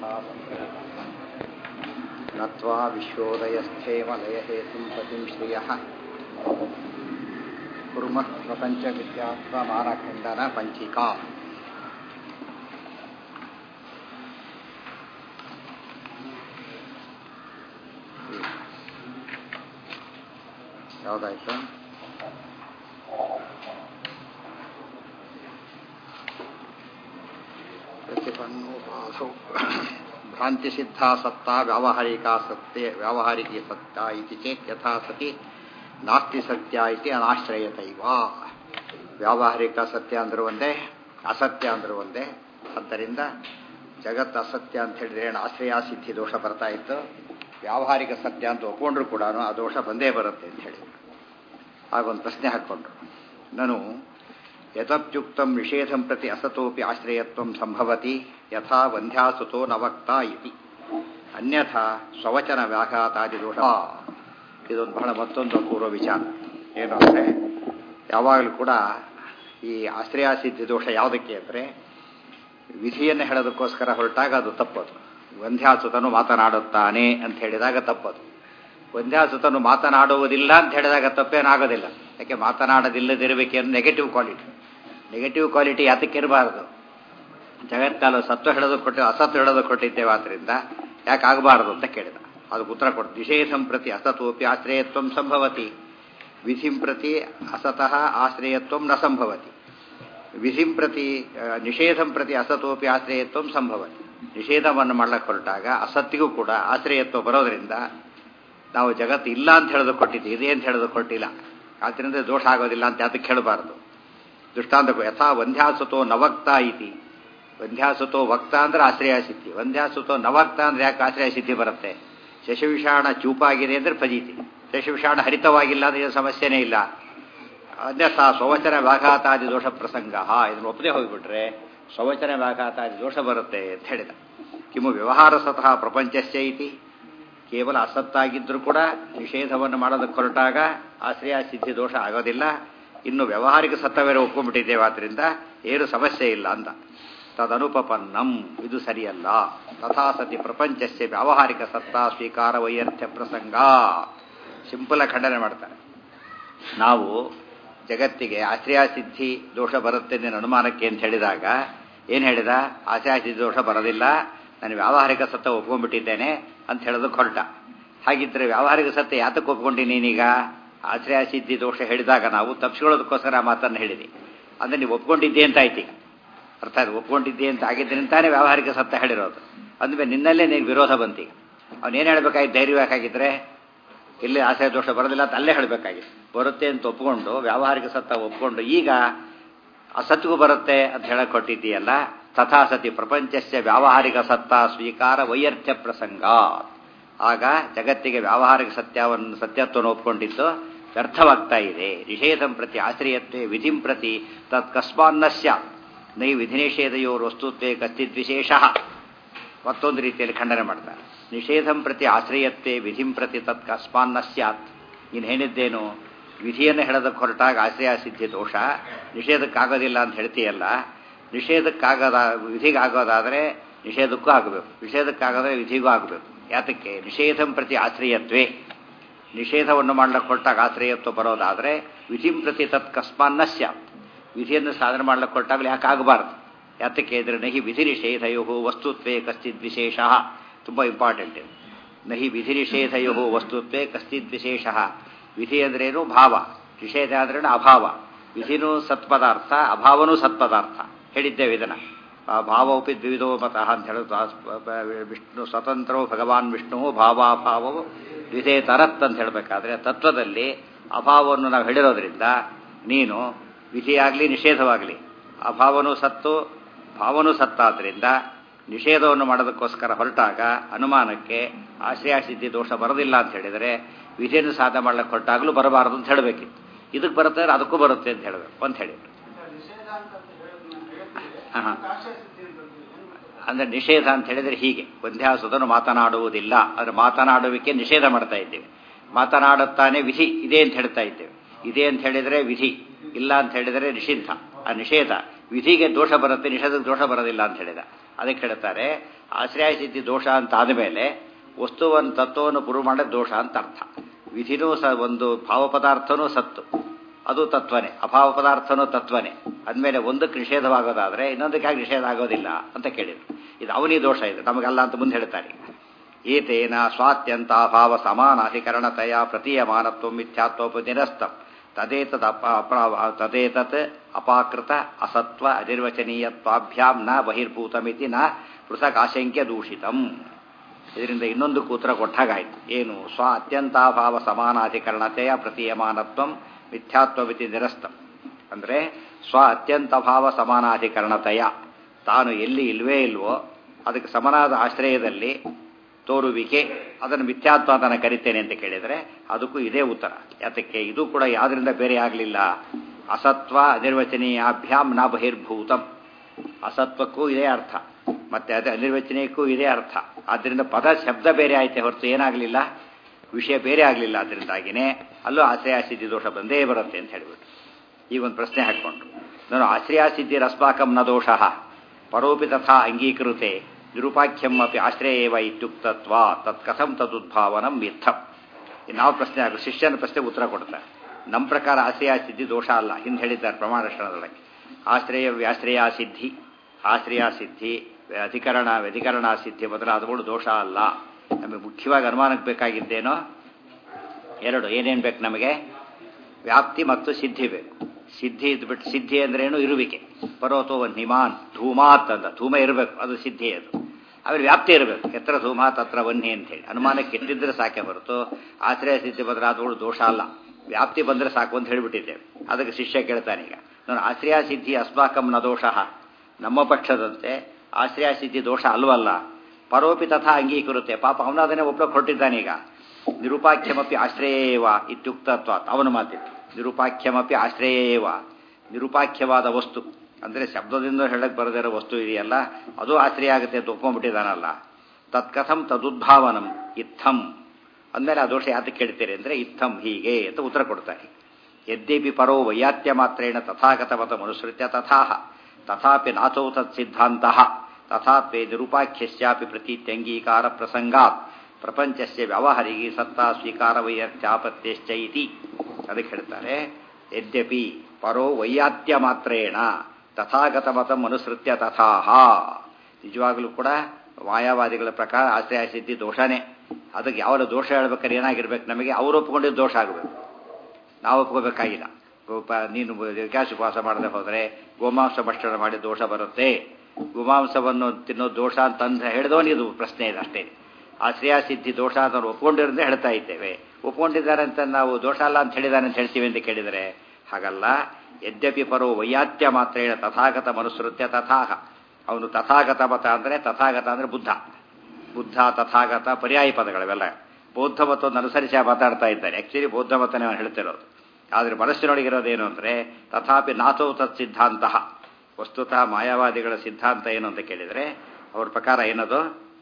ಯಥಾ ನತ್ವಾ ವಿಶ್ವೋದಯಸ್ಥೇಮಲಯಹೇತುಂ ಪತಿಂ ಶ್ರಿಯಃ ಕುರ್ಮಃ ಪ್ರಪಂಚವಿದ್ಯಾತ್ಮಮಾನಖಂಡನ ಪಂಚಿಕಾ ಯಾವುದಾಯ್ತು ಪ್ರತಿಪನ್ನೋಪಾಸೌ ಭ್ರಾಂತಿಸಿದ್ಧಾ ಸತ್ತಾ ವ್ಯಾವಹಾರಿಕಾ ಸತ್ಯ ವ್ಯಾವಹಾರಿಕಿ ಸತ್ಯ ಇತಿ ಚೇತ್ ಯಥಾ ಸತಿ ನಾಸ್ತಿ ಸತ್ಯ ಇತಿ ಅನಾಶ್ರಯತೈವ ವ್ಯಾವಹಾರಿಕ ಸತ್ಯ ಅಂದ್ರೆ ಒಂದೇ ಅಸತ್ಯ ಅಂದ್ರೆ ಒಂದೇ ಆದ್ದರಿಂದ ಜಗತ್ತು ಅಸತ್ಯ ಅಂತ ಹೇಳಿದ್ರೆ ಏನು ಆಶ್ರಯ ಸಿದ್ಧಿ ದೋಷ ಬರ್ತಾ ಇತ್ತು ವ್ಯಾವಹಾರಿಕ ಸತ್ಯ ಅಂತ ಒಪ್ಕೊಂಡ್ರು ಕೂಡ ಆ ದೋಷ ಬಂದೇ ಬರುತ್ತೆ ಅಂತ ಹೇಳಿ ಆಗೊಂದು ಪ್ರಶ್ನೆ ಹಾಕ್ಕೊಂಡ್ರು ನಾನು ಯತಪ್ಯುಕ್ತಂ ನಿಷೇಧಂ ಪ್ರತಿ ಅಸತೋಪಿ ಆಶ್ರಯತ್ವಂ ಸಂಭವತಿ ಯಥಾ ವಂಧ್ಯಾಸುತೋ ನವಕ್ತ ಇತಿ ಅನ್ಯಥಾ ಸ್ವವಚನ ವ್ಯಾಘಾತಾದಿ ದೋಷ ಇದೊಂದು ಬಹಳ ಮತ್ತೊಂದು ಪೂರ್ವ ವಿಚಾರ ಏನು ಅಂದರೆ ಯಾವಾಗಲೂ ಕೂಡ ಈ ಆಶ್ರಯ ಸಿದ್ಧಿ ದೋಷ ಯಾವುದಕ್ಕೆ ಅಂದರೆ ವಿಧಿಯನ್ನು ಹೇಳೋದಕ್ಕೋಸ್ಕರ ಹೊರಟಾಗ ಅದು ತಪ್ಪದು ವಂಧ್ಯಾಸುತನು ಮಾತನಾಡುತ್ತಾನೆ ಅಂತ ಹೇಳಿದಾಗ ತಪ್ಪದು ವಂಧ್ಯಾಸುತನು ಮಾತನಾಡುವುದಿಲ್ಲ ಅಂತ ಹೇಳಿದಾಗ ತಪ್ಪೇನಾಗೋದಿಲ್ಲ ಯಾಕೆ ಮಾತನಾಡದಿಲ್ಲದಿರಬೇಕೇನು ನೆಗೆಟಿವ್ ಕ್ವಾಲಿಟಿ ನೆಗೆಟಿವ್ ಕ್ವಾಲಿಟಿ ಯಾತಕ್ಕೆ ಇರಬಾರ್ದು ಜಗತ್ತಾಲು ಸತ್ವ ಹೇಳೋದು ಕೊಟ್ಟು ಅಸತ್ವ ಹೇಳೋದು ಕೊಟ್ಟಿದ್ದೇವೆ ಆದ್ದರಿಂದ ಯಾಕೆ ಆಗಬಾರ್ದು ಅಂತ ಕೇಳಿದ ಅದಕ್ಕೆ ಉತ್ತರ ಕೊಟ್ಟು ನಿಷೇಧಂ ಪ್ರತಿ ಅಸತೋಪಿ ಆಶ್ರಯತ್ವ ಸಂಭವತಿ ವಿಧಿಂ ಪ್ರತಿ ಅಸತಃ ಆಶ್ರಯತ್ವ ನ ಸಂಭವತಿ ವಿಧಿಂ ಪ್ರತಿ ನಿಷೇಧಂ ಪ್ರತಿ ಅಸತೋಪಿ ಆಶ್ರಯತ್ವ ಸಂಭವತಿ ನಿಷೇಧವನ್ನು ಮಾಡ್ಲಿಕ್ಕೆ ಹೊರಟಾಗ ಅಸತ್ತಿಗೂ ಕೂಡ ಆಶ್ರಯತ್ವ ಬರೋದ್ರಿಂದ ನಾವು ಜಗತ್ತು ಇಲ್ಲ ಅಂತ ಹೇಳೋದು ಕೊಟ್ಟಿದ್ದೀವಿ ಇದೆ ಅಂತ ಹೇಳೋದು ಕೊಟ್ಟಿಲ್ಲ ಆದ್ದರಿಂದ ದೋಷ ಆಗೋದಿಲ್ಲ ಅಂತ ಅದಕ್ಕೆ ಹೇಳಬಾರ್ದು ದೃಷ್ಟಾಂತ ಯಥಾ ವಂಧ್ಯಾಸುತೋ ನವಕ್ತ ಇತಿ ವಂಧ್ಯಾಸುತೋ ವಕ್ತ ಅಂದ್ರೆ ಆಶ್ರಯ ಸಿದ್ಧಿ ವಂಧ್ಯಾಸುತೋ ನವಕ್ತ ಅಂದ್ರೆ ಯಾಕೆ ಆಶ್ರಯ ಸಿದ್ಧಿ ಬರುತ್ತೆ ಶಶವಿಷಾಣ ಚೂಪಾಗಿದೆ ಅಂದ್ರೆ ಫಜೀತಿ ಶಶವಿಷಾಣ ಹರಿತವಾಗಿಲ್ಲ ಅಂದ್ರೆ ಸಮಸ್ಯೆನೇ ಇಲ್ಲ ಅನ್ಯಥಾ ಸ್ವವಚನ ವ್ಯಾಘಾತಾದಿ ದೋಷ ಪ್ರಸಂಗ ಇದನ್ನು ಒಪ್ಪದೆ ಹೋಗಿಬಿಟ್ರೆ ಸ್ವವಚನ ವ್ಯಾಘಾತಾದಿ ದೋಷ ಬರುತ್ತೆ ಅಂತ ಹೇಳಿದ ಕಿಮು ವ್ಯವಹಾರ ಸತಃ ಪ್ರಪಂಚಸ್ಯ ಇತಿ ಕೇವಲ ಅಸತ್ತಾಗಿದ್ದರೂ ಕೂಡ ನಿಷೇಧವನ್ನು ಮಾಡೋದಕ್ಕೆ ಹೊರಟಾಗ ಆಶ್ರಯ ಸಿದ್ಧಿ ದೋಷ ಆಗೋದಿಲ್ಲ ಇನ್ನು ವ್ಯಾವಹಾರಿಕ ಸತ್ತವೇರೆ ಒಪ್ಕೊಂಡ್ಬಿಟ್ಟಿದ್ದೇವೆ ಆದ್ರಿಂದ ಏನು ಸಮಸ್ಯೆ ಇಲ್ಲ ಅಂತ ತದನುಪಪನ್ನಂ ಇದು ಸರಿಯಲ್ಲ ತಥಾ ಸತಿ ಪ್ರಪಂಚಸ್ಯ ವ್ಯಾವಹಾರಿಕ ಸತ್ತಾ ಸ್ವೀಕಾರ ವೈಯರ್ಥ್ಯ ಪ್ರಸಂಗ ಸಿಂಪಲ್ ಖಂಡನೆ ಮಾಡ್ತಾರೆ ನಾವು ಜಗತ್ತಿಗೆ ಆಶ್ರಯ ಸಿದ್ಧಿ ದೋಷ ಬರುತ್ತೆ ನಿನ್ನ ಅನುಮಾನಕ್ಕೆ ಅಂತ ಹೇಳಿದಾಗ ಏನು ಹೇಳಿದ ಆಶ್ರಯ ಸಿದ್ಧಿ ದೋಷ ಬರೋದಿಲ್ಲ ನಾನು ವ್ಯಾವಹಾರಿಕ ಸತ್ತ ಒಪ್ಕೊಂಡ್ಬಿಟ್ಟಿದ್ದೇನೆ ಅಂತ ಹೇಳೋದಕ್ಕೆ ಹೊರಟ ಹಾಗಿದ್ರೆ ವ್ಯಾವಹಾರಿಕ ಸತ್ಯ ಯಾತಕ್ಕೆ ಒಪ್ಕೊಂಡಿ ನೀನೀಗ ಆಶ್ರಯ ಸಿದ್ಧಿ ದೋಷ ಹೇಳಿದಾಗ ನಾವು ತಪ್ಪಿಸ್ಕೊಳ್ಳೋದಕ್ಕೋಸ್ಕರ ಆ ಮಾತನ್ನು ಹೇಳಿದೆ ಅಂದರೆ ನೀವು ಒಪ್ಕೊಂಡಿದ್ದೆ ಅಂತ ಆಯ್ತು ಈಗ ಅರ್ಥ ಆಯ್ತು ಒಪ್ಕೊಂಡಿದ್ದೆ ಅಂತ ಆಗಿದ್ದರಿಂದಾನೇ ವ್ಯಾವಹಾರಿಕ ಸತ್ಯ ಹೇಳಿರೋದು ಅಂದಮೇಲೆ ನಿನ್ನಲ್ಲೇ ನೀನು ವಿರೋಧ ಬಂತೀಗ ಅವನೇನು ಹೇಳಬೇಕಾಗಿತ್ತು ಧೈರ್ಯ ಬೇಕಾಗಿದ್ರೆ ಇಲ್ಲಿ ಆಶ್ರಯ ದೋಷ ಬರೋದಿಲ್ಲ ಅಂತ ಅಲ್ಲೇ ಹೇಳಬೇಕಾಗಿತ್ತು ಬರುತ್ತೆ ಅಂತ ಒಪ್ಕೊಂಡು ವ್ಯಾವಹಾರಿಕ ಸತ್ತ ಒಪ್ಕೊಂಡು ಈಗ ಅಸತ್ಗೂ ಬರುತ್ತೆ ಅಂತ ಹೇಳಕ್ ಕೊಟ್ಟಿದ್ದೀಯಲ್ಲ ತಥಾ ಸತಿ ಪ್ರಪಂಚಸ್ಯ ವ್ಯಾವಹಾರಿಕ ಸತ್ತ ಸ್ವೀಕಾರ ವೈಯರ್ಥ್ಯ ಪ್ರಸಂಗ ಆಗ ಜಗತ್ತಿಗೆ ವ್ಯಾವಹಾರಿಕ ಸತ್ಯವನ್ನು ಸತ್ಯತ್ವವನ್ನು ಒಪ್ಕೊಂಡಿದ್ದು ವ್ಯರ್ಥವಾಗ್ತಾ ಇದೆ ನಿಷೇಧಂ ಪ್ರತಿ ಆಶ್ರಯತ್ವೇ ವಿಧಿಂ ಪ್ರತಿ ತತ್ ಕಸ್ಮಾನ್ನ ಸ್ಯಾತ್ ನೈ ವಿಧಿನಿಷೇಧಯೋರ್ ವಸ್ತುತ್ವೇ ಕಶ್ಚಿತ್ ವಿಶೇಷ ಮತ್ತೊಂದು ರೀತಿಯಲ್ಲಿ ಖಂಡನೆ ಮಾಡ್ತಾರೆ ನಿಷೇಧಂ ಪ್ರತಿ ಆಶ್ರಯತ್ವೇ ವಿಧಿಂ ಪ್ರತಿ ತತ್ ಕಸ್ಮಾನ್ನ ಸ್ಯಾತ್ ನೀನು ಹೇಳಿದ್ದೇನು ವಿಧಿಯನ್ನು ಹೇಳೋದಕ್ಕೆ ಹೊರಟಾಗ ಆಶ್ರಯ ಸಿದ್ಧಿ ದೋಷ ನಿಷೇಧಕ್ಕಾಗೋದಿಲ್ಲ ಅಂತ ಹೇಳ್ತೀಯಲ್ಲ ನಿಷೇಧಕ್ಕಾಗದ ವಿಧಿಗಾಗೋದಾದರೆ ನಿಷೇಧಕ್ಕೂ ಆಗಬೇಕು ನಿಷೇಧಕ್ಕಾಗದ್ರೆ ವಿಧಿಗೂ ಆಗಬೇಕು ಯಾತಕ್ಕೆ ನಿಷೇಧಂ ಪ್ರತಿ ಆಶ್ರಯತ್ವೇ ನಿಷೇಧವನ್ನು ಮಾಡ್ಲಿಕ್ಕೆ ಹೊರಟಾಗ ಆಶ್ರಯತ್ವ ಬರೋದಾದರೆ ವಿಧಿಂ ಪ್ರತಿ ತತ್ ಕಸ್ಮಾನ್ನ ಸ್ಯಾತ್ ವಿಧಿಯನ್ನು ಸಾಧನೆ ಮಾಡ್ಲಿಕ್ಕೆ ಹೊರಟಾಗಲೇ ಯಾಕೆ ಆಗಬಾರ್ದು ಯಾತಕ್ಕೆ ಇದ್ರೆ ನಹಿ ವಿಧಿ ನಿಷೇಧಯೋ ವಸ್ತುತ್ವೇ ಕಶ್ಚಿತ್ ವಿಶೇಷ ತುಂಬ ಇಂಪಾರ್ಟೆಂಟ್ ಇದು ನಹಿ ವಿಧಿ ನಿಷೇಧಯೋ ವಸ್ತುತ್ವೇ ಕಶ್ಚಿತ್ ವಿಶೇಷ ವಿಧಿ ಅಂದ್ರೇನು ಭಾವ ನಿಷೇಧ ಅಂದ್ರೇನು ಅಭಾವ ವಿಧಿನೂ ಸತ್ಪದಾರ್ಥ ಅಭಾವನೂ ಸತ್ಪದಾರ್ಥ ಹೇಳಿದ್ದೇವೆ ಇದನ್ನ ಭಾವೋಪಿ ದ್ವಿಧೋ ಮತಃ ಅಂತ ಹೇಳೋದು ವಿಷ್ಣು ಸ್ವತಂತ್ರೋ ಭಗವಾನ್ ವಿಷ್ಣು ಭಾವಾಭಾವವು ದ್ವಿಧೇ ತರತ್ ಅಂತ ಹೇಳಬೇಕಾದ್ರೆ ತತ್ವದಲ್ಲಿ ಅಭಾವವನ್ನು ನಾವು ಹೇಳಿರೋದ್ರಿಂದ ನೀನು ವಿಧಿಯಾಗಲಿ ನಿಷೇಧವಾಗಲಿ ಅಭಾವನೂ ಸತ್ತು ಭಾವನೂ ಸತ್ತಾದ್ರಿಂದ ನಿಷೇಧವನ್ನು ಮಾಡೋದಕ್ಕೋಸ್ಕರ ಹೊರಟಾಗ ಅನುಮಾನಕ್ಕೆ ಆಶ್ರಯ ಸಿದ್ಧಿ ದೋಷ ಬರೋದಿಲ್ಲ ಅಂತ ಹೇಳಿದರೆ ವಿಧಿಯನ್ನು ಸಾಧನೆ ಮಾಡ್ಲಿಕ್ಕೆ ಹೊರಟಾಗಲೂ ಬರಬಾರದು ಅಂತ ಹೇಳಬೇಕಿತ್ತು ಇದಕ್ಕೆ ಬರುತ್ತೆ ಅದಕ್ಕೂ ಬರುತ್ತೆ ಅಂತ ಹೇಳಬೇಕು ಅಂತ ಹೇಳಿದ್ರು ಹಾಂ ಅಂದ್ರೆ ನಿಷೇಧ ಅಂತ ಹೇಳಿದ್ರೆ ಹೀಗೆ ವಂಧ್ಯಾಸುಧನು ಮಾತನಾಡುವುದಿಲ್ಲ ಅಂದ್ರೆ ಮಾತನಾಡುವಿಕೆ ನಿಷೇಧ ಮಾಡ್ತಾ ಇದ್ದೇವೆ ಮಾತನಾಡುತ್ತಾನೆ ವಿಧಿ ಇದೆ ಅಂತ ಹೇಳ್ತಾ ಇದ್ದೇವೆ ಇದೆ ಅಂತ ಹೇಳಿದರೆ ವಿಧಿ ಇಲ್ಲ ಅಂತ ಹೇಳಿದರೆ ನಿಷಿದ್ಧ ಆ ನಿಷೇಧ ವಿಧಿಗೆ ದೋಷ ಬರುತ್ತೆ ನಿಷೇಧಕ್ಕೆ ದೋಷ ಬರೋದಿಲ್ಲ ಅಂತ ಹೇಳಿದ ಅದಕ್ಕೆ ಹೇಳ್ತಾರೆ ಆಶ್ರಯ ಸಿದ್ಧಿ ದೋಷ ಅಂತ ಆದಮೇಲೆ ವಸ್ತುವನ್ನು ತತ್ವವನ್ನು ಪ್ರೂವ್ ಮಾಡೋದು ದೋಷ ಅಂತ ಅರ್ಥ ವಿಧಿನೂ ಸ ಒಂದು ಭಾವ ಪದಾರ್ಥನೂ ಸತ್ತು ಅದು ತತ್ವನೇ ಅಭಾವ ಪದಾರ್ಥನೂ ತತ್ವನೇ ಅಂದಮೇಲೆ ಒಂದಕ್ಕೆ ನಿಷೇಧವಾಗೋದಾದ್ರೆ ಇನ್ನೊಂದಕ್ಕೆ ಯಾಕೆ ನಿಷೇಧ ಆಗೋದಿಲ್ಲ ಅಂತ ಕೇಳಿದ್ರು ಇದು ಅವನಿ ದೋಷ ಇದು ನಮಗಲ್ಲ ಅಂತ ಮುಂದೆ ಹೇಳ್ತಾರೆ ಏತೇನ ಸ್ವಾತ್ಯಂತಾಭಾವ ಸಮಾನಾಧಿಕರಣತೆಯ ಪ್ರತೀಯಮಾನತ್ವ ಮಿಥ್ಯಾತ್ವೋಪ ನಿರಸ್ತಂ ತದೇತದ್ ಅಪ ಅಪ್ರ- ತದೇತತ್ ಅಪಾಕೃತ ಅಸತ್ವ ಅನಿರ್ವಚನೀಯತ್ವಾಭ್ಯಾಂ ನ ಬಹಿರ್ಭೂತಮಿತಿ ನ ಪೃಥಕ್ ಆಶಂಕ್ಯ ದೂಷಿತಂ ಇದರಿಂದ ಇನ್ನೊಂದು ಕೂತ್ರ ಕೊಟ್ಟಾಗಾಯ್ತು ಏನು ಸ್ವ ಅತ್ಯಂತಾಭಾವ ಸಮಾನಾಧಿಕರಣತೆಯ ಪ್ರತೀಯಮಾನತ್ವಂ ಮಿಥ್ಯಾತ್ವವಿತಿ ನಿರಸ್ತಂ ಅಂದರೆ ಸ್ವ ಅತ್ಯಂತಭಾವ ಸಮಾನಾಧಿಕರಣತೆಯ ತಾನು ಎಲ್ಲಿ ಇಲ್ವೇ ಇಲ್ವೋ ಅದಕ್ಕೆ ಸಮನಾದ ಆಶ್ರಯದಲ್ಲಿ ತೋರುವಿಕೆ ಅದನ್ನು ಮಿಥ್ಯಾತ್ವ ಅಂತ ನಾನು ಕರಿತೇನೆ ಅಂತ ಕೇಳಿದರೆ ಅದಕ್ಕೂ ಇದೇ ಉತ್ತರ ಯಾತಕ್ಕೆ ಇದು ಕೂಡ ಯಾವುದರಿಂದ ಬೇರೆ ಆಗಲಿಲ್ಲ ಅಸತ್ವ ಅನಿರ್ವಚನೀಯಾಭ್ಯಾಂ ನ ಬಹಿರ್ಭೂತಂ ಅಸತ್ವಕ್ಕೂ ಇದೇ ಅರ್ಥ ಮತ್ತೆ ಅದೇ ಅನಿರ್ವಚನೀಯಕ್ಕೂ ಇದೇ ಅರ್ಥ ಆದ್ದರಿಂದ ಪದ ಶಬ್ದ ಬೇರೆ ಆಯ್ತೆ ಹೊರತು ಏನಾಗಲಿಲ್ಲ ವಿಷಯ ಬೇರೆ ಆಗಲಿಲ್ಲ ಅದರಿಂದಾಗಿನೇ ಅಲ್ಲೂ ಆಶ್ರಯಾಸಿದ್ಧಿ ದೋಷ ಬಂದೇ ಬರುತ್ತೆ ಅಂತ ಹೇಳಿಬಿಟ್ಟು ಈಗ ಒಂದು ಪ್ರಶ್ನೆ ಹಾಕ್ಕೊಂಡ್ರು ನಾನು ಆಶ್ರಯಾಸಿದ್ಧಿ ರಸ್ಪಾಕಂ ನ ದೋಷ ಪರೋಪಿ ತಥಾ ಅಂಗೀಕೃತೆ ನಿರುಪಾಖ್ಯಂ ಅಪಿ ಆಶ್ರಯ ಏವ ಇತ್ಯುಕ್ತತ್ವ ತತ್ ಕಥಂ ತದುದ್ಭಾವನಂ ಮಿಥಂ ನಾವು ಪ್ರಶ್ನೆ ಆಗ ಶಿಷ್ಯನ ಪ್ರಶ್ನೆ ಉತ್ತರ ಕೊಡ್ತಾರೆ ನಮ್ಮ ಪ್ರಕಾರ ಆಶ್ರಯ ಸಿದ್ಧಿ ದೋಷ ಅಲ್ಲ ಹಿಂದೆ ಹೇಳಿದ್ದಾರೆ ಪ್ರಮಾಣಷ್ಟರದೊಳಗೆ ಆಶ್ರಯ ವ್ಯಾಶ್ರಯ ಸಿದ್ಧಿ ಆಶ್ರಯ ಸಿದ್ಧಿ ಅಧಿಕರಣ ವ್ಯಧಿಕರಣ ಸಿದ್ಧಿ ಮೊದಲಾದವುಗಳು ದೋಷ ಅಲ್ಲ ನಮಗೆ ಮುಖ್ಯವಾಗಿ ಅನುಮಾನಕ್ಕೆ ಬೇಕಾಗಿದ್ದೇನೋ ಎರಡು ಏನೇನು ಬೇಕು ನಮಗೆ ವ್ಯಾಪ್ತಿ ಮತ್ತು ಸಿದ್ಧಿ ಬೇಕು ಸಿದ್ಧಿ ಇದ್ಬಿಟ್ಟು ಸಿದ್ಧಿ ಅಂದ್ರೇನು ಇರುವಿಕೆ ಪರ್ವತೋ ನಿಮಾನ್ ಧೂಮಾತ್ ಅಂತ ಧೂಮ ಇರಬೇಕು ಅದು ಸಿದ್ಧಿ ಅದು ಆಮೇಲೆ ವ್ಯಾಪ್ತಿ ಇರಬೇಕು ಎತ್ತರ ಧೂಮಾತ್ ಹತ್ರ ವನ್ನಿ ಅಂತೇಳಿ ಅನುಮಾನಕ್ಕೆ ಎಟ್ಟಿದ್ರೆ ಸಾಕೆ ಹೊರತು ಆಶ್ರಯ ಸಿದ್ಧಿ ಬದಲಾದವುಗಳು ದೋಷ ಅಲ್ಲ ವ್ಯಾಪ್ತಿ ಬಂದರೆ ಸಾಕು ಅಂತ ಹೇಳಿಬಿಟ್ಟಿದ್ದೇವೆ ಅದಕ್ಕೆ ಶಿಷ್ಯ ಕೇಳ್ತಾನೆ ಈಗ ನಾನು ಆಶ್ರಯ ಸಿದ್ಧಿ ಅಸ್ಮಾಕಂ ನ ದೋಷ ನಮ್ಮ ಪಕ್ಷದಂತೆ ಆಶ್ರಯ ಸಿದ್ಧಿ ದೋಷ ಅಲ್ವಲ್ಲ ಪರೋಪಿ ತಥಾ ಅಂಗೀಕರುತ್ತೆ ಪಾಪ ಅವನ ಅದನ್ನೇ ಒಪ್ಲಕ್ಕೆ ಹೊರಟಿದ್ದಾನೀಗ ನಿರುಪಾಖ್ಯಮಪಿ ಆಶ್ರಯೇವ ಇತ್ಯುಕ್ತತ್ವ ಅವನ ಮಾತಿತ್ತು ನಿರುಪಾಖ್ಯಮಪಿ ಆಶ್ರಯೇವ ನಿರುಪಾಖ್ಯವಾದ ವಸ್ತು ಅಂದರೆ ಶಬ್ದದಿಂದ ಹೇಳಕ್ಕೆ ಬರದಿರೋ ವಸ್ತು ಇದೆಯಲ್ಲ ಅದು ಆಶ್ರಯ ಆಗುತ್ತೆ ಅಂತ ಒಪ್ಕೊಂಡ್ಬಿಟ್ಟಿದ್ದಾನಲ್ಲ ತತ್ಕಥಂ ತದುದ್ಭಾವನಂ ಇತ್ತಂ ಅಂದಮೇಲೆ ಆ ದೋಷ ಯಾತಕ್ಕೆ ಕೇಳ್ತೀರಿ ಅಂದರೆ ಇತ್ತಂ ಹೀಗೆ ಅಂತ ಉತ್ತರ ಕೊಡ್ತಾರೆ ಯದ್ಯಪಿ ಪರೋ ವೈಯಾತ್ಯ ಮಾತ್ರೇಣ ತಥಾಗತಮತ ಮನುಸೃತ್ಯ ತಥಾಹ ತಥಾಪಿ ನಾಥೌ ತತ್ ಸಿದ್ಧಾಂತ ತಥಾತ್ವೇ ನಿರುಪಾಖ್ಯಸ್ಯಾಪಿ ಪ್ರತೀತ್ಯಂಗೀಕಾರ ಪ್ರಸಂಗಾತ್ ಪ್ರಪಂಚಸ್ಯ ವ್ಯವಹಾರಿಗೆ ಸತ್ತಾ ಸ್ವೀಕಾರ ವೈಯರ್ಥ್ಯಾಪತ್ಯಶ್ಚ ಇತಿ ಅದಕ್ಕೆ ಹೇಳ್ತಾರೆ ಯದ್ಯಪಿ ಪರೋ ವೈಯಾತ್ಯ ಮಾತ್ರೇಣ ತಥಾಗತ ಮತ ಅನುಸೃತ್ಯ ತಥಾಹ ನಿಜವಾಗಲೂ ಕೂಡ ಮಾಯಾವಾದಿಗಳ ಪ್ರಕಾರ ಆಶ್ರಯ ಸಿದ್ಧಿ ದೋಷನೇ ಅದಕ್ಕೆ ಯಾವ ದೋಷ ಹೇಳ್ಬೇಕಾದ್ರೆ ಏನಾಗಿರ್ಬೇಕು ನಮಗೆ ಅವರು ಒಪ್ಕೊಂಡಿದ್ದು ದೋಷ ಆಗಬೇಕು ನಾವು ಒಪ್ಕೋಬೇಕಾಗಿಲ್ಲ ಗೋಪ ನೀನು ವಿಕಾಸ ಉಪವಾಸ ಮಾಡದೆ ಹೋದರೆ ಗೋಮಾಂಸ ಭಕ್ಷಣ ಮಾಡಿ ದೋಷ ಬರುತ್ತೆ ಗೋಮಾಂಸವನ್ನು ತಿನ್ನೋ ದೋಷ ಅಂತಂದ ಹೇಳಿದವನಿದು ಪ್ರಶ್ನೆ ಇದೆ ಅಷ್ಟೇ ಆಶ್ರಯ ಸಿದ್ಧಿ ದೋಷ ಅಂತ ಅವ್ರು ಒಪ್ಕೊಂಡಿರೋದೇ ಹೇಳ್ತಾ ಇದ್ದೇವೆ ಒಪ್ಕೊಂಡಿದ್ದಾರೆ ಅಂತ ನಾವು ದೋಷ ಅಲ್ಲ ಅಂತ ಹೇಳಿದಾನೆ ಅಂತ ಹೇಳ್ತೀವಿ ಅಂತ ಕೇಳಿದರೆ ಹಾಗಲ್ಲ ಯದ್ಯಪಿ ಪರೋ ವೈಯಾತ್ಯ ಮಾತ್ರೇಣ ತಥಾಗತ ಮನುಸೃತ್ಯ ತಥಾಹ ಅವನು ತಥಾಗತ ಮತ ಅಂದರೆ ತಥಾಗತ ಅಂದರೆ ಬುದ್ಧ ಬುದ್ಧ ತಥಾಗತ ಪರ್ಯಾಯ ಪದಗಳವೆಲ್ಲ ಬೌದ್ಧ ಮತವನ್ನು ಅನುಸರಿಸಿ ಮಾತಾಡ್ತಾ ಇದ್ದಾರೆ ಆಕ್ಚುಲಿ ಬೌದ್ಧ ಮತನೇ ಅವನು ಹೇಳ್ತಿರೋದು ಆದರೆ ಮನಸ್ಸಿನೊಳಗಿರೋದೇನು ಅಂದರೆ ತಥಾಪಿ ನಾಥೋ ತತ್ ಸಿದ್ಧಾಂತ ವಸ್ತುತಃ ಮಾಯಾವಾದಿಗಳ ಸಿದ್ಧಾಂತ ಏನು ಅಂತ ಕೇಳಿದರೆ ಅವ್ರ ಪ್ರಕಾರ ಏನದು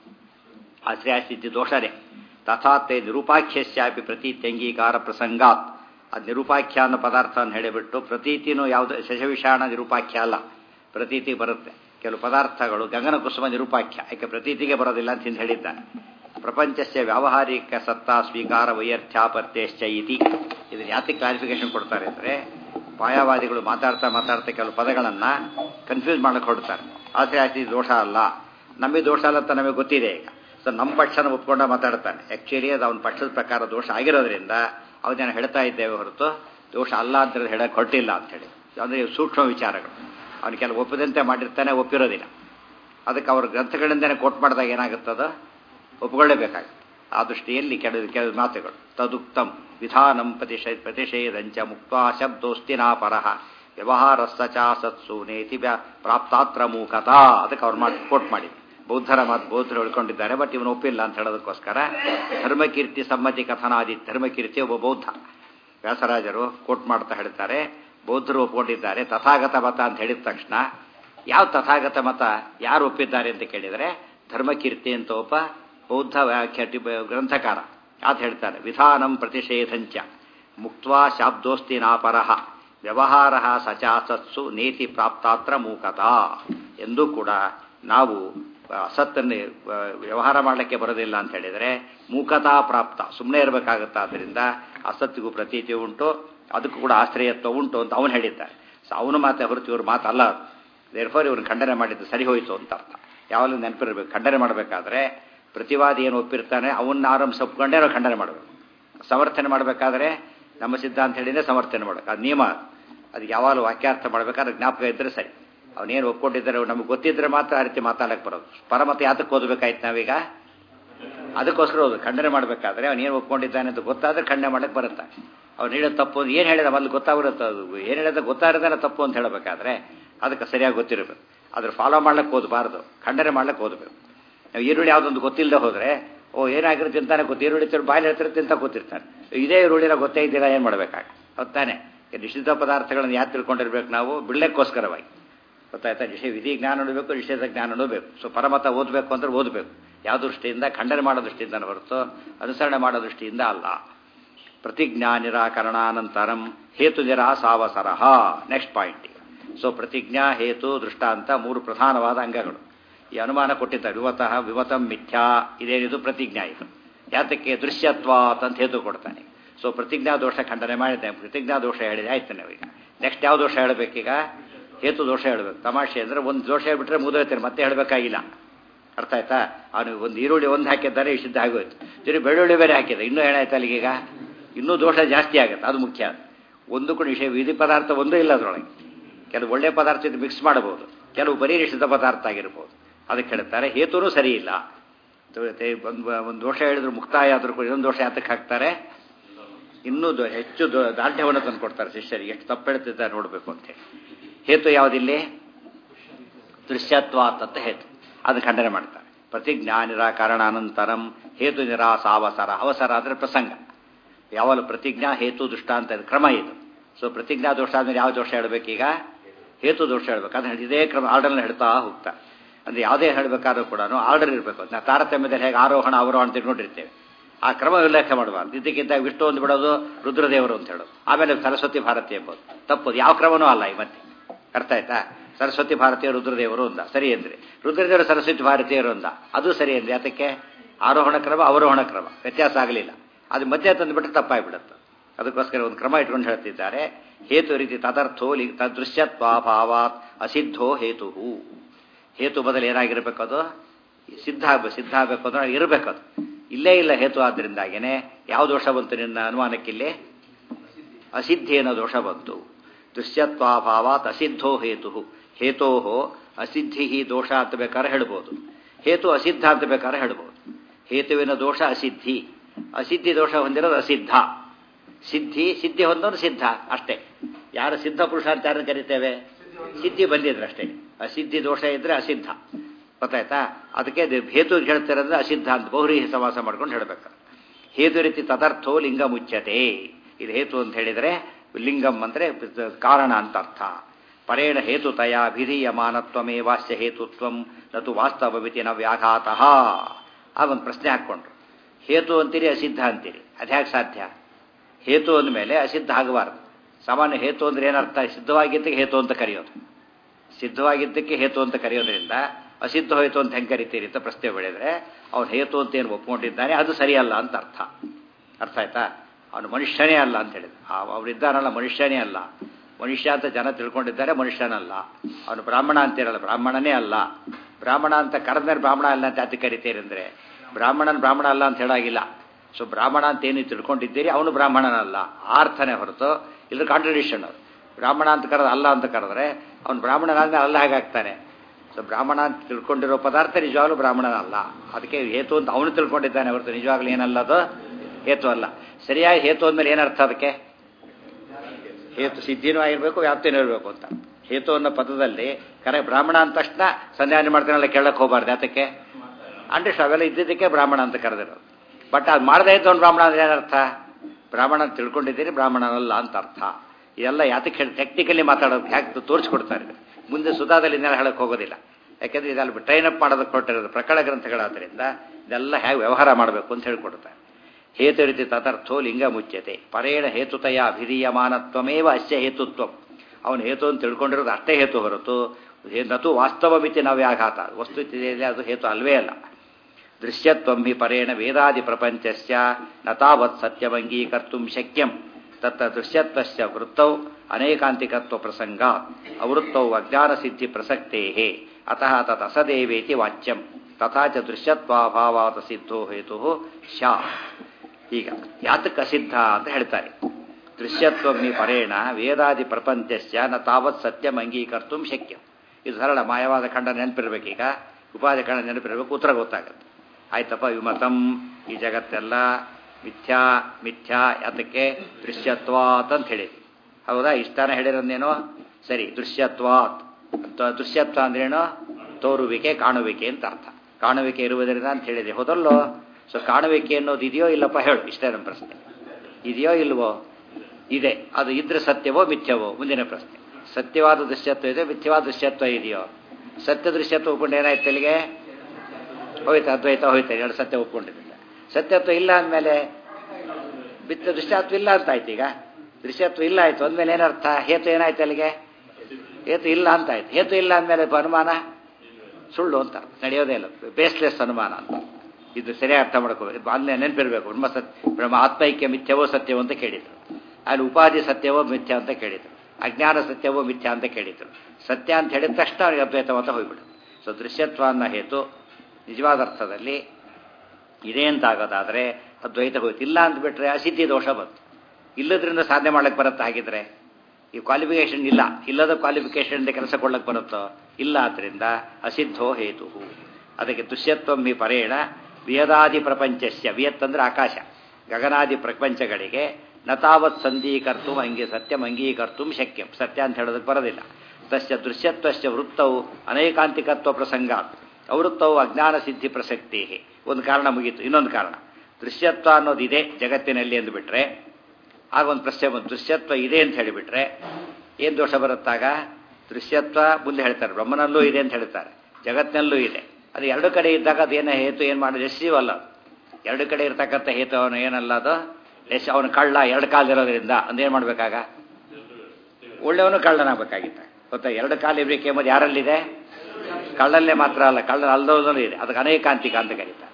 ಆಶ್ರಯಾಸ್ಥಿತಿ ದೋಷನೇ ತಥಾತೆ ನಿರುಪಾಖ್ಯಸ್ಯಾಪಿ ಪ್ರತೀತ್ಯಂಗೀಕಾರ ಪ್ರಸಂಗಾತ್ ಅದು ನಿರುಪಾಖ್ಯ ಅನ್ನೋ ಪದಾರ್ಥವನ್ನು ಹೇಳಿಬಿಟ್ಟು ಪ್ರತೀತಿನೂ ಯಾವುದು ಶಶವಿಷಾಣ ನಿರುಪಾಖ್ಯ ಅಲ್ಲ ಪ್ರತೀತಿ ಬರುತ್ತೆ ಕೆಲವು ಪದಾರ್ಥಗಳು ಗಗನ ಕುಸುಮ ನಿರುಪಾಖ್ಯ ಯಾಕೆ ಪ್ರತೀತಿಗೆ ಬರೋದಿಲ್ಲ ಅಂತ ಹಿಂದೆ ಹೇಳಿದ್ದಾನೆ ಪ್ರಪಂಚಸ್ಯ ವ್ಯಾವಹಾರಿಕ ಸತ್ತಾ ಸ್ವೀಕಾರ ವೈಯರ್ಥ್ಯಾಪತ್ಯಶ್ಚ ಇತಿ ಇದನ್ನು ಯಾತಿ ಕ್ಲಾರಿಫಿಕೇಶನ್ ಕೊಡ್ತಾರೆ ಅಂದರೆ ಮಾಯಾವಾದಿಗಳು ಮಾತಾಡ್ತಾ ಮಾತಾಡ್ತಾ ಕೆಲವು ಪದಗಳನ್ನು ಕನ್ಫ್ಯೂಸ್ ಮಾಡಕ್ಕೆ ಹೊಡ್ತಾರೆ ಆಶ್ರಯಾಸ್ತಿ ದೋಷ ಅಲ್ಲ ನಮಗೆ ದೋಷ ಅಲ್ಲ ಅಂತ ನಮಗೆ ಗೊತ್ತಿದೆ ಈಗ ಸೊ ನಮ್ಮ ಪಕ್ಷನ ಒಪ್ಕೊಂಡ ಮಾತಾಡ್ತಾನೆ ಆ್ಯಕ್ಚುಲಿ ಅದು ಅವನ ಪಕ್ಷದ ಪ್ರಕಾರ ದೋಷ ಆಗಿರೋದ್ರಿಂದ ಅವನ್ನ ಹೇಳ್ತಾ ಇದ್ದೇವೆ ಹೊರತು ದೋಷ ಅಲ್ಲ ಅಂತ ಹೇಳಕ್ಕೆ ಹೊರಟಿಲ್ಲ ಅಂತೇಳಿ ಅಂದರೆ ಸೂಕ್ಷ್ಮ ವಿಚಾರಗಳು ಅವನು ಕೆಲವು ಒಪ್ಪದಂತೆ ಮಾಡಿರ್ತಾನೆ ಒಪ್ಪಿರೋದಿಲ್ಲ ಅದಕ್ಕೆ ಅವ್ರ ಗ್ರಂಥಗಳಿಂದನೇ ಕೋಟ್ ಮಾಡಿದಾಗ ಏನಾಗುತ್ತದ ಒಪ್ಕೊಳ್ಳೇಬೇಕಾಗುತ್ತೆ ಆ ದೃಷ್ಟಿಯಲ್ಲಿ ಕೆಲವು ಕೆಲವು ಮಾತುಗಳು ತದುಕ್ತಂ ವಿಧಾನಂ ಪ್ರತಿಷ ಪ್ರತಿಷೇಧಂಚ ಮುಕ್ತ ಶಬ್ದೋಸ್ತಿನಾಪರ ವ್ಯವಹಾರಸ್ಸ ಚ ಸತ್ಸು ನೇತಿ ಪ್ರಾಪ್ತಾತ್ರ ಮೂಕತಾ ಅದಕ್ಕೆ ಅವ್ರು ಮಾಡಿ ಕೋಟ್ ಮಾಡಿ ಬೌದ್ಧರ ಮಾತು ಬೌದ್ಧರು ಹೇಳ್ಕೊಂಡಿದ್ದಾರೆ ಬಟ್ ಇವನು ಒಪ್ಪಿಲ್ಲ ಅಂತ ಹೇಳೋದಕ್ಕೋಸ್ಕರ ಧರ್ಮಕೀರ್ತಿ ಸಮ್ಮತಿ ಕಥನಾದಿ ಧರ್ಮಕೀರ್ತಿ ಒಬ್ಬ ಬೌದ್ಧ ವ್ಯಾಸರಾಜರು ಕೋಟ್ ಮಾಡ್ತಾ ಹೇಳ್ತಾರೆ ಬೌದ್ಧರು ಒಪ್ಕೊಂಡಿದ್ದಾರೆ ತಥಾಗತ ಮತ ಅಂತ ಹೇಳಿದ ತಕ್ಷಣ ಯಾವ ತಥಾಗತ ಮತ ಯಾರು ಒಪ್ಪಿದ್ದಾರೆ ಅಂತ ಕೇಳಿದರೆ ಧರ್ಮಕೀರ್ತಿ ಅಂತ ಒಬ್ಬ ಬೌದ್ಧ ವ್ಯಾಖ್ಯ ಗ್ರಂಥಕಾರ ಅಂತ ಹೇಳ್ತಾರೆ ವಿಧಾನಂ ಪ್ರತಿಷೇಧಂಚ ಮುಕ್ತ ಶಾಬ್ದೋಸ್ತಿ ನಾಪರಃ ವ್ಯವಹಾರ ಸಚಾ ಸತ್ಸು ನೇತಿ ಪ್ರಾಪ್ತಾತ್ರ ಮೂಕತಾ ಎಂದೂ ಕೂಡ ನಾವು ಅಸತ್ತನ್ನು ಆ, ವ್ಯವಹಾರ ಮಾಡಲಿಕ್ಕೆ ಬರೋದಿಲ್ಲ ಅಂತ ಹೇಳಿದರೆ ಮೂಕತಾ ಪ್ರಾಪ್ತ ಸುಮ್ಮನೆ ಇರಬೇಕಾಗುತ್ತಾ ಆದ್ದರಿಂದ ಅಸತ್ತಿಗೂ ಪ್ರತೀತಿ ಉಂಟು ಅದಕ್ಕೂ ಕೂಡ ಆಶ್ರಯತ್ವ ಉಂಟು ಅಂತ ಅವನು ಹೇಳಿದ್ದಾರೆ ಸೊ ಅವನು ಮಾತೆ ಹೊರತು ಇವ್ರ ಮಾತಲ್ಲ ದೇರ್ಫೋರ್ ಇವ್ರನ್ನ ಖಂಡನೆ ಮಾಡಿದ್ದು ಸರಿ ಹೋಯಿತು ಅಂತ ಅರ್ಥ ಯಾವಾಗಲೂ ನೆನಪಿರಬೇಕು ಖಂಡನೆ ಮಾಡಬೇಕಾದ್ರೆ ಪ್ರತಿವಾದಿ ಏನು ಒಪ್ಪಿರ್ತಾನೆ ಅವನ್ನ ಆರಂಭಿಸಿ ಒಪ್ಕೊಂಡೇ ನಾವು ಖಂಡನೆ ಮಾಡಬೇಕು ಸಮರ್ಥನೆ ಮಾಡಬೇಕಾದ್ರೆ ನಮ್ಮ ಸಿದ್ಧಾಂತ ಹೇಳಿದ್ರೆ ಸಮರ್ಥನೆ ಮಾಡಬೇಕು ಅದು ನಿಯಮ ಅದಕ್ಕೆ ಯಾವಾಗಲೂ ವಾಕ್ಯಾರ್ಥ ಮಾಡಬೇಕಾದ್ರೆ ಜ್ಞಾಪಕ ಇದ್ದರೆ ಸರಿ ಅವನೇನು ಒಪ್ಕೊಂಡಿದ್ದಾರೆ ನಮಗೆ ಗೊತ್ತಿದ್ರೆ ಮಾತ್ರ ಆ ರೀತಿ ಮಾತಾಡಕ್ಕೆ ಬರೋದು ಪರಮತ ಯಾತಕ್ಕೆ ಓದಬೇಕಾಯ್ತು ನಾವೀಗ ಅದಕ್ಕೋಸ್ಕರ ಓದು ಖಂಡನೆ ಮಾಡಬೇಕಾದ್ರೆ ಅವನೇನು ಒಪ್ಕೊಂಡಿದ್ದಾನೆ ಅಂತ ಗೊತ್ತಾದ್ರೆ ಖಂಡನೆ ಮಾಡಕ್ಕೆ ಬರುತ್ತೆ ಅವ್ನು ಹೇಳೋದು ತಪ್ಪು ಅಂತ ಏನು ಹೇಳಿದ ಮೊದಲು ಗೊತ್ತಾಗಿರುತ್ತೆ ಅದು ಏನು ಹೇಳಿದ ಗೊತ್ತಾಗಿರೋದನ್ನ ತಪ್ಪು ಅಂತ ಹೇಳಬೇಕಾದ್ರೆ ಅದಕ್ಕೆ ಸರಿಯಾಗಿ ಗೊತ್ತಿರಬೇಕು ಅದ್ರ ಫಾಲೋ ಮಾಡ್ಲಿಕ್ಕೆ ಓದಬಾರ್ದು ಖಂಡನೆ ಮಾಡ್ಲಿಕ್ಕೆ ಓದಬೇಕು ನಾವು ಈರುಳ್ಳಿ ಯಾವುದೊಂದು ಗೊತ್ತಿಲ್ಲದೆ ಹೋದರೆ ಓ ಏನಾಗಿರುತ್ತೆ ಅಂತಾನೆ ಗೊತ್ತು ಈರುಳ್ಳಿ ತಿರು ಬಾಯಲ್ಲಿ ಹತ್ತಿರುತ್ತೆ ಅಂತ ಗೊತ್ತಿರ್ತಾನೆ ಇದೇ ಈರುಳ್ಳಿನ ಗೊತ್ತೇ ಇದ್ದಿಲ್ಲ ಏನು ಮಾಡಬೇಕಾಗ ಹೊತ್ತಾನೆ ನಿಷಿದ್ಧ ಪದಾರ್ಥಗಳನ್ನು ಯಾರು ತಿಳ್ಕೊಂಡಿರ್ಬೇಕು ನಾವು ಬಿಡ್ಲಿಕ್ಕೋಸ್ಕರವಾಗಿ ಗೊತ್ತಾಯ್ತಾ ನಿಷೇಧ ವಿಧಿ ಜ್ಞಾನ ನೋಡಬೇಕು ನಿಷೇಧ ಜ್ಞಾನ ನೋಡಬೇಕು ಸೊ ಪರಮತ ಓದಬೇಕು ಅಂದ್ರೆ ಓದಬೇಕು ಯಾವ ದೃಷ್ಟಿಯಿಂದ ಖಂಡನೆ ಮಾಡೋ ದೃಷ್ಟಿಯಿಂದ ಹೊರತು ಅನುಸರಣೆ ಮಾಡೋ ದೃಷ್ಟಿಯಿಂದ ಅಲ್ಲ ಪ್ರತಿಜ್ಞಾ ನಿರಾಕರಣಾನಂತರಂ ಹೇತು ನಿರಾಸಾವಸರಹ ನೆಕ್ಸ್ಟ್ ಪಾಯಿಂಟ್ ಸೊ ಪ್ರತಿಜ್ಞಾ ಹೇತು ದೃಷ್ಟಾಂತ ಮೂರು ಪ್ರಧಾನವಾದ ಅಂಗಗಳು ಈ ಅನುಮಾನ ಕೊಟ್ಟಿದ್ದಾರೆ ವಿವತಃ ವಿವತಂ ಮಿಥ್ಯಾ ಇದೇನಿದು ಪ್ರತಿಜ್ಞಾ ಇದು ಯಾತಕ್ಕೆ ದೃಶ್ಯತ್ವಾತ್ ಅಂತ ಹೇತು ಕೊಡ್ತಾನೆ ಸೊ ಪ್ರತಿಜ್ಞಾ ದೋಷ ಖಂಡನೆ ಮಾಡಿದ್ದೇನೆ ಪ್ರತಿಜ್ಞಾ ದೋಷ ಹೇಳಿದೆ ಆಯ್ತು ನಾವೀಗ ನೆಕ್ಸ್ಟ್ ಯಾವ ದೋಷ ಹೇಳಬೇಕೀಗ ಹೇತು ದೋಷ ಹೇಳಬೇಕು ತಮಾಷೆ ಅಂದರೆ ಒಂದು ದೋಷ ಹೇಳ್ಬಿಟ್ರೆ ಮುಗಿದೋಯ್ತಾರೆ ಮತ್ತೆ ಹೇಳಬೇಕಾಗಿಲ್ಲ ಅರ್ಥ ಆಯ್ತಾ ಅವನು ಒಂದು ಈರುಳ್ಳಿ ಒಂದು ಹಾಕಿದ್ದಾರೆ ಇಷ್ಟಿದ್ದ ಆಗೋಯ್ತು ಜೊತೆ ಬೆಳ್ಳುಳ್ಳಿ ಬೇರೆ ಹಾಕಿದೆ ಇನ್ನೂ ಏನಾಯ್ತು ಅಲ್ಲಿಗೀಗ ಇನ್ನೂ ದೋಷ ಜಾಸ್ತಿ ಆಗುತ್ತೆ ಅದು ಮುಖ್ಯ ಒಂದು ಕೂಡ ವಿಷಯ ವಿಧಿ ಪದಾರ್ಥ ಒಂದೂ ಇಲ್ಲ ಅದರೊಳಗೆ ಕೆಲವು ಒಳ್ಳೆ ಪದಾರ್ಥ ಇದು ಮಿಕ್ಸ್ ಮಾಡಬಹುದು ಕೆಲವು ಬರೀ ನಿಷಿದ್ಧ ಪದಾರ್ಥ ಆಗಿರ್ಬೋದು ಅದಕ್ಕೆ ಹೇಳ್ತಾರೆ ಹೇತುನೂ ಸರಿ ಇಲ್ಲ ಒಂದು ಒಂದು ದೋಷ ಹೇಳಿದ್ರು ಮುಕ್ತಾಯ ಆದರೂ ಕೂಡ ಇನ್ನೊಂದು ದೋಷ ಯಾತಕ್ಕೆ ಹಾಕ್ತಾರೆ ಇನ್ನೂ ದೊ- ಹೆಚ್ಚು ದೊ- ದಾರ್ಢ್ಯವನ್ನು ತಂದು ಕೊಡ್ತಾರೆ ಶಿಷ್ಯರಿಗೆ ಎಷ್ಟು ತಪ್ಪು ಹೇಳ್ತಿದ್ದಾರೆ ನೋಡಬೇಕು ಅಂತ ಹೇಳಿ ಹೇತು ಯಾವುದಿಲ್ಲಿ ದೃಶ್ಯತ್ವಾತ್ ಅಂತ ಹೇತು ಅದು ಖಂಡನೆ ಮಾಡ್ತಾರೆ ಪ್ರತಿಜ್ಞಾ ನಿರಾಕರಣ ಅನಂತರಂ ಹೇತು ನಿರಾಸಾವಸರ ಅವಸರ ಅಂದರೆ ಪ್ರಸಂಗ ಯಾವಾಗಲೂ ಪ್ರತಿಜ್ಞಾ ಹೇತು ದೃಷ್ಟಾಂತ ಇದು ಕ್ರಮ ಇದು ಸೊ ಪ್ರತಿಜ್ಞಾ ದೋಷ ಆದ್ಮೇಲೆ ಯಾವ ದೋಷ ಹೇಳ್ಬೇಕೀಗ ಹೇತು ದೋಷ ಹೇಳ್ಬೇಕು ಅದನ್ನ ಇದೇ ಕ್ರಮ ಆರ್ಡರ್ನ ಹೇಳ್ತಾ ಹೋಗ್ತಾ ಅಂದ್ರೆ ಯಾವುದೇ ಹೇಳಬೇಕಾದ್ರೂ ಕೂಡ ಆರ್ಡರ್ ಇರಬೇಕು ನಾವು ತಾರತಮ್ಯದಲ್ಲಿ ಹೇಗೆ ಆರೋಹಣ ಅವರೋಹಣ ತಿಳ್ಕೊಂಡಿರ್ತೇವೆ ಆ ಕ್ರಮ ಉಲ್ಲೇಖ ಮಾಡಬಾರ್ದು ಇದಕ್ಕಿಂತ ವಿಷ್ಣು ಒಂದು ಬಿಡೋದು ರುದ್ರದೇವರು ಅಂತ ಹೇಳೋದು ಆಮೇಲೆ ಸರಸ್ವತಿ ಭಾರತಿ ಎಂಬುದು ತಪ್ಪದು ಯಾವ ಕ್ರಮನೂ ಅಲ್ಲ ಈ ಮತ್ತೆ ಅರ್ಥ ಆಯ್ತಾ ಸರಸ್ವತಿ ಭಾರತೀಯ ರುದ್ರದೇವರು ಒಂದ ಸರಿ ಅಂದ್ರೆ ರುದ್ರದೇವರು ಸರಸ್ವತಿ ಭಾರತೀಯರು ಒಂದ ಅದು ಸರಿ ಅಂದ್ರೆ ಅದಕ್ಕೆ ಆರೋಹಣ ಕ್ರಮ ಅವರೋಹಣ ಕ್ರಮ ವ್ಯತ್ಯಾಸ ಆಗಲಿಲ್ಲ ಅದು ಮಧ್ಯೆ ತಂದುಬಿಟ್ರೆ ತಪ್ಪಾಗ್ಬಿಡುತ್ತೆ ಅದಕ್ಕೋಸ್ಕರ ಒಂದು ಕ್ರಮ ಇಟ್ಕೊಂಡು ಹೇಳ್ತಿದ್ದಾರೆ ಹೇತು ರೀತಿ ತದರ್ಥೋ ಲಿ ತದೃಶ್ಯತ್ವಾಭಾವಾತ್ ಅಸಿದ್ಧೋ ಹೇತು ಹೇತು ಬದಲು ಏನಾಗಿರ್ಬೇಕು ಅದು ಸಿದ್ಧ ಆಗ್ಬೇಕು ಸಿದ್ಧ ಆಗಬೇಕು ಅಂದ್ರೆ ಇರಬೇಕದು ಇಲ್ಲೇ ಇಲ್ಲ ಹೇತು ಆದ್ದರಿಂದಾಗೇನೆ ಯಾವ ದೋಷ ಬಂತು ನಿನ್ನ ಅನುಮಾನಕ್ಕಿಲ್ಲಿ ಅಸಿದ್ಧೇನ ದೋಷ ಬಂತು ದೃಶ್ಯತ್ವಾಭಾವಾತ್ ಅಸಿದ್ಧೋ ಹೇತು ಹೇತೋ ಅಸಿದ್ಧಿ ದೋಷ ಅಂತ ಬೇಕಾದ್ರೆ ಹೇಳ್ಬೋದು ಹೇತು ಅಸಿದ್ಧ ಅಂತ ಬೇಕಾದ್ರೆ ಹೇಳ್ಬೋದು ಹೇತುವಿನ ದೋಷ ಅಸಿದ್ಧಿ ಅಸಿದ್ಧಿ ದೋಷ ಹೊಂದಿರೋದು ಅಸಿದ್ಧ ಸಿದ್ಧಿ ಸಿದ್ಧಿ ಹೊಂದೋರು ಸಿದ್ಧ ಅಷ್ಟೇ ಯಾರು ಸಿದ್ಧ ಪುರುಷ ಅಂತ ಯಾರು ಕರಿತೇವೆ ಸಿದ್ಧಿ ಬಂದಿದ್ರೆ ಅಷ್ಟೇ ಅಸಿದ್ಧಿ ದೋಷ ಇದ್ರೆ ಅಸಿದ್ಧ ಗೊತ್ತಾಯ್ತಾ ಅದಕ್ಕೆ ಅದು ಹೇತು ಹೇಳ್ತಿರೋದ್ರೆ ಅಸಿದ್ಧ ಅಂತ ಬಹುರಿ ಸಮಾಸ ಮಾಡ್ಕೊಂಡು ಹೇಳ್ಬೇಕು ಹೇತು ರೀತಿ ತದರ್ಥೋ ಲಿಂಗ ಮುಚ್ಚತೆ ಇದು ಹೇತು ಅಂತ ಹೇಳಿದರೆ ಲಿಂಗಂ ಅಂದರೆ ಕಾರಣ ಅಂತ ಅರ್ಥ ಪರೇಣ ಹೇತುತಯ ಭಿಧೀಯಮಾನತ್ವಮೇವಾಸ್ಯ ಹೇತುತ್ವಂ ನತು ವಾಸ್ತವವಿತಿ ನ ವ್ಯಾಘಾತಃ ಆ ಒಂದು ಪ್ರಶ್ನೆ ಹಾಕ್ಕೊಂಡ್ರು ಹೇತು ಅಂತೀರಿ ಅಸಿದ್ಧ ಅಂತೀರಿ ಅದ್ಯಾಕೆ ಸಾಧ್ಯ ಹೇತು ಅಂದಮೇಲೆ ಅಸಿದ್ಧ ಆಗಬಾರ್ದು ಸಾಮಾನ್ಯ ಹೇತು ಅಂದ್ರೆ ಏನರ್ಥ ಸಿದ್ಧವಾಗಿದ್ದಕ್ಕೆ ಹೇತು ಅಂತ ಕರೆಯೋದು ಸಿದ್ಧವಾಗಿದ್ದಕ್ಕೆ ಹೇತು ಅಂತ ಕರೆಯೋದ್ರಿಂದ ಅಸಿದ್ಧ ಹೋಯ್ತು ಅಂತ ಹೆಂಗೆ ಕರಿತೀರಿ ಅಂತ ಪ್ರಶ್ನೆ ಬೆಳೆದ್ರೆ ಅವ್ನು ಹೇತು ಅಂತ ಏನು ಒಪ್ಕೊಂಡಿದ್ದಾನೆ ಅದು ಸರಿಯಲ್ಲ ಅಂತ ಅರ್ಥ ಅರ್ಥ ಆಯ್ತಾ ಅವನು ಮನುಷ್ಯನೇ ಅಲ್ಲ ಅಂತ ಹೇಳಿದ ಅವರಿದ್ದಾನಲ್ಲ ಮನುಷ್ಯನೇ ಅಲ್ಲ ಮನುಷ್ಯ ಅಂತ ಜನ ತಿಳ್ಕೊಂಡಿದ್ದಾರೆ ಮನುಷ್ಯನಲ್ಲ ಅವನು ಬ್ರಾಹ್ಮಣ ಅಂತಿರಲ್ಲ ಬ್ರಾಹ್ಮಣನೇ ಅಲ್ಲ ಬ್ರಾಹ್ಮಣ ಅಂತ ಕರೆದ್ಮೇಲೆ ಬ್ರಾಹ್ಮಣ ಅಲ್ಲ ಅಂತ ಯಾಕೆ ಕರಿತೀರಿ ಅಂದರೆ ಬ್ರಾಹ್ಮಣನ ಬ್ರಾಹ್ಮಣ ಅಲ್ಲ ಅಂತ ಹೇಳಾಗಿಲ್ಲ ಸೊ ಬ್ರಾಹ್ಮಣ ಅಂತ ಏನು ತಿಳ್ಕೊಂಡಿದ್ದೀರಿ ಅವನು ಬ್ರಾಹ್ಮಣನಲ್ಲ ಆ ಅರ್ಥನೇ ಹೊರತು ಇದ್ರ ಕಾಂಟ್ರಡಿಕ್ಷನ್ ಅದು ಬ್ರಾಹ್ಮಣ ಅಂತ ಕರೆದ ಅಲ್ಲ ಅಂತ ಕರೆದ್ರೆ ಅವನು ಬ್ರಾಹ್ಮಣನಾದ್ಮೇಲೆ ಅಲ್ಲ ಹೇಗಾಗ್ತಾನೆ ಸೊ ಬ್ರಾಹ್ಮಣ ಅಂತ ತಿಳ್ಕೊಂಡಿರೋ ಪದಾರ್ಥ ನಿಜವಾಗ್ಲೂ ಬ್ರಾಹ್ಮಣನಲ್ಲ ಅದಕ್ಕೆ ಹೇತು ಅಂತ ಅವನು ತಿಳ್ಕೊಂಡಿದ್ದಾನೆ ಹೊರತು ನಿಜವಾಗ್ಲೂ ಏನಲ್ಲ ಅದು ಹೇತು ಅಲ್ಲ ಸರಿಯಾಗಿ ಹೇತು ಅಂದ್ಮೇಲೆ ಏನರ್ಥ ಅದಕ್ಕೆ ಹೇತು ಸಿದ್ಧಿನೂ ಆಗಿರ್ಬೇಕು ವ್ಯಾಪ್ತಿನೂ ಇರಬೇಕು ಅಂತ ಹೇತು ಅನ್ನೋ ಪದದಲ್ಲಿ ಕರೆ ಬ್ರಾಹ್ಮಣ ಅಂದ ತಕ್ಷಣ ಸಂಧ್ಯಾನೆ ಮಾಡ್ತಾನಲ್ಲ ಕೇಳಕ್ಕೆ ಹೋಗಬಾರ್ದು ಯಾತಕ್ಕೆ ಅಂದ್ರೆ ಅವೆಲ್ಲ ಇದ್ದಿದ್ದಕ್ಕೆ ಬ್ರಾಹ್ಮಣ ಅಂತ ಕರೆದಿರೋದು ಬಟ್ ಅದು ಮಾಡದೇ ಇದ್ದವನು ಬ್ರಾಹ್ಮಣ ಅಂದ್ರೆ ಏನರ್ಥ ಬ್ರಾಹ್ಮಣ ಅಂತ ತಿಳ್ಕೊಂಡಿದ್ದೀರಿ ಬ್ರಾಹ್ಮಣನಲ್ಲ ಅಂತ ಅರ್ಥ ಇದೆಲ್ಲ ಯಾತಕ್ಕೆ ಹೇಳಿ ಟೆಕ್ನಿಕಲಿ ಮಾತಾಡೋದು ಯಾಕೆ ತೋರಿಸ್ಕೊಡ್ತಾರೆ ಮುಂದೆ ಸುಧಾದಲ್ಲಿ ಇನ್ನೆಲ್ಲ ಹೇಳಕ್ಕೆ ಹೋಗೋದಿಲ್ಲ ಯಾಕೆಂದ್ರೆ ಇದೆಲ್ಲ ಟ್ರೈನ್ ಅಪ್ ಮಾಡೋದಕ್ಕೆ ಕೊಟ್ಟಿರೋದು ಪ್ರಕರಣ ಗ್ರಂಥಗಳಾದ್ದರಿಂದ ಇದೆಲ್ಲ ಹೇಗೆ ವ್ಯವಹಾರ ಮಾಡಬೇಕು ಅಂತ ಹೇಳ್ಕೊಡ್ತಾರೆ ಹೇತು ರೀತಿ ತದರ್ಥೋ ಲಿಂಗ ಮುಚ್ಯತೆ ಪರೇಣ ಹೇತುತಯ ಅಭಿಧೀಯಮಾನತ್ವಮೇವ ಅಸ್ಯ ಹೇತುತ್ವ ಅವನು ಹೇತು ಅಂತ ತಿಳ್ಕೊಂಡಿರೋದು ಅಷ್ಟೇ ಹೇತು ಹೊರತು ನತು ವಾಸ್ತವಮಿತಿ ನವ್ಯಾಘಾತ ವಸ್ತುತಿಯಲ್ಲಿ ಅದು ಹೇತು ಅಲ್ವೇ ಅಲ್ಲ ದೃಶ್ಯತ್ವಂ ಹಿ ಪರೇಣ ವೇದಾದಿ ಪ್ರಪಂಚಸ್ಯ ನ ತಾವತ್ ಸತ್ಯಮಂಗೀಕರ್ತು ಶಕ್ಯಂ ತತ್ತ ದೃಶ್ಯತ್ವಸ್ಯ ವೃತ್ತೌ ಅನೇಕಾಂತಿಕತ್ವ ಪ್ರಸಂಗ ಅವೃತ್ತೌ ಅಜ್ಞಾನಸಿದ್ಧಿ ಪ್ರಸಕ್ತೇ ಅತಃ ತತ್ ಅಸದೇವೇತಿ ವಾಚ್ಯಂ ತಥಾ ಚ ದೃಶ್ಯತ್ವಾಭಾವಾತ ಸಿದ್ಧೋ ಹೇತು ಶಾ ಈಗ ಯಾತಕ್ಕೆ ಅಸಿದ್ಧ ಅಂತ ಹೇಳ್ತಾರೆ ದೃಶ್ಯತ್ವಮಿ ಪರೇಣ ವೇದಾದಿ ಪ್ರಪಂಚಸ್ಯ ನ ತಾವತ್ ಸತ್ಯಂ ಅಂಗೀಕರ್ತು ಶಕ್ಯ ಇದು ಸರಳ ಮಾಯವಾದ ಖಂಡ ನೆನಪಿರ್ಬೇಕೀಗ ಉಪಾಧಿ ಖಂಡ ನೆನಪಿರ್ಬೇಕು ಉತ್ತರ ಗೊತ್ತಾಗುತ್ತೆ ಆಯ್ತಪ್ಪ ವಿಮತಂ ಈ ಜಗತ್ತೆಲ್ಲ ಮಿಥ್ಯಾ ಮಿಥ್ಯಾ ಯಾತಕ್ಕೆ ದೃಶ್ಯತ್ವಾತ್ ಅಂತ ಹೇಳಿದ್ವಿ ಹೌದಾ ಇಷ್ಟಾನ ಹೇಳಿರೋದೇನೋ ಸರಿ ದೃಶ್ಯತ್ವಾತ್ ದೃಶ್ಯತ್ವ ಅಂದ್ರೇನು ತೋರುವಿಕೆ ಕಾಣುವಿಕೆ ಅಂತ ಅರ್ಥ ಕಾಣುವಿಕೆ ಇರುವುದರಿಂದ ಅಂತ ಹೇಳಿದೆ ಹೌದಲ್ಲೋ ಸೊ ಕಾಣುವಿಕೆ ಅನ್ನೋದು ಇದೆಯೋ ಇಲ್ಲಪ್ಪ ಹೇಳು ಇಷ್ಟೇ ನಮ್ಮ ಪ್ರಶ್ನೆ ಇದೆಯೋ ಇಲ್ವೋ ಇದೆ ಅದು ಇದ್ರೆ ಸತ್ಯವೋ ಮಿಥ್ಯವೋ ಮುಂದಿನ ಪ್ರಶ್ನೆ ಸತ್ಯವಾದ ದೃಶ್ಯತ್ವ ಇದೆ ಮಿಥ್ಯವಾದ ದೃಶ್ಯತ್ವ ಇದೆಯೋ ಸತ್ಯ ದೃಶ್ಯತ್ವ ಒಪ್ಕೊಂಡು ಏನಾಯ್ತು ಅಲ್ಲಿಗೆ ಹೋಯ್ತು ಅದ್ವೈತ ಹೋಯ್ತು ಎರಡು ಸತ್ಯ ಒಪ್ಕೊಂಡಿದ್ದಿಲ್ಲ ಸತ್ಯತ್ವ ಇಲ್ಲ ಅಂದಮೇಲೆ ಬಿತ್ತ ದೃಶ್ಯತ್ವ ಇಲ್ಲ ಅಂತ ಆಯ್ತು ಈಗ ದೃಶ್ಯತ್ವ ಇಲ್ಲ ಆಯ್ತು ಅಂದಮೇಲೆ ಏನರ್ಥ ಹೇತು ಏನಾಯ್ತು ಅಲ್ಲಿಗೆ ಹೇತು ಇಲ್ಲ ಅಂತ ಆಯ್ತು ಹೇತು ಇಲ್ಲ ಅಂದಮೇಲೆ ಅನುಮಾನ ಸುಳ್ಳು ಅಂತ ನಡೆಯೋದೇ ಇಲ್ಲ ಬೇಸ್ಲೆಸ್ ಅನುಮಾನ ಅಂತ ಇದು ಸರಿಯಾಗಿ ಅರ್ಥ ಮಾಡ್ಕೋಬೇಕು ಅಲ್ಲೇ ನೆನಪಿರ್ಬೇಕು ಬ್ರಹ್ಮ ಸತ್ಯ ಬ್ರಹ್ಮ ಆತ್ಮೈಕ್ಯ ಮಿಥ್ಯವೋ ಸತ್ಯವೋ ಅಂತ ಕೇಳಿದ್ರು ಅಲ್ಲಿ ಉಪಾಧಿ ಸತ್ಯವೋ ಮಿಥ್ಯ ಅಂತ ಕೇಳಿದ್ರು ಅಜ್ಞಾನ ಸತ್ಯವೋ ಮಿಥ್ಯ ಅಂತ ಕೇಳಿದ್ರು ಸತ್ಯ ಅಂತ ಹೇಳಿದ ತಕ್ಷಣ ಅವನಿಗೆ ಅದ್ವೈತ ಅಂತ ಹೋಗ್ಬಿಡು ಸೊ ದೃಶ್ಯತ್ವ ಅನ್ನೋ ಹೇತು ನಿಜವಾದ ಅರ್ಥದಲ್ಲಿ ಇದೆ ಅಂತಾಗೋದಾದರೆ ಅದ್ವೈತ ಹೋಯ್ತು ಇಲ್ಲ ಅಂದ್ಬಿಟ್ರೆ ಅಸಿದ್ಧಿ ದೋಷ ಬಂತು ಇಲ್ಲದ್ರಿಂದ ಸಾಧನೆ ಮಾಡಕ್ಕೆ ಬರುತ್ತೆ ಹಾಗಿದ್ರೆ ಈ ಕ್ವಾಲಿಫಿಕೇಶನ್ ಇಲ್ಲ ಇಲ್ಲದ ಕ್ವಾಲಿಫಿಕೇಶನ್ ಕೆಲಸ ಕೊಡ್ಲಕ್ಕೆ ಬರುತ್ತೋ ಇಲ್ಲ ಆದ್ರಿಂದ ಅಸಿದ್ಧೋ ಹೇತು ಅದಕ್ಕೆ ದುಷ್ಯತ್ವಂ ಹಿ ಪರೇಣ ವಿಯದಾದಿ ಪ್ರಪಂಚಸ್ಯ ವಿಯತ್ ಅಂದ್ರೆ ಆಕಾಶ ಗಗನಾದಿ ಪ್ರಪಂಚಗಳಿಗೆ ನತಾವತ್ ಸಂಧೀಕರ್ತು ಅಂಗಿ ಸತ್ಯಂ ಅಂಗೀಕರ್ತು ಶಕ್ಯಂ ಸತ್ಯ ಅಂತ ಹೇಳೋದಕ್ಕೆ ಬರೋದಿಲ್ಲ ತಸ್ಯ ದೃಶ್ಯತ್ವಸ್ಯ ವೃತ್ತವು ಅನೇಕಾಂತಿಕತ್ವ ಪ್ರಸಂಗ ಅವೃತ್ತವು ಅಜ್ಞಾನ ಸಿದ್ಧಿ ಪ್ರಸಕ್ತಿ ಒಂದು ಕಾರಣ ಮುಗೀತು ಇನ್ನೊಂದು ಕಾರಣ ದೃಶ್ಯತ್ವ ಅನ್ನೋದು ಇದೆ ಜಗತ್ತಿನಲ್ಲಿ ಅಂದುಬಿಟ್ರೆ ಆಗ ಒಂದು ಪ್ರಶ್ನೆ ಬಂತು ದೃಶ್ಯತ್ವ ಇದೆ ಅಂತ ಹೇಳಿಬಿಟ್ರೆ ಏನು ದೋಷ ಬರುತ್ತಾಗ ದೃಶ್ಯತ್ವ ಮುಂದೆ ಹೇಳ್ತಾರೆ ಬ್ರಹ್ಮನಲ್ಲೂ ಇದೆ ಅಂತ ಹೇಳ್ತಾರೆ ಜಗತ್ತಿನಲ್ಲೂ ಇದೆ ಅದು ಎರಡು ಕಡೆ ಇದ್ದಾಗ ಅದೇನು ಹೇತು ಏನು ಮಾಡೋದು ಎಸ್ಸಿವಲ್ಲ ಎರಡು ಕಡೆ ಇರ್ತಕ್ಕಂಥ ಹೇತು ಅವನು ಏನಲ್ಲ ಅದು ಎಸ್ ಅವನು ಕಳ್ಳ ಎರಡು ಕಾಲದಿರೋದ್ರಿಂದ ಅಂದೇನು ಮಾಡಬೇಕಾಗ ಒಳ್ಳೆಯವನು ಕಳ್ಳನಾಗಬೇಕಾಗಿತ್ತ ಗೊತ್ತಾ ಎರಡು ಕಾಲು ಇರಬೇಕು ಎಂಬುದು ಯಾರಲ್ಲಿದೆ ಕಳ್ಳಲ್ಲೇ ಮಾತ್ರ ಅಲ್ಲ ಕಳ್ಳ ಅಲ್ಲದೋದೂ ಇದೆ ಅದಕ್ಕೆ ಅನೇಕಾಂತಿಕ ಅಂತ ಕರೀತಾರೆ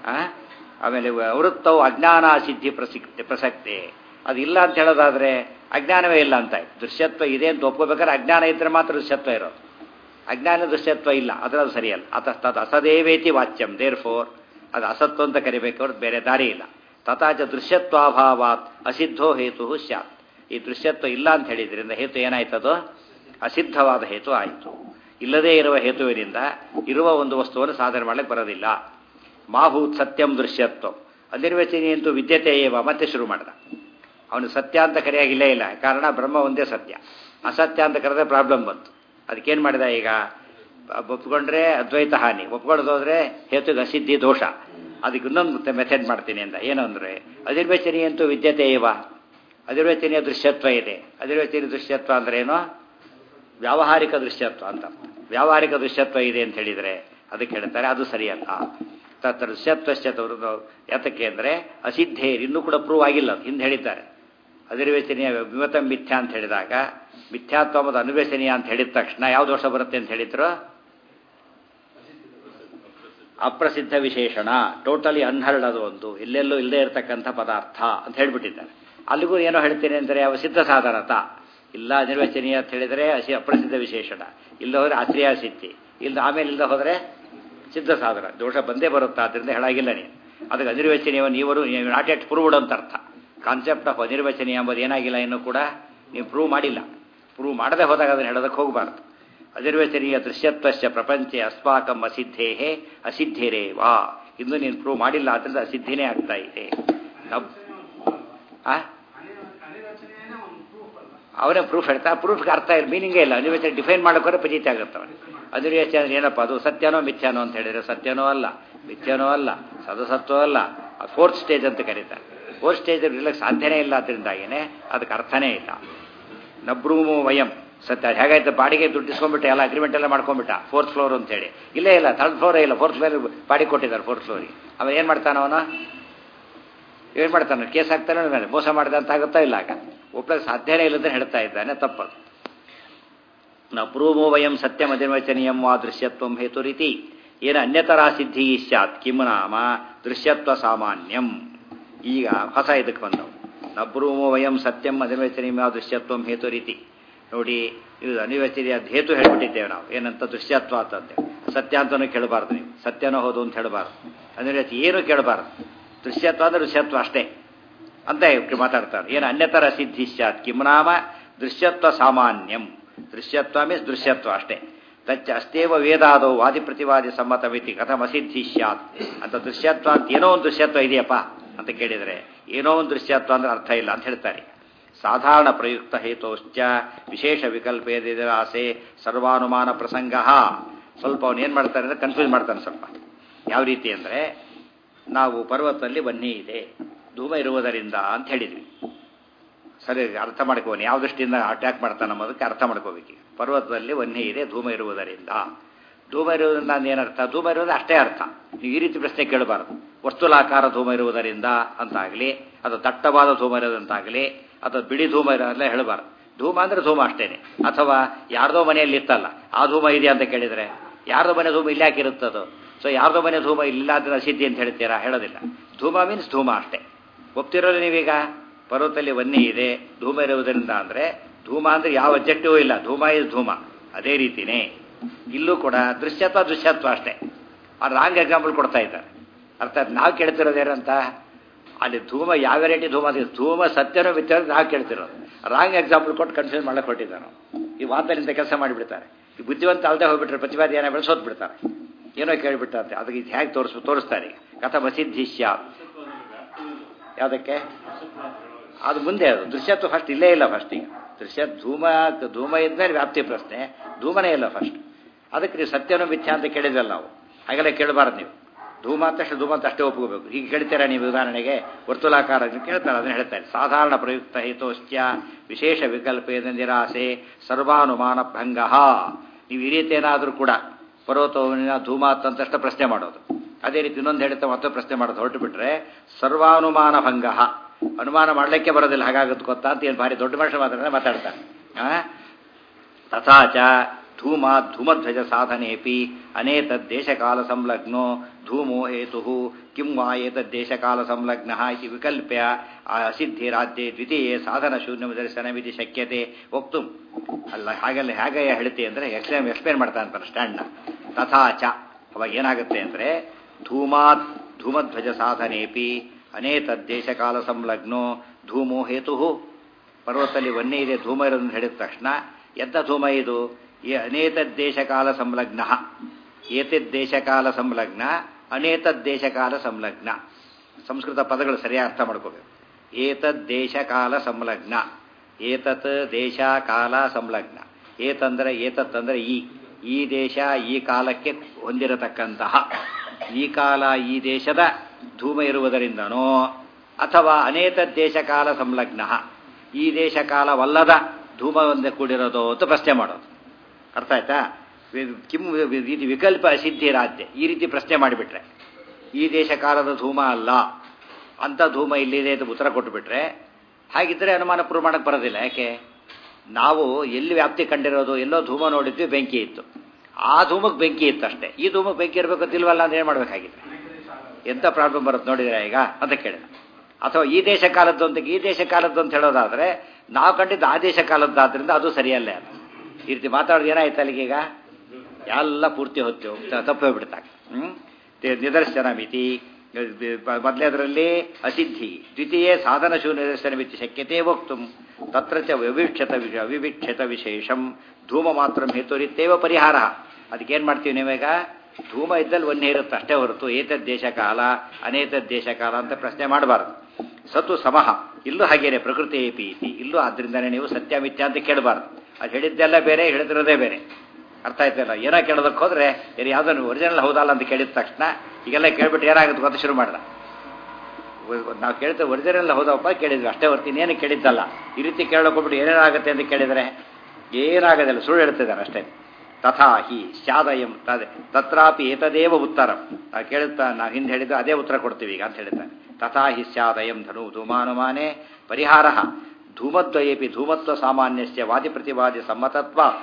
ಆಮೇಲೆ ವೃತ್ತವು ಅಜ್ಞಾನ ಸಿದ್ಧಿ ಪ್ರಸಿಕ್ತಿ ಪ್ರಸಕ್ತಿ ಅದು ಇಲ್ಲ ಅಂತ ಹೇಳೋದಾದ್ರೆ ಅಜ್ಞಾನವೇ ಇಲ್ಲ ಅಂತ ದೃಶ್ಯತ್ವ ಇದೆ ಅಂತ ಒಪ್ಕೋಬೇಕಾದ್ರೆ ಅಜ್ಞಾನ ಇದ್ರೆ ಮಾತ್ರ ದೃಶ್ಯತ್ವ ಇರೋದು ಅಜ್ಞಾನ ದೃಶ್ಯತ್ವ ಇಲ್ಲ ಅದರ ಅದು ಸರಿಯಲ್ಲ ಅತಸ್ತದ್ ಅಸದೇವೇತಿ ವಾಚ್ಯಂ ದೇರ್ ಫೋರ್ ಅದು ಅಸತ್ವ ಅಂತ ಕರಿಬೇಕು ಅವ್ರದ್ದು ಬೇರೆ ದಾರಿ ಇಲ್ಲ ತಥಾಚ ದೃಶ್ಯತ್ವಾಭಾವಾತ್ ಅಸಿದ್ಧೋ ಹೇತು ಸ್ಯಾತ್ ಈ ದೃಶ್ಯತ್ವ ಇಲ್ಲ ಅಂತ ಹೇಳಿದ್ರಿಂದ ಹೇತು ಏನಾಯ್ತದು ಅಸಿದ್ಧವಾದ ಹೇತು ಆಯಿತು ಇಲ್ಲದೇ ಇರುವ ಹೇತುವಿನಿಂದ ಇರುವ ಒಂದು ವಸ್ತುವನ್ನು ಸಾಧನೆ ಮಾಡಲಿಕ್ಕೆ ಬರೋದಿಲ್ಲ ಮಾಭೂತ್ ಸತ್ಯಂ ದೃಶ್ಯತ್ವ ಅನಿರ್ವಚನಿ ಅಂತೂ ವಿದ್ಯತೆ ಏವ ಮತ್ತೆ ಶುರು ಮಾಡಿದ ಅವನು ಸತ್ಯ ಅಂತ ಕರೆಯಾಗಿಲ್ಲೇ ಇಲ್ಲ ಕಾರಣ ಬ್ರಹ್ಮ ಒಂದೇ ಸತ್ಯ ಅಸತ್ಯ ಅಂತ ಕರೆದ್ರೆ ಪ್ರಾಬ್ಲಮ್ ಬಂತು ಅದಕ್ಕೇನು ಮಾಡಿದ ಈಗ ಒಪ್ಕೊಂಡ್ರೆ ಅದ್ವೈತ ಹಾನಿ ಒಪ್ಕೊಳ್ಳೋದೋದ್ರೆ ಹೇತುಗೆ ಅಸಿದ್ಧಿ ದೋಷ ಅದಕ್ಕೆ ಇನ್ನೊಂದು ಮೆಥಡ್ ಮಾಡ್ತೀನಿ ಅಂತ ಏನು ಅಂದರೆ ಅನಿರ್ವಚನಿ ಅಂತೂ ವಿದ್ಯತೆ ಏವ ಅನಿರ್ವಚನೀಯ ದೃಶ್ಯತ್ವ ಇದೆ ಅನಿರ್ವಚನೀಯ ದೃಶ್ಯತ್ವ ಅಂದ್ರೆ ಏನು ವ್ಯಾವಹಾರಿಕ ದೃಶ್ಯತ್ವ ಅಂತ ವ್ಯಾವಹಾರಿಕ ದೃಶ್ಯತ್ವ ಇದೆ ಅಂತ ಹೇಳಿದರೆ ಅದಕ್ಕೆ ಹೇಳ್ತಾರೆ ಅದು ಸರಿಯಲ್ಲ ತತ್ ದೃಶ್ಯತ್ವಶ್ಚ ಯಾತಕ್ಕೆ ಅಂದರೆ ಅಸಿದ್ಧೇರ್ ಇನ್ನೂ ಕೂಡ ಪ್ರೂವ್ ಆಗಿಲ್ಲ ಹಿಂದೆ ಹೇಳಿದ್ದಾರೆ ಅನಿರ್ವೇಚನೀಯ ವಿಮತ ಮಿಥ್ಯಾ ಅಂತ ಹೇಳಿದಾಗ ಮಿಥ್ಯಾತ್ವ ಮತ್ತು ಅನ್ವೇಷಣೀಯ ಅಂತ ಹೇಳಿದ ತಕ್ಷಣ ಯಾವ ದೋಷ ಬರುತ್ತೆ ಅಂತ ಹೇಳಿದ್ರು ಅಪ್ರಸಿದ್ಧ ವಿಶೇಷಣ ಟೋಟಲಿ ಅನ್ಹರ್ಡ್ ಅದು ಒಂದು ಎಲ್ಲೆಲ್ಲೂ ಇಲ್ಲದೆ ಇರತಕ್ಕಂಥ ಪದಾರ್ಥ ಅಂತ ಹೇಳ್ಬಿಟ್ಟಿದ್ದಾರೆ ಅಲ್ಲಿಗೂ ಏನೋ ಹೇಳ್ತೀನಿ ಅಂದರೆ ಅವ ಸಿದ್ಧ ಸಾಧಾರಣತ ಇಲ್ಲ ಅನಿರ್ವಚನೀಯ ಅಂತ ಹೇಳಿದರೆ ಅಸಿ ಅಪ್ರಸಿದ್ಧ ವಿಶೇಷಣ ಇಲ್ಲ ಹೋದರೆ ಆಶ್ರಯ ಸಿದ್ಧಿ ಇಲ್ಲ ಆಮೇಲೆ ಇಲ್ಲದೆ ಹೋದರೆ ಸಿದ್ಧ ಸಾಧನ ದೋಷ ಬಂದೇ ಬರುತ್ತಾ ಅದರಿಂದ ಹೇಳಾಗಿಲ್ಲ ನೀನು ಅದಕ್ಕೆ ಅನಿರ್ವಚನೀಯ ನೀವರು ನಾಟ್ ಎಟ್ ಪ್ರೂವ್ಡ್ ಅಂತ ಅರ್ಥ ಕಾನ್ಸೆಪ್ಟ್ ಆಫ್ ಅನಿರ್ವಚನೀಯ ಎಂಬುದು ಏನಾಗಿಲ್ಲ ಇನ್ನೂ ಕೂಡ ನೀವು ಪ್ರೂವ್ ಮಾಡಿಲ್ಲ ಪ್ರೂವ್ ಮಾಡದೆ ಹೋದಾಗ ಅದನ್ನು ಹೇಳೋದಕ್ಕೆ ಹೋಗಬಾರ್ದು ಅನಿರ್ವಚನೀಯ ದೃಶ್ಯತ್ವಶ್ಚ ಪ್ರಪಂಚೆ ಅಸ್ಮಾಕಂ ಅಸಿದ್ಧೇ ಅಸಿದ್ಧಿರೇ ವಾ ಇನ್ನು ನೀನು ಪ್ರೂವ್ ಮಾಡಿಲ್ಲ ಆದ್ದರಿಂದ ಅಸಿದ್ಧಿನೇ ಆಗ್ತಾ ಇದೆ ಅವನೇ ಪ್ರೂಫ್ ಹೇಳ್ತಾ ಪ್ರೂಫ್ಗೆ ಅರ್ಥ ಇಲ್ಲ ಮೀನಿಂಗೇ ಇಲ್ಲ ಅನಿರ್ವಚನೆ ಡಿಫೈನ್ ಮಾಡೋಕ್ಕೋರೆ ಪಜೀತಿ ಆಗುತ್ತೆ ಅವನಿಗೆ ಅನಿರ್ವಚನೆ ಅಂದ್ರೆ ಏನಪ್ಪ ಅದು ಸತ್ಯನೋ ಮಿಥ್ಯಾನೋ ಅಂತ ಹೇಳಿದ್ರೆ ಸತ್ಯನೋ ಅಲ್ಲ ಮಿಥ್ಯಾನೋ ಅಲ್ಲ ಸದಸತ್ವ ಅಲ್ಲ ಫೋರ್ತ್ ಸ್ಟೇಜ್ ಅಂತ ಕರೀತಾರೆ ಫೋರ್ತ್ ಸ್ಟೇಜ್ ಇರ್ಲಿಕ್ಕೆ ಸಾಧ್ಯನೇ ಇಲ್ಲ ಅದರಿಂದಾಗಿನೇ ಅದಕ್ಕೆ ಅರ್ಥನೇ ಇಲ್ಲ ನಬ್ರೂಮು ವಯಂ ಸತ್ಯ ಹೇಗಾಯ್ತು ಬಾಡಿಗೆ ದುಡ್ಡು ಇಸ್ಕೊಂಡ್ಬಿಟ್ಟೆ ಎಲ್ಲ ಅಗ್ರಿಮೆಂಟ್ ಎಲ್ಲ ಮಾಡ್ಕೊಂಡ್ಬಿಟ್ಟ ಫೋರ್ತ್ ಫ್ಲೋರ್ ಅಂತ ಹೇಳಿ ಇಲ್ಲೇ ಇಲ್ಲ ಥರ್ಡ್ ಫ್ಲೋರೇ ಇಲ್ಲ ಫೋರ್ತ್ ಫ್ಲೋರ್ ಬಾಡಿಗೆ ಕೊಟ್ಟಿದ್ದಾರೆ ಫೋರ್ತ್ ಫ್ಲೋರಿಗೆ ಅವ ಏನು ಮಾಡ್ತಾನ ಅವನು ಏನು ಮಾಡ್ತಾನೆ ಕೇಸ್ ಹಾಕ್ತಾನೆ ಮೇಲೆ ಮೋಸ ಮಾಡಿದ ಅಂತ ಆಗುತ್ತಾ ಇಲ್ಲ ಆಗ ಒಬ್ಬ ಸಾಧ್ಯನೇ ಇಲ್ಲದ್ರೆ ಹೇಳ್ತಾ ಇದ್ದಾನೆ ತಪ್ಪದು ನ ಬ್ರೂಮೋ ವಯಂ ಸತ್ಯಮದಿರ್ವಚನೀಯಂ ವಾ ದೃಶ್ಯತ್ವಂ ಹೇತುರಿತಿ ಏನ ಅನ್ಯತರಾ ಸಿದ್ಧಿ ಸ್ಯಾತ್ ಕಿಂ ನಾಮ ದೃಶ್ಯತ್ವ ಸಾಮಾನ್ಯಂ ಈಗ ಹೊಸ ಇದಕ್ಕೆ ಬಂದವು ನ ಬ್ರೂಮೋ ವಯಂ ಸತ್ಯಂ ಅದಿರ್ವಚನೀಯಂ ವಾ ದೃಶ್ಯತ್ವಂ ಹೇತುರಿತಿ ನೋಡಿ ಇದು ಅನಿವಚನೀಯ ಹೇತು ಹೇಳ್ಬಿಟ್ಟಿದ್ದೇವೆ ನಾವು ಏನಂತ ದೃಶ್ಯತ್ವ ಅಂತಂದೆ ಸತ್ಯ ಅಂತಲೂ ಕೇಳಬಾರ್ದು ನೀವು ಸತ್ಯನೋ ಹೌದು ಅಂತ ಹೇಳಬಾರ್ದು ಅಂದ್ರೆ ಏನು ಕೇಳಬಾರ್ದು ದೃಶ್ಯತ್ವ ಅಂದ್ರೆ ದೃಶ್ಯತ್ವ ಅಷ್ಟೇ ಅಂತ ಮಾತಾಡ್ತಾರೆ ಏನು ಅನ್ಯತರ ಸಿದ್ಧಿ ಸ್ಯಾತ್ ಕಿಂನಾಮ ದೃಶ್ಯತ್ವ ಸಾಮಾನ್ಯಂ ದೃಶ್ಯತ್ವ ಮೀನ್ಸ್ ದೃಶ್ಯತ್ವ ಅಷ್ಟೇ ತಚ್ಚ ಅಸ್ತೇವ ವೇದಾದೋ ವಾದಿ ಪ್ರತಿವಾದಿ ಸಮ್ಮತಮಿತಿ ಕಥಮ ಅಸಿದ್ಧಿ ಸ್ಯಾತ್ ಅಂತ ದೃಶ್ಯತ್ವ ಅಂತ ಏನೋ ಒಂದು ದೃಶ್ಯತ್ವ ಇದೆಯಪ್ಪ ಅಂತ ಕೇಳಿದರೆ ಏನೋ ಒಂದು ದೃಶ್ಯತ್ವ ಅಂದ್ರೆ ಅರ್ಥ ಇಲ್ಲ ಅಂತ ಹೇಳ್ತಾರೆ ಸಾಧಾರಣ ಪ್ರಯುಕ್ತ ಹೇತೋಶ್ಚ ವಿಶೇಷ ವಿಕಲ್ಪೇದಿರಾಸೆ ಸರ್ವಾನುಮಾನ ಪ್ರಸಂಗ ಸ್ವಲ್ಪ ಅವನು ಏನು ಮಾಡ್ತಾನೆ ಅಂದರೆ ಕನ್ಫ್ಯೂಸ್ ಮಾಡ್ತಾನೆ ಸ್ವಲ್ಪ ಯಾವ ರೀತಿ ಅಂದರೆ ನಾವು ಪರ್ವತದಲ್ಲಿ ಬನ್ನಿ ಇದೆ ಧೂಮ ಇರುವುದರಿಂದ ಅಂತ ಹೇಳಿದ್ವಿ ಸರಿ ಅರ್ಥ ಮಾಡ್ಕೋನಿ ಯಾವ ದೃಷ್ಟಿಯಿಂದ ಅಟ್ಯಾಕ್ ಮಾಡ್ತಾನೆ ಅನ್ನೋದಕ್ಕೆ ಅರ್ಥ ಮಾಡ್ಕೋಬೇಕು ಪರ್ವತದಲ್ಲಿ ವನ್ನಿ ಇದೆ ಧೂಮ ಇರುವುದರಿಂದ ಧೂಮ ಇರುವುದರಿಂದ ಏನರ್ಥ ಧೂಮ ಇರುವುದು ಅಷ್ಟೇ ಅರ್ಥ ನೀವು ಈ ರೀತಿ ಪ್ರಶ್ನೆ ಕೇಳಬಾರದು ವಸ್ತುಲಾಕಾರ ಧೂಮ ಇರುವುದರಿಂದ ಅಂತಾಗಲಿ ಅದು ದಟ್ಟವಾದ ಧೂಮ ಇರೋದಂತಾಗಲಿ ಅಥವಾ ಬಿಳಿ ಧೂಮ ಇರೋದೆಲ್ಲ ಹೇಳಬಾರ್ದು ಧೂಮ ಅಂದ್ರೆ ಧೂಮ ಅಷ್ಟೇನೆ ಅಥವಾ ಯಾರ್ದೋ ಮನೆಯಲ್ಲಿ ಇತ್ತಲ್ಲ ಆ ಧೂಮ ಇದೆಯಾ ಅಂತ ಕೇಳಿದರೆ ಯಾರ್ದೋ ಮನೆ ಧೂಮ ಇಲ್ಲಿ ಯಾಕಿರುತ್ತದು ಸೊ ಯಾರ್ದೋ ಮನೆ ಧೂಮ ಇಲ್ಲ ಅಂದ್ರೆ ಅಸಿದ್ಧಿ ಅಂತ ಹೇಳ್ತೀರಾ ಹೇಳೋದಿಲ್ಲ ಧೂಮ ಮೀನ್ಸ್ ಧೂಮ ಅಷ್ಟೇ ಒಪ್ತಿರೋದು ನೀವೀಗ ಪರ್ವತದಲ್ಲಿ ವನ್ನಿ ಇದೆ ಧೂಮ ಇರುವುದರಿಂದ ಅಂದರೆ ಧೂಮ ಅಂದ್ರೆ ಯಾವ ಅಬ್ಜೆಕ್ಟಿವ್ ಇಲ್ಲ ಧೂಮ ಇಸ್ ಧೂಮ ಅದೇ ರೀತಿನೇ ಇಲ್ಲೂ ಕೂಡ ದೃಶ್ಯತ್ವ ದೃಶ್ಯತ್ವ ಅಷ್ಟೇ ಆ ರಾಂಗ್ ಎಕ್ಸಾಂಪಲ್ ಕೊಡ್ತಾ ಇದ್ದಾರೆ ಅರ್ಥಾತ್ ನಾವು ಕೇಳ್ತಿರೋದೇನಂತ ಅಲ್ಲಿ ಧೂಮ ಯಾವ ವೆರೈಟಿ ಧೂಮ ಅದು ಧೂಮ ಸತ್ಯನೋ ವಿಚಾರ ನಾವು ಕೇಳ್ತಿರೋದು ರಾಂಗ್ ಎಕ್ಸಾಂಪಲ್ ಕೊಟ್ಟು ಕನ್ಫ್ಯೂಸ್ ಮಾಡಕ್ಕೆ ಹೊಟ್ಟಿದ್ದಾರೆ ನಾವು ಈ ವಾದದಿಂದ ಕೆಲಸ ಮಾಡಿಬಿಡ್ತಾರೆ ಈ ಬುದ್ಧಿವಂತ ಅಲ್ಲದೆ ಹೋಗ್ಬಿಟ್ರೆ ಪ್ರತಿವಾದಿ ಏನೋ ಬೆಳೆಸೋದು ಬಿಡ್ತಾರೆ ಏನೋ ಕೇಳಿಬಿಟ್ಟಂತೆ ಅದಕ್ಕೆ ಇದು ಹೇಗೆ ತೋರಿಸ್ ತೋರಿಸ್ತಾರೆ ಕಥ ಮಸಿದ್ಧಿಶ್ಯ ಯಾವುದಕ್ಕೆ ಅದು ಮುಂದೆ ಅದು ದೃಶ್ಯತ್ವ ಫಸ್ಟ್ ಇಲ್ಲೇ ಇಲ್ಲ ಫಸ್ಟ್ ಈಗ ದೃಶ್ಯ ಧೂಮ ಧೂಮ ಇದ್ಮೇಲೆ ವ್ಯಾಪ್ತಿ ಪ್ರಶ್ನೆ ಧೂಮನೇ ಇಲ್ಲ ಫಸ್ಟ್ ಅದಕ್ಕೆ ನೀವು ಸತ್ಯನೋ ಮಿಥ್ಯ ಅಂತ ಕೇಳಿದ್ರಲ್ಲ ನಾವು ಹಾಗೆಲ್ಲ ಕೇಳಬಾರ್ದು ನೀವು ಧೂಮ ಅಂತ ಅಷ್ಟು ಧೂಮ ಅಂತ ಅಷ್ಟೇ ಒಪ್ಕೋಬೇಕು ಈಗ ಕೇಳ್ತೀರಾ ನೀವು ಉದಾಹರಣೆಗೆ ವರ್ತುಲಾಕಾರ ಕೇಳ್ತಾರೆ ಅದನ್ನು ಹೇಳ್ತಾರೆ ಸಾಧಾರಣ ಪ್ರಯುಕ್ತ ಹೇತೋಶ್ಚ್ಯ ವಿಶೇಷ ವಿಕಲ್ಪೇದ ನಿರಾಸೆ ಸರ್ವಾನುಮಾನ ಭಂಗ ನೀವು ಈ ರೀತಿ ಏನಾದರೂ ಕೂಡ ಪರ್ವತವನಿನ ಧೂಮ ಅಂತಷ್ಟು ಪ್ರಶ್ನೆ ಮಾಡೋದು ಅದೇ ರೀತಿ ಇನ್ನೊಂದು ಹೇಳ್ತಾ ಮತ್ತೆ ಪ್ರಶ್ನೆ ಮಾಡೋದು ಹೊರಟು ಬಿಟ್ರೆ ಸರ್ವಾನುಮಾನ ಭಂಗ ಅನುಮಾನ ಮಾಡಲಿಕ್ಕೆ ಬರೋದಿಲ್ಲ ಹಾಗಾಗುತ್ತೆ ಗೊತ್ತಾ ಅಂತ ಏನು ಭಾರಿ ದೊಡ್ಡ ಮನುಷ್ಯ ಮಾತಾಡಿದ್ರೆ ಮಾತಾಡ್ತಾರೆ ತಥಾಚ ಧೂಮ ಧೂಮಧ್ವಜ ಸಾಧನೆಪಿ ಅನೇತದ್ದೇಶಕಾಲ ಸಂಲಗ್ನೋ ಧೂಮೋ ಹೇತು ಕಿಂ ವಾ ಏತದ್ದೇಶಕಾಲ ಸಂಲಗ್ನ ಇತಿ ವಿಕಲ್ಪ್ಯ ಅಸಿದ್ಧಿರಾದ್ಯೆ ದ್ವಿತೀಯ ಸಾಧನ ಶೂನ್ಯ ದರ್ಶನವಿಧಿ ಶಕ್ಯತೆ ವಕ್ತು ಅಲ್ಲ ಹಾಗೆಲ್ಲ ಹೇಗೆ ಹೇಳ್ತಿ ಅಂದರೆ ಎಕ್ಸ್ಪ್ಲೇನ್ ಎಕ್ಸ್ಪ್ಲೇನ್ ಮಾಡ್ತಾ ಅಂತಾರೆ ಸ್ಟ್ಯಾಂಡ್ನ ತಥಾಚ ಅವಾಗ ಏನಾಗುತ್ತೆ ಅಂದರೆ ಧೂಮಾತ್ ಧೂಮಧ್ವಜ ಸಾಧನೆಪಿ ಅನೇತದ್ದೇಶಕಾಲ ಸಂಲಗ್ನೋ ಧೂಮೋ ಹೇತು ಪರ್ವತದಲ್ಲಿ ವನ್ಯ ಇದೆ ಧೂಮ ಇರೋದನ್ನು ಹೇಳಿದ ತಕ್ಷಣ ಎಂಥ ಧೂಮ ಇದು ಈ ಅನೇತದ್ದೇಶಕಾಲ ಸಂಲಗ್ನ ಏತದ್ದೇಶಕಾಲ ಸಂಲಗ್ನ ಅನೇತದ್ದೇಶಕಾಲ ಸಂಲಗ್ನ ಸಂಸ್ಕೃತ ಪದಗಳು ಸರಿಯಾಗಿ ಅರ್ಥ ಮಾಡ್ಕೋಬೇಕು ಏತದ್ದೇಶಕಾಲ ಸಂಲಗ್ನ ಏತತ್ ದೇಶ ಕಾಲ ಸಂಲಗ್ನ ಏತಂದ್ರೆ ಏತತ್ತಂದ್ರೆ ಈ ಈ ದೇಶ ಈ ಕಾಲಕ್ಕೆ ಹೊಂದಿರತಕ್ಕಂತಹ ಈ ಕಾಲ ಈ ದೇಶದ ಧೂಮ ಇರುವುದರಿಂದನೋ ಅಥವಾ ಅನೇತ ದೇಶಕಾಲ ಸಂಲಗ್ನ ಈ ದೇಶ ಕಾಲವಲ್ಲದ ಧೂಮದಿಂದ ಕೂಡಿರೋದು ಅಂತ ಪ್ರಶ್ನೆ ಮಾಡೋದು ಅರ್ಥ ಆಯ್ತಾ ಕಿಮ್ ಇದು ವಿಕಲ್ಪ ಅಸಿದ್ಧಿ ರಾಜ್ಯ ಈ ರೀತಿ ಪ್ರಶ್ನೆ ಮಾಡಿಬಿಟ್ರೆ ಈ ದೇಶ ಕಾಲದ ಧೂಮ ಅಲ್ಲ ಅಂತ ಧೂಮ ಇಲ್ಲಿದೆ ಅಂತ ಉತ್ತರ ಕೊಟ್ಟುಬಿಟ್ರೆ ಹಾಗಿದ್ರೆ ಅನುಮಾನ ಪ್ರಮಾಣಕ್ಕೆ ಬರೋದಿಲ್ಲ ಯಾಕೆ ನಾವು ಎಲ್ಲಿ ವ್ಯಾಪ್ತಿ ಕಂಡಿರೋದು ಎಲ್ಲೋ ಧೂಮ ನೋಡಿದ್ವಿ ಬೆಂಕಿ ಇತ್ತು ಆ ಧೂಮಕ್ಕೆ ಬೆಂಕಿ ಇತ್ತು ಅಷ್ಟೇ ಈ ಧೂಮಕ್ಕೆ ಬೆಂಕಿ ಇರಬೇಕು ಇಲ್ವಲ್ಲ ಅಂತ ಏನು ಮಾಡಬೇಕಾಗಿದ್ರೆ ಎಂಥ ಪ್ರಾಬ್ಲಮ್ ಬರುತ್ತೆ ನೋಡಿದ್ರೆ ಈಗ ಅಂತ ಕೇಳಿದ ಅಥವಾ ಈ ದೇಶ ಕಾಲದ್ದು ಅಂತ ಈ ದೇಶ ಕಾಲದ್ದು ಅಂತ ಹೇಳೋದಾದ್ರೆ ನಾವು ಕಂಡಿದ್ದು ಆ ದೇಶ ಕಾಲದ್ದಾದ್ರಿಂದ ಅದು ಸರಿಯಲ್ಲೇ ಅಲ್ಲ ಈ ರೀತಿ ಮಾತಾಡೋದು ಏನಾಯ್ತು ಅಲ್ಲಿಗೀಗ ಎಲ್ಲ ಪೂರ್ತಿ ಹೊತ್ತು ತಪ್ಪೇ ಬಿಡ್ತಾಗ ಹ್ಮ್ ನಿದರ್ಶನ ಮಿತಿ ಮೊದಲೇದರಲ್ಲಿ ಅಸಿದ್ಧಿ ದ್ವಿತೀಯ ಸಾಧನ ಶೂನ್ಯ ನಿದರ್ಶನ ಮಿತಿ ಶಕ್ಯತೆ ವಕ್ತು ತತ್ರ ಚ ವಿವೀಕ್ಷತ ಅವಿವೀಕ್ಷತ ವಿಶೇಷಂ ಧೂಮ ಮಾತ್ರ ಹೇತುರಿತ್ತೇವ ಪರಿಹಾರ ಅದಕ್ಕೇನು ಮಾಡ್ತೀವಿ ನೀವೀಗ ಧೂಮ ಇದ್ದಲ್ಲಿ ಒಂದೇ ಇರುತ್ತೆ ಅಷ್ಟೇ ಹೊರತು ಏತದ್ ದೇಶ ಕಾಲ ಅನೇತದ್ ದೇಶ ಕಾಲ ಅಂತ ಪ್ರಶ್ನೆ ಮಾಡಬಾರ್ದು ಸತ್ತು ಸಮಹ ಇಲ್ಲೂ ಹಾಗೇನೆ ಪ್ರಕೃತಿ ಏಪಿ ಇತಿ ಇಲ್ಲೂ ಆದ್ರಿಂದನೇ ನೀವು ಸತ್ಯ ಮಿಥ್ಯ ಅಂತ ಕೇಳಬಾರ್ದು ಅದು ಹೇಳಿದ್ದೆಲ್ಲ ಬೇರೆ ಹೇಳಿದಿರೋದೇ ಬೇರೆ ಅರ್ಥ ಆಯ್ತಲ್ಲ ಏನೋ ಕೇಳೋದಕ್ಕೆ ಹೋದ್ರೆ ಏನು ಯಾವುದನ್ನು ಒರಿಜಿನಲ್ ಹೌದಲ್ಲ ಅಂತ ಕೇಳಿದ ತಕ್ಷಣ ಈಗೆಲ್ಲ ಕೇಳ್ಬಿಟ್ಟು ಏನಾಗುತ್ತೆ ಗೊತ್ತ ಶುರು ಮಾಡ್ದ ನಾವು ಕೇಳ್ತೇವೆ ಒರಿಜಿನಲ್ ಹೌದಪ್ಪ ಕೇಳಿದ್ವಿ ಅಷ್ಟೇ ಹೊರ್ತು ಇನ್ನೇನು ಕೇಳಿದ್ದಲ್ಲ ಈ ರೀತಿ ಕೇಳೋಕೆ ಹೋಗ್ಬಿಟ್ಟು ಏನೇನಾಗುತ್ತೆ ಅಂತ ಕೇಳಿದರೆ ಏನಾಗೋದಿಲ್ಲ ಸುಳ್ಳು ಹೇಳ್ತಿದ್ದಾರೆ ಅಷ್ಟೇ ತಥಾ ಹಿ ಸ್ಯಾದಯಂ ತದೆ ತತ್ರಾಪಿ ಏತದೇವ ಉತ್ತರ ನಾವು ಕೇಳುತ್ತಾ ನಾವು ಹಿಂದೆ ಹೇಳಿದ್ದು ಅದೇ ಉತ್ತರ ಕೊಡ್ತೀವಿ ಈಗ ಅಂತ ಹೇಳಿದ್ದಾನೆ ತಥಾ ಹಿ ಸ್ಯಾದಯಂ ಧನು ಧೂಮಾನುಮಾನೇ ಪರಿಹಾರ ಧೂಮದ್ವಯೇಪಿ ಧೂಮತ್ವ ಸಾಮಾನ್ಯಸ್ಯ ವಾದಿ ಪ್ರತಿವಾದಿ ಸಮ್ಮತತ್ವ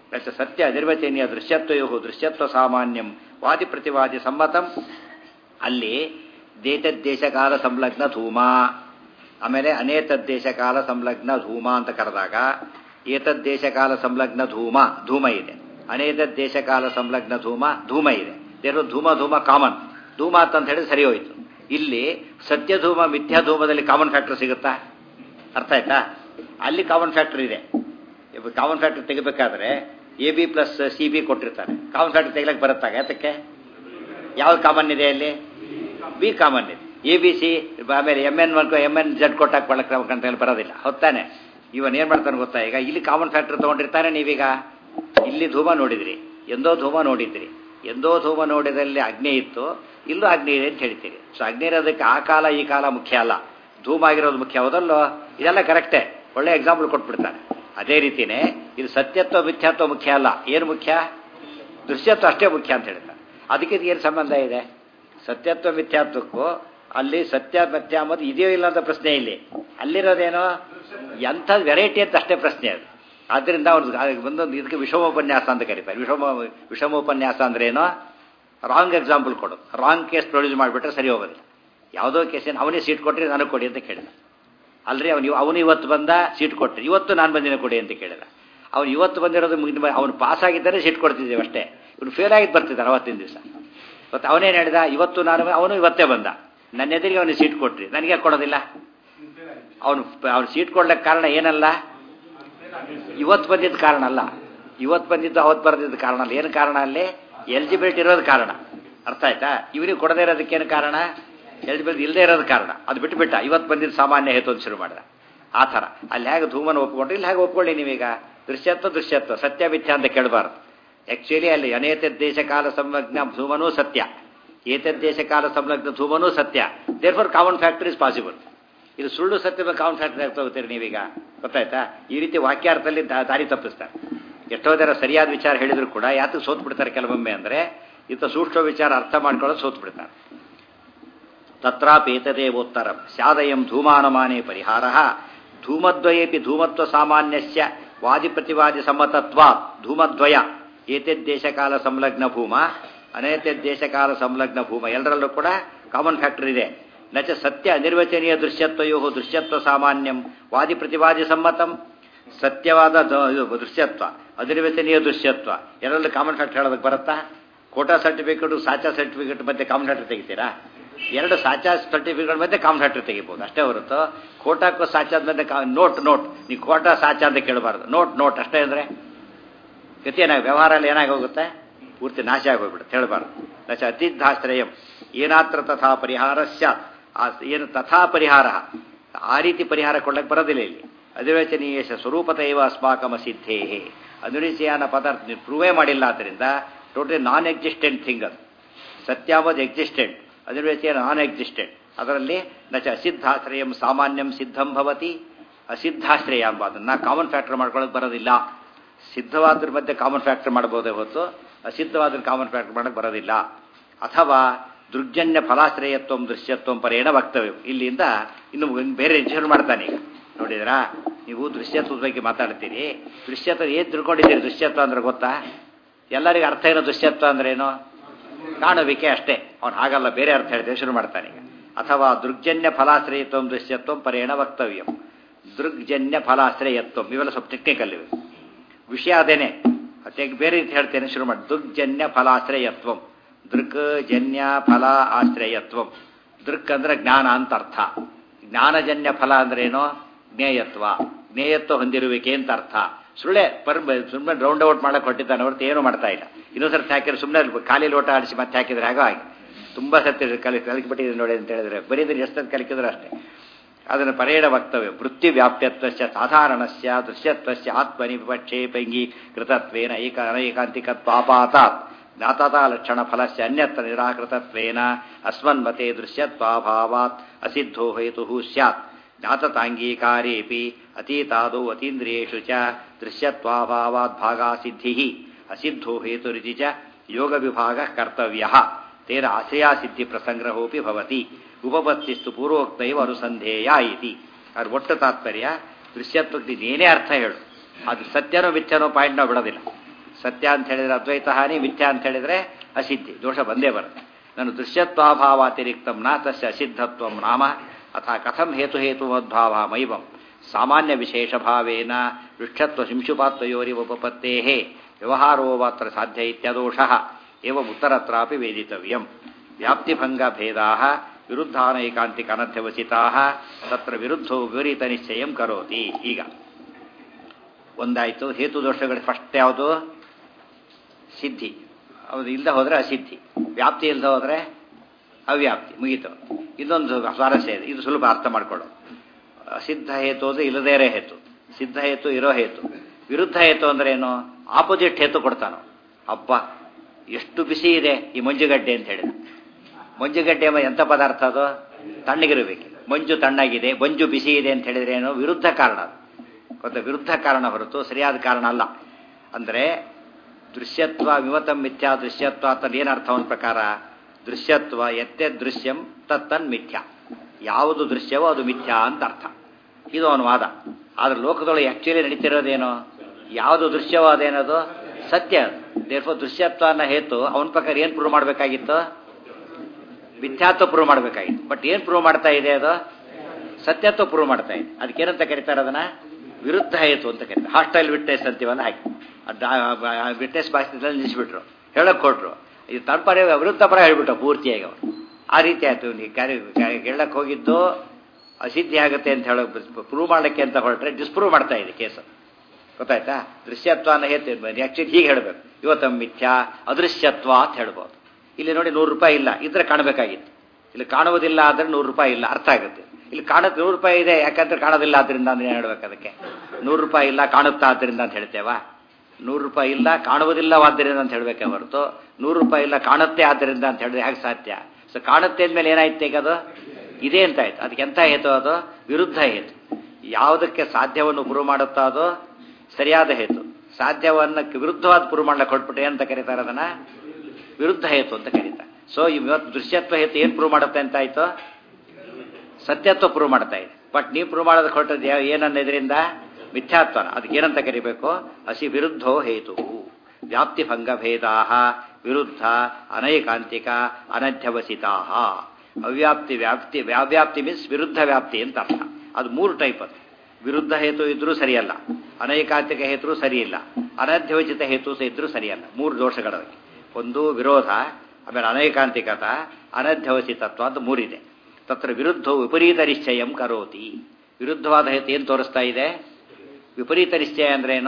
ಯಚ್ಚ ಸತ್ಯ ಅನಿರ್ವಚನೀಯ ದೃಶ್ಯತ್ವಯೋ ದೃಶ್ಯತ್ವ ಸಾಮಾನ್ಯಂ ವಾದಿ ಪ್ರತಿವಾದಿ ಸಮ್ಮತಂ ಅಲ್ಲಿ ದೇಶಕಾಲ ಸಂಲಗ್ನ ಧೂಮ ಆಮೇಲೆ ಅನೇತದ್ದೇಶಕಾಲ ಸಂಲಗ್ನ ಧೂಮ ಅಂತ ಕರೆದಾಗ ಏತದ್ದೇಶಕಾಲ ಸಂಲಗ್ನ ಧೂಮ ಧೂಮ ಇದೆ ಅನೇತದ್ದೇಶಕಾಲ ಸಂಲಗ್ನ ಧೂಮ ಧೂಮ ಇದೆ ದೇರು ಧೂಮ ಧೂಮ ಕಾಮನ್ ಧೂಮ ಅಂತ ಹೇಳಿ ಸರಿ ಹೋಯ್ತು ಇಲ್ಲಿ ಸತ್ಯಧೂಮ ಮಿಥ್ಯಾಧೂಮದಲ್ಲಿ ಕಾಮನ್ ಫ್ಯಾಕ್ಟರ್ ಸಿಗುತ್ತಾ ಅರ್ಥ ಆಯ್ತಾ ಅಲ್ಲಿ ಕಾಮನ್ ಫ್ಯಾಕ್ಟರ್ ಇದೆ ಕಾಮನ್ ಫ್ಯಾಕ್ಟರ್ ತೆಗಿಬೇಕಾದ್ರೆ A B plus C B ಕೊಟ್ಟಿರ್ತಾರೆ ಕಾಮನ್ ಫ್ಯಾಕ್ಟರ್ ತೆಗಿಲಕ್ಕೆ ಬರುತ್ತಾಗ ಯಾತಕ್ಕೆ ಯಾವ್ದು ಕಾಮನ್ ಇದೆ ಅಲ್ಲಿ ಬಿ ಕಾಮನ್ ಇದೆ ಎ ಬಿ ಸಿ ಆಮೇಲೆ M N one M N Z ಕೊಟ್ಟಾಕ ಅಂತ ಹೇಳಿ ಬರೋದಿಲ್ಲ ಹೊತ್ತಾನೆ ಇವನ್ ಏನ್ ಮಾಡ್ತಾನೆ ಗೊತ್ತಾ ಈಗ ಇಲ್ಲಿ ಕಾಮನ್ ಫ್ಯಾಕ್ಟರ್ ತಗೊಂಡಿರ್ತಾನೆ ನೀವೀಗ ಇಲ್ಲಿ ಧೂಮ ನೋಡಿದ್ರಿ ಎಂದೋ ಧೂಮ ನೋಡಿದ್ರಿ ಎಂದೋ ಧೂಮ ನೋಡಿದಲ್ಲಿ ಅಗ್ನಿ ಇತ್ತು ಇಲ್ಲೂ ಅಗ್ನಿ ಇದೆ ಅಂತ ಹೇಳ್ತೀರಿ ಸೊ ಅಗ್ನಿ ಇರೋದಕ್ಕೆ ಆ ಕಾಲ ಈ ಕಾಲ ಮುಖ್ಯ ಅಲ್ಲ ಧೂಮ ಆಗಿರೋದು ಮುಖ್ಯ ಹೌದಲ್ಲೋ ಇದೆಲ್ಲ ಕರೆಕ್ಟೇ ಒಳ್ಳೆ ಎಕ್ಸಾಂಪಲ್ ಕೊಟ್ಬಿಡ್ತಾನೆ ಅದೇ ರೀತಿನೇ ಇದು ಸತ್ಯತ್ವ ಮಿಥ್ಯಾತ್ವ ಮುಖ್ಯ ಅಲ್ಲ ಏನು ಮುಖ್ಯ ದೃಶ್ಯತ್ವ ಅಷ್ಟೇ ಮುಖ್ಯ ಅಂತ ಹೇಳ್ತಾರೆ ಅದಕ್ಕೆ ಏನು ಸಂಬಂಧ ಇದೆ ಸತ್ಯತ್ವ ಮಿಥ್ಯಾತ್ವಕ್ಕೂ ಅಲ್ಲಿ ಸತ್ಯ ಮಿಥ್ಯ ಮತ್ತು ಇದೆಯೋ ಇಲ್ಲ ಅಂತ ಪ್ರಶ್ನೆ ಇಲ್ಲಿ ಅಲ್ಲಿರೋದೇನೋ ಎಂಥದ್ದು ವೆರೈಟಿ ಅಂತ ಅಷ್ಟೇ ಪ್ರಶ್ನೆ ಅದು ಆದ್ದರಿಂದ ಅವ್ರು ಒಂದೊಂದು ಇದಕ್ಕೆ ವಿಷಮೋಪನ್ಯಾಸ ಅಂತ ಕರೀತಾರೆ ವಿಷಮ ವಿಷಮೋಪನ್ಯಾಸ ಅಂದ್ರೆ ಏನೋ ರಾಂಗ್ ಎಕ್ಸಾಂಪಲ್ ಕೊಡು ರಾಂಗ್ ಕೇಸ್ ಪ್ರೊಡ್ಯೂಸ್ ಮಾಡಿಬಿಟ್ರೆ ಸರಿ ಹೋಗೋದಿಲ್ಲ ಯಾವುದೋ ಕೇಸಿನ ಅವನೇ ಸೀಟ್ ಕೊಟ್ಟರೆ ನನಗೆ ಕೊಡಿ ಅಂತ ಕೇಳಿದ ಅಲ್ರಿ ಅವನು ಅವನು ಇವತ್ತು ಬಂದ ಸೀಟ್ ಕೊಟ್ಟರೆ ಇವತ್ತು ನಾನು ಬಂದಿನ ಕೊಡಿ ಅಂತ ಕೇಳಿದ ಅವ್ನು ಇವತ್ತು ಬಂದಿರೋದು ಅವನು ಪಾಸ್ ಆಗಿದ್ದರೆ ಸೀಟ್ ಕೊಡ್ತಿದ್ದೇವೆ ಅಷ್ಟೇ ಇವನು ಫೇಲ್ ಆಗಿದ್ದು ಬರ್ತಿದ್ದಾನೆ ಅವತ್ತಿನ ದಿವಸ ಮತ್ತು ಅವನೇನು ಹೇಳಿದ ಇವತ್ತು ನಾನು ಅವನು ಇವತ್ತೇ ಬಂದ ನನ್ನ ಎದುರಿಗೆ ಅವನಿಗೆ ಸೀಟ್ ಕೊಟ್ರಿ ನನಗೆ ಕೊಡೋದಿಲ್ಲ ಅವನು ಅವ್ನು ಸೀಟ್ ಕೊಡ್ಲಿಕ್ಕೆ ಕಾರಣ ಏನಲ್ಲ ಇವತ್ತು ಬಂದಿದ್ದ ಕಾರಣ ಅಲ್ಲ ಇವತ್ತು ಬಂದಿದ್ದು ಅವತ್ತು ಬರೆದಿದ್ದ ಕಾರಣ ಅಲ್ಲ ಏನು ಕಾರಣ ಅಲ್ಲಿ ಎಲಿಜಿಬಿಲಿಟಿ ಇರೋದು ಕಾರಣ ಅರ್ಥ ಆಯ್ತಾ ಇವನಿಗೆ ಕೊಡದೇ ಇರೋದಕ್ಕೇನು ಕಾರಣ ಎಲಿಜಿಬಿಲಿಟಿ ಇಲ್ಲದೆ ಇರೋದು ಕಾರಣ ಅದು ಬಿಟ್ಟುಬಿಟ್ಟ ಇವತ್ತು ಬಂದಿದ್ದು ಸಾಮಾನ್ಯ ಹೇತು ಅಂತ ಶುರು ಮಾಡಿದ ಆ ಥರ ಅಲ್ಲಿ ಹೇಗೆ ಧೂಮನ ಒಪ್ಕೊಂಡ್ರೆ ಇಲ್ಲಿ ಹೇಗೆ ಒಪ್ಕೊಳ್ಳಿ ನೀವೀಗ ದೃಶ್ಯತ್ವ ದೃಶ್ಯತ್ವ ಸತ್ಯ ಮಿಥ್ಯ ಅಂತ ಕೇಳಬಾರ್ದು ಆಕ್ಚುಲಿ ಅಲ್ಲಿ ಅನೇತದ್ದೇಶ ಕಾಲ ಸಂಲಗ್ನ ಧೂಮನೂ ಸತ್ಯ ಏತದ್ದೇಶ ಕಾಲ ಸಂಲಗ್ನ ಧೂಮನೂ ಸತ್ಯ there for common factor is possible ಇದು ಸುಳ್ಳು ಸತ್ಯದ ಕಾಮನ್ ಫ್ಯಾಕ್ಟರ್ ಆಗ್ತಾ ಹೋಗ್ತೀರಿ ನೀವೀಗ ಗೊತ್ತಾಯ್ತಾ ಈ ರೀತಿ ವಾಕ್ಯಾರ್ಥದಲ್ಲಿ ದಾರಿ ತಪ್ಪಿಸ್ತಾರೆ ಎಷ್ಟೋ ಜನ ಸರಿಯಾದ ವಿಚಾರ ಹೇಳಿದ್ರು ಕೂಡ ಯಾತಕ್ಕೆ ಸೋತ್ ಬಿಡ್ತಾರೆ ಕೆಲವೊಮ್ಮೆ ಅಂದ್ರೆ ಇಂಥ ಸೂಕ್ಷ್ಮ ವಿಚಾರ ಅರ್ಥ ಮಾಡ್ಕೊಳ್ಳೋದು ಸೋತ್ ಬಿಡ್ತಾರೆ ತತ್ರಾಪೇತದೇವೋತ್ತರ ಸ್ಯಾದಯಂ ಧೂಮಾನಮಾನೇ ಪರಿಹಾರ ಧೂಮದ್ವಯೇಪಿ ಧೂಮತ್ವ ಸಾಮಾನ್ಯಸ್ಯ ವಾದಿ ಪ್ರತಿವಾದಿ ಸಮ್ಮತತ್ವ ಧೂಮದ್ವಯ ಏತದ್ದೇಶಕಾಲ ಸಂಲಗ್ನ ಭೂಮ ಅನೇತದ್ದೇಶಕಾಲ ಸಂಲಗ್ನ ಭೂಮ ಎಲ್ಲರಲ್ಲೂ ಕೂಡ ಕಾಮನ್ ಫ್ಯಾಕ್ಟರ್ ಇದೆ ನಚ ಸತ್ಯ ಅನಿರ್ವಚನೀಯ ದೃಶ್ಯತ್ವಯೋ ದೃಶ್ಯತ್ವ ಸಾಮಾನ್ಯಂ ವಾದಿ ಪ್ರತಿವಾದಿ ಸಮ್ಮತಂ ಸತ್ಯವಾದ ದೃಶ್ಯತ್ವ ಅನಿರ್ವಚನೀಯ ದೃಶ್ಯತ್ವ ಎಲ್ಲರಲ್ಲೂ ಕಾಮನ್ ಫ್ಯಾಕ್ಟರ್ ಹೇಳೋದಕ್ಕೆ ಬರುತ್ತಾ ಕೋಟಾ ಸರ್ಟಿಫಿಕೇಟ್ ಸಾಚಾ ಸರ್ಟಿಫಿಕೇಟ್ ಮತ್ತೆ ಕಾಮನ್ ಫ್ಯಾಕ್ಟರ್ ತೆಗಿತೀರಾ ಎರಡು ಸಾಚಾ ಸರ್ಟಿಫಿಕೇಟ್ ಮತ್ತೆ ಕಾಮನ್ ಫ್ಯಾಕ್ಟರ್ ತೆಗಿಬಹುದು ಅಷ್ಟೇ ಹೊರತು ಕೋಟಾಕ್ಕೂ ಸಾಚಾದ ಮೇಲೆ ನೋಟ್ ನೋಟ್ ನೀವು ಕೋಟಾ ಸಾಚಾ ಅಂತ ಕೇಳಬಾರ್ದು ನೋಟ್ ನೋಟ್ ಅಷ್ಟೇ ಅಂದ್ರೆ ಗತಿ ಏನಾಗ ವ್ಯವಹಾರ ಎಲ್ಲ ಏನಾಗಿ ಹೋಗುತ್ತೆ ಪೂರ್ತಿ ನಾಶ ಆಗೋಗ್ಬಿಡುತ್ತೆ ಹೇಳಬಾರ್ದು ನಚ ಅತಿದ್ದಾಶ್ರಯಂ ಏನಾತ್ರ ತಥಾ ಪರಿಹಾರ ಸ್ಯಾತ್ ಆ ಏನು ತಥಾ ಪರಿಹಾರ ಆ ರೀತಿ ಪರಿಹಾರ ಕೊಡ್ಲಕ್ಕೆ ಬರೋದಿಲ್ಲ ಇಲ್ಲಿ ಅಧಿವಚನೀಯ ಸ್ವರೂಪತ ಇವ ಅಸ್ಮಾಕಮ ಸಿದ್ಧೇ ಅನುರಿಚಯಾನ ಪದಾರ್ಥ ನೀವು ಪ್ರೂವೇ ಮಾಡಿಲ್ಲ ಆದ್ದರಿಂದ ಟೋಟಲಿ ನಾನ್ ಎಕ್ಸಿಸ್ಟೆಂಟ್ ಥಿಂಗ್ ಅದು ಸತ್ಯಾವದ್ ಎಕ್ಸಿಸ್ಟೆಂಟ್ ಅನಿರ್ವಚಯ ನಾನ್ ಎಕ್ಸಿಸ್ಟೆಂಟ್ ಅದರಲ್ಲಿ ನಚ ಅಸಿದ್ಧಾಶ್ರಯಂ ಸಾಮಾನ್ಯಂ ಸಿದ್ಧಂ ಭವತಿ ಅಸಿದ್ಧಾಶ್ರಯ ಎಂಬ ಅದನ್ನ ಕಾಮನ್ ಫ್ಯಾಕ್ಟರ್ ಮಾಡ್ಕೊಳ್ಳೋಕೆ ಬರೋದಿಲ್ಲ ಸಿದ್ಧವಾದ್ರ ಮಧ್ಯೆ ಕಾಮನ್ ಫ್ಯಾಕ್ಟರ್ ಮಾಡಬಹುದೇ ಹೊತ್ತು ಅಸಿದ್ಧವಾದ್ರ ಕಾಮನ್ ಫ್ಯಾಕ್ಟರ್ ಮಾಡಕ್ಕೆ ಬರೋದಿಲ್ಲ ಅಥವಾ ದೃಗ್ಜನ್ಯ ಫಲಾಶ್ರಯತ್ವಂ ದೃಶ್ಯತ್ವಂ ಪರೇಣ ವಕ್ತವ್ಯ ಇಲ್ಲಿಂದ ಇನ್ನು ಬೇರೆ ಶುರು ಮಾಡ್ತಾನೆ ಈಗ ನೋಡಿದ್ರಾ ನೀವು ದೃಶ್ಯತ್ವದ ಬಗ್ಗೆ ಮಾತಾಡ್ತೀರಿ ದೃಶ್ಯತ್ವ ಏನ್ ತಿಳ್ಕೊಂಡಿದ್ದೀರಿ ದೃಶ್ಯತ್ವ ಅಂದ್ರೆ ಗೊತ್ತಾ ಎಲ್ಲರಿಗೂ ಅರ್ಥ ಏನೋ ದೃಶ್ಯತ್ವ ಅಂದ್ರೆ ಏನು ಕಾಣುವಿಕೆ ಅಷ್ಟೇ ಅವ್ನು ಹಾಗಲ್ಲ ಬೇರೆ ಅರ್ಥ ಹೇಳಿದ್ರೆ ಶುರು ಮಾಡ್ತಾನೆ ಈಗ ಅಥವಾ ದೃಗ್ಜನ್ಯ ಫಲಾಶ್ರಯತ್ವಂ ದೃಶ್ಯತ್ವಂ ಪರೇಣ ವಕ್ತವ್ಯಂ ದೃಗ್ಜನ್ಯ ಫಲಾಶ್ರಯತ್ವಂ ಇವೆಲ್ಲ ಸ್ವಲ್ಪ ಟೆಕ್ನಿಕಲ್ ಇವೆ ವಿಷಯ ಅದೇನೆ ಮತ್ತೆ ಬೇರೆ ರೀತಿ ಹೇಳ್ತೇನೆ ಶುರು ಮಾಡಿ ದೃಗ್ಜನ್ಯ ಫಲಾಶ್ರಯತ್ವಂ ದೃಕ್ ಜನ್ಯ ಫಲ ಆಶ್ರಯತ್ವಂ ದೃಕ್ ಅಂದ್ರೆ ಜ್ಞಾನ ಅಂತ ಅರ್ಥ ಜ್ಞಾನಜನ್ಯ ಫಲ ಅಂದ್ರೆ ಏನೋ ಜ್ಞೇಯತ್ವ ಜ್ಞೇಯತ್ವ ಹೊಂದಿರುವಿಕೆ ಅಂತ ಅರ್ಥ ಸುಳ್ಳೆ ಪರ್ ಸುಮ್ಮನೆ ರೌಂಡ್ ಔಟ್ ಮಾಡಕ್ಕೆ ಹೊಟ್ಟಿದ್ದಾನೆ ಹೊರತು ಏನು ಮಾಡ್ತಾ ಇಲ್ಲ ಇನ್ನೊಂದ್ಸರ್ತಿ ಹಾಕಿದ್ರೆ ಸುಮ್ಮನೆ ಖಾಲಿ ಲೋಟ ಆಡಿಸಿ ಮತ್ತೆ ಹಾಕಿದ್ರೆ ಹಾಗೋ ಹಾಗೆ ತುಂಬಾ ಸರ್ತಿ ಕಲಿ ಕಲಿಕ್ಬಿಟ್ಟಿದೆ ನೋಡಿ ಅಂತ ಹೇಳಿದ್ರೆ ಬರೀದ್ರೆ ಎಷ್ಟೊತ್ತು ಕಲಿಕಿದ್ರೆ ಅಷ್ಟೇ ಅದನ್ನು ಪರೇಣ ವಕ್ತವ್ಯ ವೃತ್ತಿ ವ್ಯಾಪ್ಯತ್ವಸ್ಯ ಸಾಧಾರಣಸ್ಯ ದೃಶ್ಯತ್ವಸ್ಯ ಆತ್ಮನಿ ವಿಪಕ್ಷೇ ಪೈಂಗಿ ಕೃತತ್ವೇನ ಏಕ ಅನೈಕಾಂತಿಕತ್ವಾಪಾತಾತ್ ಜ್ಞಾತತಾ ಲಕ್ಷಣ ಫಲಸ್ಯ ಅನ್ಯತ್ರ ನಿರಾಕೃತತ್ವೇನ ಅಸ್ಮನ್ಮತೆ ದೃಶ್ಯತ್ವಾಭಾವಾತ್ ಅಸಿದ್ಧೋ ಹೇತು ಸ್ಯಾತ್ ಜ್ಞಾತತಾಂಗೀಕಾರೇಪಿ ಅತೀತಾದೌ ಅತೀಂದ್ರಿಯೇಷು ಚ ದೃಶ್ಯತ್ವಾಭಾವಾತ್ ಭಾಗಾ ಸಿದ್ಧಿ ಅಸಿದ್ಧೋ ಹೇತುರಿತಿ ಚ ಯೋಗ ವಿಭಾಗ ಕರ್ತವ್ಯ ತೇನ ಆಶ್ರಯಾ ಸಿದ್ಧಿ ಪ್ರಸಂಗ್ರಹೋಪಿ ಭವತಿ ಉಪಪತ್ತಿಸ್ತು ಪೂರ್ವೋಕ್ತೈವ ಅನುಸಂಧೇಯ ಇತಿ ಅದ್ರ ಒಟ್ಟು ತಾತ್ಪರ್ಯ ದೃಶ್ಯತ್ವಕ್ಕೆ ಏನೇ ಅರ್ಥ ಹೇಳು ಅದು ಸತ್ಯನೋ ಮಿಥ್ಯನೋ ಪಾಯಿಂಟ್ ನಾವು ಬಿಡೋದಿಲ್ಲ ಸತ್ಯ ಅಂತ ಹೇಳಿದ್ರೆ ಅದ್ವೈತ ಹಾನಿ ಮಿಥ್ಯಾ ಅಂತ ಹೇಳಿದ್ರೆ ಅಸಿದ್ಧಿ ದೋಷ ಬಂದೇ ಬರುತ್ತೆ ನಾನು ದೃಶ್ಯತ್ವಾಭಾವಾತಿರಿಕ್ತಂ ನ ತಸ್ಯ ಅಸಿದ್ಧತ್ವಂ ನಾಮ ಅಥ ಕಥಂ ಹೇತು ಹೇತುಮದ್ಭಾವ ಮೈವಂ ಸಾಮಾನ್ಯ ವಿಶೇಷ ಭಾವೇನ ವೃಕ್ಷತ್ವ ಶಿಂಶುಪಾತ್ವಯೋರಿ ಉಪಪತ್ತೇ ವ್ಯವಹಾರೋ ಮಾತ್ರ ಸಾಧ್ಯ ಇತ್ಯದೋಷ ಏವ ಉತ್ತರತ್ರಾಪಿ ವೇದಿತವ್ಯಂ ವ್ಯಾಪ್ತಿಭಂಗ ಭೇದಾ ವಿರುದ್ಧಾನೈಕಾಂತಿಕ ಅನಧ್ಯವಸಿತಾ ತತ್ರ ವಿರುದ್ಧೋ ವಿಪರೀತ ನಿಶ್ಚಯಂ ಕರೋತಿ ಈಗ ಒಂದಾಯಿತು ಹೇತು ದೋಷಗಳು ಫಸ್ಟ್ ಯಾವುದು ಸಿದ್ಧಿ ಅದು ಇಲ್ಲದೆ ಹೋದರೆ ಅಸಿದ್ಧಿ ವ್ಯಾಪ್ತಿ ಇಲ್ಲದೆ ಹೋದರೆ ಅವ್ಯಾಪ್ತಿ ಮುಗೀತು ಇದೊಂದು ಸ್ವಾರಸ್ಯ ಇದೆ ಇದು ಸುಲಭ ಅರ್ಥ ಮಾಡ್ಕೊಳ್ಳೋದು ಸಿದ್ಧ ಹೇತು ಅಂದರೆ ಇಲ್ಲದೇ ಇರೋ ಹೇತು ಸಿದ್ಧ ಹೇತು ಇರೋ ಹೇತು ವಿರುದ್ಧ ಹೇತು ಅಂದ್ರೆ ಏನು ಆಪೋಸಿಟ್ ಹೇತು ಕೊಡ್ತಾನೋ ಅಬ್ಬ ಎಷ್ಟು ಬಿಸಿ ಇದೆ ಈ ಮಂಜುಗಡ್ಡೆ ಅಂತ ಹೇಳಿದ ಮಂಜುಗಡ್ಡೆ ಎಂಥ ಪದಾರ್ಥ ಅದು ತಣ್ಣಗಿರಬೇಕು ಮಂಜು ತಣ್ಣಗಿದೆ ಮಂಜು ಬಿಸಿ ಇದೆ ಅಂತ ಹೇಳಿದ್ರೆ ಏನು ವಿರುದ್ಧ ಕಾರಣ ಅದು ಗೊತ್ತಾ ವಿರುದ್ಧ ಕಾರಣ ಹೊರತು ಸರಿಯಾದ ಕಾರಣ ಅಲ್ಲ ಅಂದರೆ ದೃಶ್ಯತ್ವ ವಿಮತಂ ಮಿಥ್ಯಾ ದೃಶ್ಯತ್ವ ಅಂತ ಏನರ್ಥ ಅವನ ಪ್ರಕಾರ ದೃಶ್ಯತ್ವ ಎತ್ತೆ ದೃಶ್ಯಂ ತತ್ತನ್ ಮಿಥ್ಯಾ ಯಾವುದು ದೃಶ್ಯವೋ ಅದು ಮಿಥ್ಯಾ ಅಂತ ಅರ್ಥ ಇದು ಅವನ ವಾದ ಆದ್ರೆ ಲೋಕದೊಳಗೆ ಆಕ್ಚುಲಿ ನಡೀತಿರೋದೇನೋ ಯಾವುದು ದೃಶ್ಯವೋ ಅದೇನದು ಸತ್ಯ ದೇರ್ಫೋ ದೃಶ್ಯತ್ವ ಅನ್ನೋ ಹೇತು ಅವನ ಪ್ರಕಾರ ಏನು ಪ್ರೂವ್ ಮಾಡಬೇಕಾಗಿತ್ತು ಮಿಥ್ಯಾತ್ವ ಪ್ರೂವ್ ಮಾಡಬೇಕಾಗಿತ್ತು ಬಟ್ ಏನು ಪ್ರೂವ್ ಮಾಡ್ತಾ ಇದೆ ಅದು ಸತ್ಯತ್ವ ಪ್ರೂವ್ ಮಾಡ್ತಾ ಇದೆ ಅದಕ್ಕೇನಂತ ಕರೀತಾರೆ ಅದನ್ನ ವಿರುದ್ಧ ಹೇತು ಅಂತ ಕರೀತಾರೆ ಹಾಸ್ಟೈಲ್ ವಿಟ್ನೆಸ್ ಅಂತೀವಲ್ಲ ಹಾಕಿ ವಿಟ್ನೆಸ್ ಭಾಷೆದಲ್ಲಿ ನಿಲ್ಲಿಸ್ಬಿಟ್ರು ಹೇಳಕ್ ಕೊಟ್ರು ಇದು ತನ್ಪರ ವಿರುದ್ಧ ಪರ ಹೇಳ್ಬಿಟ್ಟು ಪೂರ್ತಿಯಾಗಿ ಅವರು ಆ ರೀತಿ ಆಯ್ತು ನೀವು ಕ್ಯಾರಿ ಹೇಳಕ್ ಹೋಗಿದ್ದು ಅಸಿದ್ಧಿ ಆಗುತ್ತೆ ಅಂತ ಹೇಳೋ ಪ್ರೂವ್ ಮಾಡಲಿಕ್ಕೆ ಅಂತ ಹೊರಟ್ರೆ ಡಿಸ್ಪ್ರೂವ್ ಮಾಡ್ತಾ ಇದೆ ಕೇಸು ಗೊತ್ತಾಯ್ತಾ ದೃಶ್ಯತ್ವ ಅನ್ನೋ ಹೇತು ಆಕ್ಚುಲಿ ಹೀಗೆ ಹೇಳಬೇಕು ಇವತ್ತ ಮಿಥ್ಯಾ ಅದೃಶ್ಯತ್ವ ಅಂತ ಹೇಳ್ಬೋದು ಇಲ್ಲಿ ನೋಡಿ ನೂರು ರೂಪಾಯಿ ಇಲ್ಲ ಇದ್ರೆ ಕಾಣಬೇಕಾಗಿತ್ತು ಇಲ್ಲಿ ಕಾಣುವುದಿಲ್ಲ ಆದ್ರೆ ನೂರು ರೂಪಾಯಿ ಇಲ್ಲ ಅರ್ಥ ಆಗುತ್ತೆ ಇಲ್ಲಿ ಕಾಣುತ್ತೆ ನೂರು ರೂಪಾಯಿ ಇದೆ ಯಾಕಂದ್ರೆ ಕಾಣೋದಿಲ್ಲ ಆದ್ರಿಂದ ಅಂದ್ರೆ ಹೇಳ್ಬೇಕು ಅದಕ್ಕೆ ನೂರು ರೂಪಾಯಿ ಇಲ್ಲ ಕಾಣುತ್ತಾ ಆದ್ರಿಂದ ಅಂತ ಹೇಳ್ತೇವಾ ನೂರು ರೂಪಾಯಿ ಇಲ್ಲ ಕಾಣುವುದಿಲ್ಲವಾದ್ದರಿಂದ ಅಂತ ಹೇಳಬೇಕೆ ಹೊರತು ನೂರು ರೂಪಾಯಿ ಇಲ್ಲ ಕಾಣುತ್ತೆ ಆದ್ದರಿಂದ ಅಂತ ಹೇಳಿದ್ರೆ ಹೇಗೆ ಸಾಧ್ಯ ಸೊ ಕಾಣುತ್ತೆ ಅಂದಮೇಲೆ ಏನಾಯ್ತು ಈಗ ಅದು ಇದೆ ಅಂತ ಆಯ್ತು ಅದಕ್ಕೆ ಎಂಥ ಹೇತು ಅದು ವಿರುದ್ಧ ಹೇತು ಯಾವುದಕ್ಕೆ ಸಾಧ್ಯವನ್ನು ಪ್ರೂವ್ ಮಾಡುತ್ತಾ ಅದು ಸರಿಯಾದ ಹೇತು ಸಾಧ್ಯವನ್ನ ವಿರುದ್ಧವಾದ ಪ್ರೂವ್ ಮಾಡ್ಲಿಕ್ಕೆ ಹೊಟ್ಬಿಟ್ರೆ ಅಂತ ಕರೀತಾರೆ ಅದನ್ನ ವಿರುದ್ಧ ಹೇತು ಅಂತ ಕರೀತಾರೆ ಸೊ ಇವತ್ತು ದೃಶ್ಯತ್ವ ಹೇತು ಏನು ಪ್ರೂವ್ ಮಾಡುತ್ತೆ ಅಂತ ಆಯ್ತು ಸತ್ಯತ್ವ ಪ್ರೂವ್ ಮಾಡ್ತಾ ಇದೆ ಬಟ್ ನೀವು ಪ್ರೂವ್ ಮಾಡೋದಕ್ಕೆ ಹೊರಟದ್ದು ಏನನ್ನ ಇದರಿಂದ ಮಿಥ್ಯಾತ್ವನ ಅದಕ್ಕೆ ಏನಂತ ಕರಿಬೇಕು ಹಸಿ ವಿರುದ್ಧೋ ಹೇತು ವ್ಯಾಪ್ತಿ ಭಂಗ ಭೇದಾ ವಿರುದ್ಧ ಅನೈಕಾಂತಿಕ ಅನಧ್ಯವಸಿತಾ ಅವ್ಯಾಪ್ತಿ ವ್ಯಾಪ್ತಿ ವ್ಯಾವ್ಯಾಪ್ತಿ ಮೀನ್ಸ್ ವಿರುದ್ಧ ವ್ಯಾಪ್ತಿ ಅಂತ ಅರ್ಥ ಅದು ಮೂರು ಟೈಪ್ ಅದು ವಿರುದ್ಧ ಹೇತು ಇದ್ರೂ ಸರಿಯಲ್ಲ ಅನೈಕಾಂತಿಕ ಹೇತು ಸರಿಯಿಲ್ಲ ಅನಧ್ಯವಚಿತ ಹೇತು ಸಹ ಇದ್ರೂ ಸರಿಯಲ್ಲ ಮೂರು ದೋಷಗಳವೆ ಒಂದು ವಿರೋಧ ಆಮೇಲೆ ಅನೈಕಾಂತಿಕತ ಅನಧ್ಯವಸಿತತ್ವ ಅಂತ ಮೂರಿದೆ ತತ್ರ ವಿರುದ್ಧ ವಿಪರೀತ ನಿಶ್ಚಯಂ ಕರೋತಿ ವಿರುದ್ಧವಾದ ಹೇತು ಏನು ತೋರಿಸ್ತಾ ಇದೆ ವಿಪರೀತ ನಿಶ್ಚಯ ಅಂದ್ರೆ ಏನು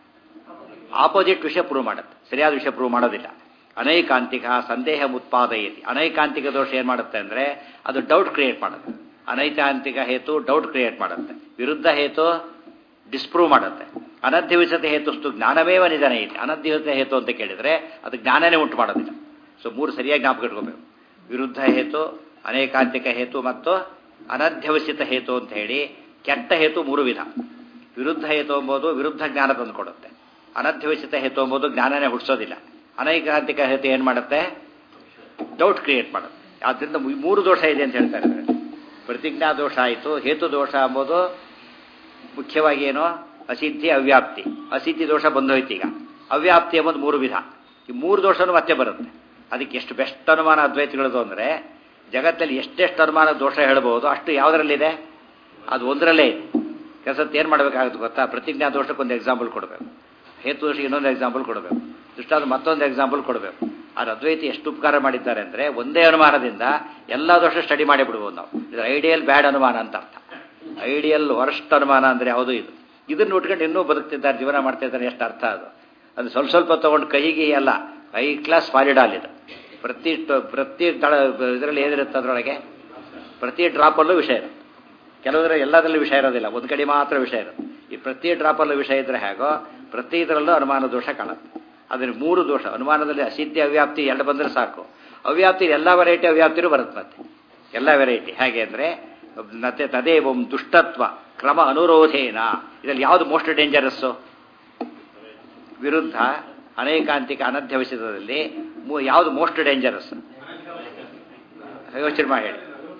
ಆಪೋಸಿಟ್ ವಿಷಯ ಪ್ರೂವ್ ಮಾಡುತ್ತೆ ಸರಿಯಾದ ವಿಷಯ ಪ್ರೂವ್ ಮಾಡೋದಿಲ್ಲ ಅನೈಕಾಂತಿಕ ಸಂದೇಹ ಉತ್ಪಾದಯತಿ ಅನೈಕಾಂತಿಕ ದೋಷ ಏನು ಮಾಡುತ್ತೆ ಅಂದರೆ ಅದು ಡೌಟ್ ಕ್ರಿಯೇಟ್ ಮಾಡುತ್ತೆ ಅನೈಕಾಂತಿಕ ಹೇತು ಡೌಟ್ ಕ್ರಿಯೇಟ್ ಮಾಡುತ್ತೆ ವಿರುದ್ಧ ಹೇತು ಡಿಸ್ಪ್ರೂವ್ ಮಾಡುತ್ತೆ ಅನಧ್ಯವಿಸತೆ ಹೇತುಸ್ತು ಜ್ಞಾನವೇವ ನಿಧನ ಐತಿ ಅನಧ್ಯವಿತ ಹೇತು ಅಂತ ಕೇಳಿದರೆ ಅದು ಜ್ಞಾನನೇ ಉಂಟು ಮಾಡೋದಿಲ್ಲ ಸೊ ಮೂರು ಸರಿಯಾಗಿ ಜ್ಞಾಪಕ ಇಟ್ಕೋಬೇಕು ವಿರುದ್ಧ ಹೇತು ಅನೇಕಾಂತಿಕ ಹೇತು ಮತ್ತು ಅನಧ್ಯವಸಿತ ಹೇತು ಅಂತ ಹೇಳಿ ಕೆಟ್ಟ ಹೇತು ಮೂರು ವಿಧ ವಿರುದ್ಧ ಹೇತು ಎಂಬುದು ವಿರುದ್ಧ ಜ್ಞಾನ ತಂದು ಕೊಡುತ್ತೆ ಅನಧ್ಯವಸಿತ ಹೇತು ಎಂಬುದು ಜ್ಞಾನನೇ ಹುಟ್ಟಿಸೋದಿಲ್ಲ ಅನೈಕಾಂತಿಕ ಹೇತು ಏನು ಮಾಡುತ್ತೆ ಡೌಟ್ ಕ್ರಿಯೇಟ್ ಮಾಡುತ್ತೆ ಆದ್ದರಿಂದ ಈ ಮೂರು ದೋಷ ಇದೆ ಅಂತ ಹೇಳ್ತಾರೆ ಪ್ರತಿಜ್ಞಾ ದೋಷ ಆಯಿತು ಹೇತು ದೋಷ ಎಂಬುದು ಮುಖ್ಯವಾಗಿ ಏನು ಅಸಿದ್ಧಿ ಅವ್ಯಾಪ್ತಿ ಅಸಿದ್ಧಿ ದೋಷ ಬಂದೋಯ್ತು ಈಗ ಅವ್ಯಾಪ್ತಿ ಎಂಬುದು ಮೂರು ವಿಧ ಈ ಮೂರು ದೋಷನೂ ಮತ್ತೆ ಬರುತ್ತೆ ಅದಕ್ಕೆ ಎಷ್ಟು ಬೆಸ್ಟ್ ಅನುಮಾನ ಅದ್ವೈತಗಳದು ಅಂದರೆ ಜಗತ್ತಲ್ಲಿ ಎಷ್ಟೆಷ್ಟು ಅನುಮಾನ ದೋಷ ಹೇಳ್ಬೋದು ಅಷ್ಟು ಯಾವುದರಲ್ಲಿದೆ ಅದು ಒಂದರಲ್ಲೇ ಇದೆ ಕೆಲಸಕ್ಕೆ ಏನು ಮಾಡಬೇಕಾಗುತ್ತೆ ಗೊತ್ತಾ ಪ್ರತಿಜ್ಞಾ ದೋಷಕ್ಕೊಂದು ಎಕ್ಸಾಂಪಲ್ ಕೊಡಬೇಕು ಹೇತು ದೋಷಕ್ಕೆ ಇನ್ನೊಂದು ಎಕ್ಸಾಂಪಲ್ ಕೊಡಬೇಕು ದುಷ್ಟಾದ ಮತ್ತೊಂದು ಎಕ್ಸಾಂಪಲ್ ಕೊಡಬೇಕು ಆದ್ರೆ ಅದ್ವೈತಿ ಎಷ್ಟು ಉಪಕಾರ ಮಾಡಿದ್ದಾರೆ ಅಂದರೆ ಒಂದೇ ಅನುಮಾನದಿಂದ ಎಲ್ಲ ದೋಷ ಸ್ಟಡಿ ಮಾಡಿಬಿಡ್ಬೋದು ನಾವು ಇದು ಐಡಿಯಲ್ ಬ್ಯಾಡ್ ಅನುಮಾನ ಅಂತ ಅರ್ಥ ಐಡಿಯಲ್ ವರ್ಸ್ಟ್ ಅನುಮಾನ ಅಂದರೆ ಯಾವುದೂ ಇದು ಇದನ್ನು ಉಟ್ಕೊಂಡು ಇನ್ನೂ ಬದುಕ್ತಿದ್ದಾರೆ ಜೀವನ ಮಾಡ್ತಾ ಇದ್ದಾರೆ ಎಷ್ಟು ಅರ್ಥ ಅದು ಅದು ಸ್ವಲ್ಪ ಸ್ವಲ್ಪ ತೊಗೊಂಡು ಕೈಗೆ ಅಲ್ಲ ಹೈ ಕ್ಲಾಸ್ ಫಾಲಿಡಾಲ್ ಇದು ಪ್ರತಿ ಪ್ರತಿ ದಳ ಇದರಲ್ಲಿ ಏನಿರುತ್ತೆ ಅದರೊಳಗೆ ಪ್ರತಿ ಡ್ರಾಪಲ್ಲೂ ವಿಷಯ ಇರುತ್ತೆ ಕೆಲವರ ಎಲ್ಲದರಲ್ಲೂ ವಿಷಯ ಇರೋದಿಲ್ಲ ಒಂದು ಕಡೆ ಮಾತ್ರ ವಿಷಯ ಇರುತ್ತೆ ಈ ಪ್ರತಿ ಡ್ರಾಪಲ್ಲೂ ವಿಷಯ ಇದ್ರೆ ಹೇಗೋ ಪ್ರತಿ ಇದರಲ್ಲೂ ಅನುಮಾನ ದೋಷ ಕಾಣುತ್ತೆ ಅದ್ರ ಮೂರು ದೋಷ ಅನುಮಾನದಲ್ಲಿ ಅಸಿದ್ಧಿ ಅವ್ಯಾಪ್ತಿ ಎರಡು ಬಂದರೆ ಸಾಕು ಅವ್ಯಾಪ್ತಿ ಎಲ್ಲ ವೆರೈಟಿ ಅವ್ಯಾಪ್ತಿನೂ ಬರುತ್ತೆ ಮತ್ತೆ ಎಲ್ಲ ವೆರೈಟಿ ಹೇಗೆ ಅಂದರೆ ಮತ್ತೆ ತದೇವಂ ದುಷ್ಟತ್ವ ಕ್ರಮ ಅನುರೋಧೇನ ಇದರಲ್ಲಿ ಯಾವುದು ಮೋಸ್ಟ್ ಡೇಂಜರಸ್ಸು ವಿರುದ್ಧ ಅನೇಕಾಂತಿಕ ಅನಧ್ಯವಸಿತದಲ್ಲಿ ಯಾವುದು ಮೋಸ್ಟ್ ಡೇಂಜರಸ್ ಯೋಚನೆ ಮಾಡಿ ಹೇಳಿ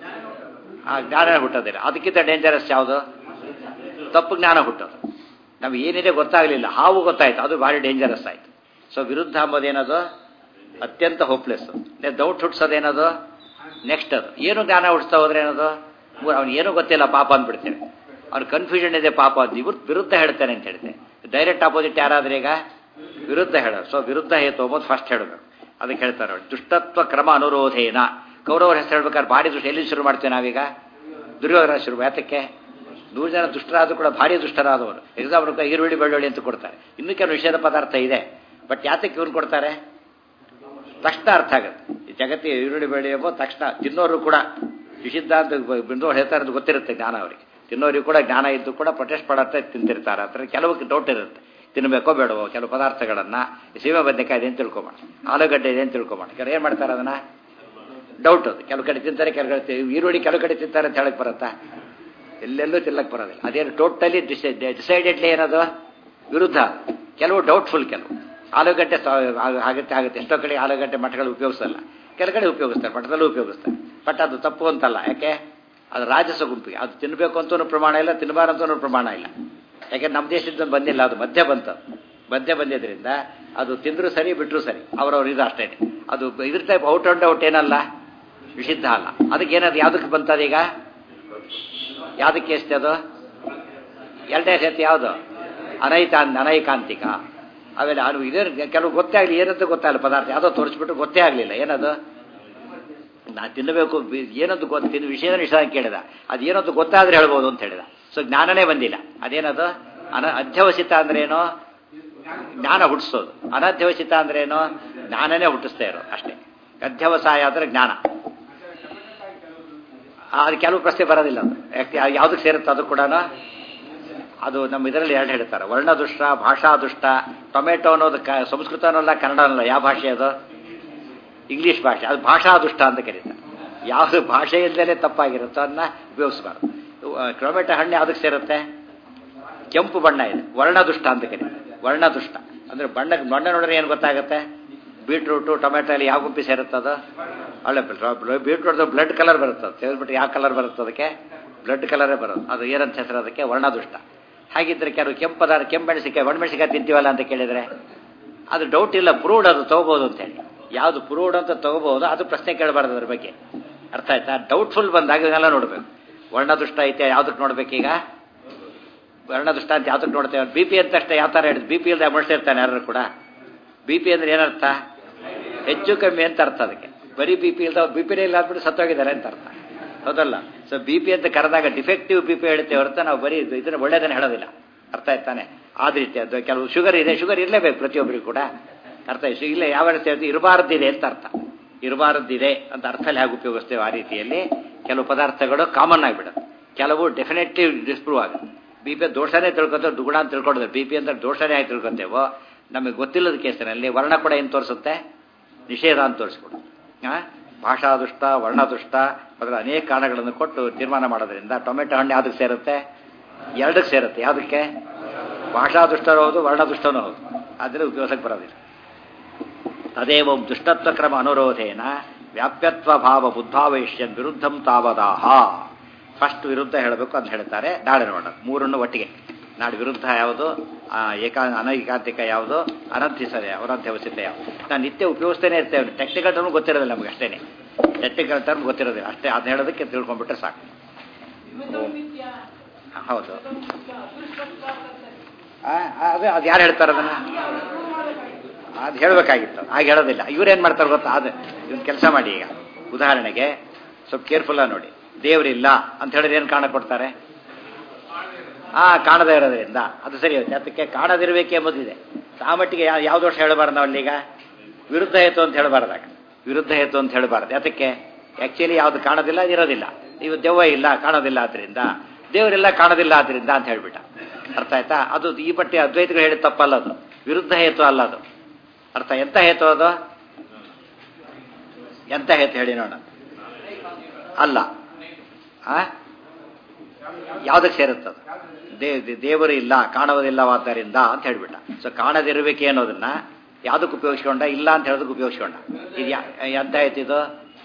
ಆ ಜ್ಞಾನ ಹುಟ್ಟೋದಿಲ್ಲ ಅದಕ್ಕಿಂತ ಡೇಂಜರಸ್ ಯಾವುದು ತಪ್ಪು ಜ್ಞಾನ ಹುಟ್ಟೋದು ನಮ್ಗೆ ಏನಿದೆ ಗೊತ್ತಾಗಲಿಲ್ಲ ಹಾವು ಗೊತ್ತಾಯ್ತು ಅದು ಭಾರಿ ಡೇಂಜರಸ್ ಆಯಿತು ಸೊ ವಿರುದ್ಧ ಅಂಬೋದೇನದು ಅತ್ಯಂತ ಹೋಪ್ಲೆಸ್ ಡೌಟ್ ಹುಟ್ಸೋದೇನದು ನೆಕ್ಸ್ಟ್ ಅದು ಏನು ಜ್ಞಾನ ಹುಟ್ಟಿಸ್ತಾ ಹೋದ್ರೆ ಏನದು ಅವ್ನು ಏನೂ ಗೊತ್ತಿಲ್ಲ ಪಾಪ ಅಂದ್ಬಿಡ್ತೇನೆ ಅವ್ನು ಕನ್ಫ್ಯೂಷನ್ ಇದೆ ಪಾಪ ಅದು ಇವ್ರು ವಿರುದ್ಧ ಹೇಳ್ತಾನೆ ಅಂತ ಹೇಳ್ತೇನೆ ಡೈರೆಕ್ಟ್ ಆಪೋಸಿಟ್ ಯಾರಾದ್ರೆ ಈಗ ವಿರುದ್ಧ ಹೇಳೋದು ಸೊ ವಿರುದ್ಧ ಹೇತು ಅಂಬೋದು ಫಸ್ಟ್ ಹೇಳಬೇಕು ಅದಕ್ಕೆ ಹೇಳ್ತಾರೆ ಅವ್ರು. ದುಷ್ಟತ್ವ ಕ್ರಮ ಅನುರೋಧೇನ ಕೌರವರ ಹೆಸರು ಹೇಳ್ಬೇಕಾದ್ರೆ ಭಾರಿ ದುಷ್ಟ ಎಲ್ಲಿ ಶುರು ಮಾಡ್ತೇವೆ ನಾವೀಗ ದುರ್ಯೋಧನ ಶುರು ಯಾತಕ್ಕೆ ನೂರು ಜನ ದುಷ್ಟರಾದರೂ ಕೂಡ ಭಾರಿ ದುಷ್ಟರಾದವರು ಎಕ್ಸಾಂಪಲ್ ಈರುಳ್ಳಿ ಬೆಳ್ಳುಳ್ಳಿ ಅಂತ ಕೊಡ್ತಾರೆ ಇನ್ನೂ ಕೆಲವು ವಿಷಯದ ಪದಾರ್ಥ ಇದೆ ಬಟ್ ಯಾತಕ್ಕೆ ಇವ್ರು ಕೊಡ್ತಾರೆ ತಕ್ಷಣ ಅರ್ಥ ಆಗುತ್ತೆ ಈ ಜಗತ್ತಿಗೆ ಈರುಳ್ಳಿ ಬೆಳ್ಳಿ ಎಂಬ ತಕ್ಷಣ ತಿನ್ನೋರು ಕೂಡ ನಿಷಿದ್ಧ ಅಂತ ಬಿಂದು ಹೇಳ್ತಾರೆ ಅಂತ ಗೊತ್ತಿರುತ್ತೆ ಜ್ಞಾನ ಅವರಿಗೆ ತಿನ್ನೋರಿಗೆ ಕೂಡ ಜ್ಞಾನ ಇದ್ದು ಕೂಡ ಪ್ರೊಟೆಸ್ಟ್ ಪಡತ್ತೆ ತಿಂತಿರ್ತಾರೆ ಅಂದ್ರೆ ಕೆಲವು ಡೌಟ್ ಇರುತ್ತೆ ತಿನ್ನಬೇಕೋ ಬೇಡವೋ ಕೆಲವು ಪದಾರ್ಥಗಳನ್ನ ಸೀಮೆ ಬದನೆಕಾಯಿ ಇದೆ ಅಂತ ತಿಳ್ಕೊಬೋಣ ಆಲೂಗಡ್ಡೆ ಇದೆ ಅಂತ ತಿಳ್ಕೊಬೋಣ ಕೆಲವು ಏನು ಮಾಡ್ತಾರೆ ಅದನ್ನ ಡೌಟ್ ಅದು ಕೆಲವು ಕಡೆ ತಿಂತಾರೆ ಕೆಲವು ಕಡೆ ತಿ- ಈರುಳ್ಳಿ ಕೆಲವು ಕಡೆ ತಿಂತಾರೆ ಅಂತ ಹೇಳಕ್ ಬರುತ್ತಾ ಎಲ್ಲೆಲ್ಲೂ ತಿನ್ನಕ್ ಬರೋದಿಲ್ಲ ಅದೇನು ಟೋಟಲಿ ಡಿಸೈಡೆಡ್ಲಿ ಏನದು ವಿರುದ್ಧ ಕೆಲವು ಡೌಟ್ಫುಲ್ ಕೆಲವು ಆಲೂಗಡ್ಡೆ ಸ- ಆಗ- ಆಗುತ್ತೆ ಆಗುತ್ತೆ ಎಷ್ಟೋ ಕಡೆ ಆಲೂಗಡ್ಡೆ ಮಠಗಳು ಉಪಯೋಗಿಸಲ್ಲ ಕೆಲವು ಕಡೆ ಉಪಯೋಗಿಸ್ತಾರೆ ಮಠದಲ್ಲೂ ಉಪಯೋಗಿಸ್ತಾರೆ ಬಟ್ ಅದು ತಪ್ಪು ಅಂತಲ್ಲ ಯಾಕೆ ಅದು ರಾಜಸ ಗುಂಪಿಗೆ ಅದು ತಿನ್ನಬೇಕು ಅಂತೂ ಪ್ರಮಾಣ ಇಲ್ಲ ತಿನ್ನಬಾರಂತೂ ಪ್ರಮಾಣ ಇಲ್ಲ ಯಾಕೆ ನಮ್ಮ ದೇಶದಿಂದ ಬಂದಿಲ್ಲ ಅದು ಮಧ್ಯ ಬಂತು ಮಧ್ಯ ಬಂದಿದ್ರಿಂದ ಅದು ತಿಂದರೂ ಸರಿ ಬಿಟ್ಟರು ಸರಿ ಅವರವ್ರ ಇದು ಅಷ್ಟೇ ಅದು ಇದ್ರ ಟೈಪ್ ಔಟ್ ಅಂಡ್ ಔಟ್ ಏನಲ್ಲ ನಿಷಿದ್ಧ ಅಲ್ಲ ಅದಕ್ಕೆ ಏನದು ಯಾವುದಕ್ಕೆ ಬಂತದೀಗ ಯಾವುದಕ್ಕೆ ಎಷ್ಟು ಅದು ಎರಡನೇ ಸೇರ್ತಿ ಯಾವುದು ಅನೈತ ಅನೈಕಾಂತಿಕ ಆಮೇಲೆ ಅದು ಇದೇ ಕೆಲವು ಗೊತ್ತೇ ಆಗಲಿ ಏನಂತ ಗೊತ್ತಾಗಲ್ಲ ಪದಾರ್ಥ ಯಾವುದೋ ತೋರಿಸ್ಬಿಟ್ಟು ಗೊತ್ತೇ ಆಗಲಿಲ್ಲ ಏನದು ನಾ ತಿನ್ನಬೇಕು ಬಿ- ಏನಂತ ಗೊತ್ತ ತಿನ್ನ ವಿಷಯದ ವಿಷಯ ಕೇಳಿದ ಅದು ಏನಂತ ಗೊತ್ತಾದ್ರೆ ಹೇಳ್ಬೋದು ಅಂತ ಹೇಳಿದ ಸೊ ಜ್ಞಾನನೇ ಬಂದಿಲ್ಲ ಅದೇನದು ಅನ ಅಧ್ಯವಸಿತ ಅಂದ್ರೇನು ಜ್ಞಾನ ಹುಟ್ಟಿಸೋದು ಅನಧ್ಯವಸಿತ ಅಂದ್ರೇನು ಜ್ಞಾನನೇ ಹುಟ್ಟಿಸ್ತಾ ಇರೋದು ಅಷ್ಟೇ ಅಧ್ಯವಸಾಯ ಅಂದ್ರೆ ಜ್ಞಾನ ಆ, ಅದು ಕೆಲವು ಪ್ರಶ್ನೆ ಬರೋದಿಲ್ಲ ಅದು ಯಾಕೆ ಯಾವುದಕ್ಕೆ ಸೇರುತ್ತೆ ಅದು ಕೂಡ ಅದು ನಮ್ಮ ಇದರಲ್ಲಿ ಎರಡು ಹೇಳ್ತಾರೆ ವರ್ಣದುಷ್ಟ ಭಾಷಾ ದುಷ್ಟ ಟೊಮೆಟೊ ಅನ್ನೋದು ಕ ಸಂಸ್ಕೃತ ಅನ್ನೋಲ್ಲ ಕನ್ನಡ ಅನ್ನೋಲ್ಲ ಯಾವ ಭಾಷೆ ಅದು ಇಂಗ್ಲಿಷ್ ಭಾಷೆ ಅದು ಭಾಷಾ ದುಷ್ಟ ಅಂತ ಕರೀತಾರೆ ಯಾವುದು ಭಾಷೆಯಿಂದಲೇ ತಪ್ಪಾಗಿರುತ್ತೋ ಅದನ್ನ ಉಪಯೋಗಿಸಬಾರ್ದು ಟೊಮೆಟೊ ಹಣ್ಣು ಯಾವುದಕ್ಕೆ ಸೇರುತ್ತೆ ಕೆಂಪು ಬಣ್ಣ ಇದೆ ವರ್ಣದುಷ್ಟ ಅಂತ ಕರೀತಾರೆ ವರ್ಣದುಷ್ಟ ಅಂದ್ರೆ ಬಣ್ಣಕ್ಕೆ ಬಣ್ಣ ನೋಡಿದ್ರೆ ಏನು ಗೊತ್ತಾಗುತ್ತೆ ಬೀಟ್ರೂಟು ಟೊಮೆಟೊ ಅಲ್ಲಿ ಯಾವ ಗುಂಪಿ ಸೇರುತ್ತೆ ಅದು ಒಳ್ಳೆ ಬೀಟ್ರೂಟ್ ಬ್ಲಡ್ ಕಲರ್ ಬರುತ್ತೆ ಅದು ಸೇರಿಸ್ಬಿಟ್ಟು ಯಾವ ಕಲರ್ ಬರುತ್ತೆ ಅದಕ್ಕೆ ಬ್ಲಡ್ ಕಲರೇ ಬರೋದು ಅದು ಏನಂತ ಹೆಸರು ಅದಕ್ಕೆ ವರ್ಣದುಷ್ಟ ಹಾಗಿದ್ರೆ ಕೆಲವು ಕೆಂಪು ಪದಾರ್ಥ ಕೆಂಪು ಮೆಣಸಿಕಾಯಿ ಒಣಮೆಣಸಿಕಾಯಿ ತಿಂತೀವಲ್ಲ ಅಂತ ಕೇಳಿದ್ರೆ ಅದು ಡೌಟ್ ಇಲ್ಲ ಪ್ರೂವ್ಡ್ ಅದು ತಗೋಬಹುದು ಅಂತ ಹೇಳಿ ಯಾವುದು ಪ್ರೂವ್ಡ್ ಅಂತ ತಗೋಬಹುದು ಅದು ಪ್ರಶ್ನೆ ಕೇಳಬಾರ್ದು ಅದ್ರ ಬಗ್ಗೆ ಅರ್ಥ ಆಯ್ತಾ ಡೌಟ್ಫುಲ್ ಬಂದಾಗ ಇದನ್ನೆಲ್ಲ ನೋಡ್ಬೇಕು ವರ್ಣದುಷ್ಟ ಐತೆ ಯಾವ್ದಕ್ಕೆ ನೋಡ್ಬೇಕೀಗ ವರ್ಣದುಷ್ಟ ಅಂತ ಯಾವ್ದಕ್ಕೆ ನೋಡ್ತೇವೆ ಬಿ ಪಿ ಅಂತ ಅಷ್ಟೇ ಯಾವ ಥರ ಹೇಳಿದ್ ಬಿ ಪಿ ಇಲ್ಲದೆ ಇರ್ತಾನೆ ಯಾರು ಕೂಡ ಬಿ ಪಿ ಅಂದ್ರೆ ಏನರ್ಥ ಹೆಚ್ಚು ಕಮ್ಮಿ ಅಂತ ಅರ್ಥ ಅದಕ್ಕೆ ಬರೀ ಬಿ ಪಿ ಇಲ್ದ ಬಿ ಪಿನೇ ಇಲ್ಲ ಅಂದ್ಬಿಟ್ಟು ಸತ್ತೋಗಿದ್ದಾರೆ ಅಂತ ಅರ್ಥ ಹೌದಲ್ಲ ಸೊ ಬಿ ಪಿ ಅಂತ ಕರೆದಾಗ ಡಿಫೆಕ್ಟಿವ್ ಬಿ ಪಿ ಹೇಳ್ತೇವೆ ಹೊರತು ನಾವು ಬರೀ ಇದನ್ನ ಒಳ್ಳೇದನ್ನ ಹೇಳೋದಿಲ್ಲ ಅರ್ಥ ಆಯ್ತಾನೆ ಆದ ರೀತಿ ಅದು ಕೆಲವು ಶುಗರ್ ಇದೆ ಶುಗರ್ ಇರಲೇಬೇಕು ಪ್ರತಿಯೊಬ್ಬರಿಗೂ ಕೂಡ ಅರ್ಥ ಆಯ್ತು ಇಲ್ಲ ಯಾವ ರೀತಿ ಹೇಳ್ತೀವಿ ಇರಬಾರದಿದೆ ಅಂತ ಅರ್ಥ ಇರಬಾರದಿದೆ ಅಂತ ಅರ್ಥದಲ್ಲಿ ಹೇಗೆ ಉಪಯೋಗಿಸ್ತೇವೆ ಆ ರೀತಿಯಲ್ಲಿ ಕೆಲವು ಪದಾರ್ಥಗಳು ಕಾಮನ್ ಆಗಿಬಿಡುತ್ತೆ ಕೆಲವು ಡೆಫಿನೆಟ್ಲಿ ಡಿಸ್ಪ್ರೂವ್ ಆಗುತ್ತೆ ಬಿ ಪಿ ದೋಷನೇ ತಿಳ್ಕೊತೇವೆ ದುಗುಣ ಅಂತ ತಿಳ್ಕೊಂಡಿದ್ದೆ ಬಿ ಪಿ ಅಂತ ದೋಷನೇ ಆಗಿ ತಿಳ್ಕೊತೇವೋ ನಮಗೆ ಗೊತ್ತಿಲ್ಲದ ಕೇಸಿನಲ್ಲಿ ವರ್ಣ ಕೂಡ ಏನು ತೋರಿಸುತ್ತೆ ನಿಷೇಧ ಅಂತ ತೋರಿಸ್ಕೊಡು ಆ? ಭಾಷಾದುಷ್ಟ ವರ್ಣದುಷ್ಟ ಅದರ ಅನೇಕ ಕಾರಣಗಳನ್ನು ಕೊಟ್ಟು ತೀರ್ಮಾನ ಮಾಡೋದ್ರಿಂದ ಟೊಮೆಟೊ ಹಣ್ಣು ಯಾವುದಕ್ಕೆ ಸೇರುತ್ತೆ ಎರಡಕ್ಕೆ ಸೇರುತ್ತೆ ಯಾವುದಕ್ಕೆ ಭಾಷಾದುಷ್ಟನೂ ಹೌದು ವರ್ಣದುಷ್ಟನೂ ಹೌದು ಆದರೆ ಉಪಯೋಗಕ್ಕೆ ಬರೋದಿಲ್ಲ ತದೇವ ದುಷ್ಟತ್ವ ಕ್ರಮ ಅನುರೋಧೇನ ವ್ಯಾಪ್ಯತ್ವ ಭಾವ ಬುದ್ಧಾವೈಶ್ಯನ್ ವಿರುದ್ಧಂ ತಾವದಾಹ ಫಸ್ಟ್ ವಿರುದ್ಧ ಹೇಳಬೇಕು ಅಂತ ಹೇಳ್ತಾರೆ ನಾಳೆ ನೋಡೋಣ ಮೂರನ್ನು ಒಟ್ಟಿಗೆ ನಾಳೆ ವಿರುದ್ಧ ಯಾವುದು ಆ, ಏಕಾ ಅನೈಕಾಂತಿಕ ಯಾವುದು ಅನಂತಿಸದೆ ಅನಂತ್ಯವಶ್ಯತೆ ಯಾವುದು ನಾನು ನಿತ್ಯ ಉಪಯೋಗಿಸ್ತೇನೆ ಇರ್ತೇವೆ ಟೆಕ್ನಿಕಲ್ ಟರ್ಮ್ ಗೊತ್ತಿರೋದಿಲ್ಲ ನಮ್ಗೆ ಅಷ್ಟೇನೆ ಟೆಕ್ನಿಕಲ್ ಟರ್ಮ್ ಗೊತ್ತಿರೋದಿಲ್ಲ ಅಷ್ಟೇ ಅದು ಹೇಳೋದಕ್ಕೆ ತಿಳ್ಕೊಂಡ್ಬಿಟ್ರೆ ಸಾಕು ಹೌದು ಆ, ಅದು ಅದು ಯಾರು ಹೇಳ್ತಾರೆ ಅದನ್ನ ಅದು ಹೇಳಬೇಕಾಗಿತ್ತು ಹಾಗೆ ಹೇಳೋದಿಲ್ಲ ಇವ್ರೇನು ಮಾಡ್ತಾರೆ ಗೊತ್ತಾ ಅದು ಇವನ್ ಕೆಲಸ ಮಾಡಿ ಈಗ ಉದಾಹರಣೆಗೆ ಸ್ವಲ್ಪ ಕೇರ್ಫುಲ್ಲ ನೋಡಿ ದೇವರಿಲ್ಲ ಅಂತ ಹೇಳಿದ್ರೆ ಏನು ಕಾರಣ ಕೊಡ್ತಾರೆ ಆ ಕಾಣದೇ ಇರೋದ್ರಿಂದ ಅದು ಸರಿ ಹೋಯ್ತು ಅದಕ್ಕೆ ಕಾಣದಿರಬೇಕೆ ಎಂಬುದಿದೆ ಆ ಮಟ್ಟಿಗೆ ಯಾವ ಯಾವ ದೋಷ ಹೇಳಬಾರ್ದು ನಾವು ಅಲ್ಲೀಗ ವಿರುದ್ಧ ಹೇತು ಅಂತ ಹೇಳಬಾರ್ದಾಗ ವಿರುದ್ಧ ಹೇತು ಅಂತ ಹೇಳಬಾರ್ದು ಅದಕ್ಕೆ ಆ್ಯಕ್ಚುಲಿ ಯಾವುದು ಕಾಣೋದಿಲ್ಲ ಅದು ಇರೋದಿಲ್ಲ ಇವು ದೆವ್ವ ಇಲ್ಲ ಕಾಣೋದಿಲ್ಲ ಆದ್ರಿಂದ ದೇವರೆಲ್ಲ ಕಾಣೋದಿಲ್ಲ ಆದ್ರಿಂದ ಅಂತ ಹೇಳ್ಬಿಟ್ಟ ಅರ್ಥ ಆಯ್ತಾ ಅದು ಈ ಪಟ್ಟಿ ಅದ್ವೈತಗಳು ಹೇಳಿದ ತಪ್ಪಲ್ಲ ಅದು ವಿರುದ್ಧ ಹೇತು ಅಲ್ಲ ಅದು ಅರ್ಥ ಎಂತ ಹೇತು ಅದು ಎಂತ ಹೇತು ಹೇಳಿ ನೋಡ ಅಲ್ಲ ಆ ಯಾವುದಕ್ಕೆ ಸೇರುತ್ತದು ದೇ ದೇ- ದೇವರು ಇಲ್ಲ ಕಾಣುವುದಿಲ್ಲವಾದ್ದರಿಂದ ಅಂತ ಹೇಳ್ಬಿಟ್ಟ ಸೊ ಕಾಣದಿರಬೇಕೆ ಅನ್ನೋದನ್ನ ಯಾವುದಕ್ಕೆ ಉಪಯೋಗಿಸ್ಕೊಂಡ ಇಲ್ಲ ಅಂತ ಹೇಳೋದಕ್ಕೆ ಉಪಯೋಗಿಸ್ಕೊಂಡ ಇದು ಯಾ- ಎಂತ ಆಯ್ತು ಇದು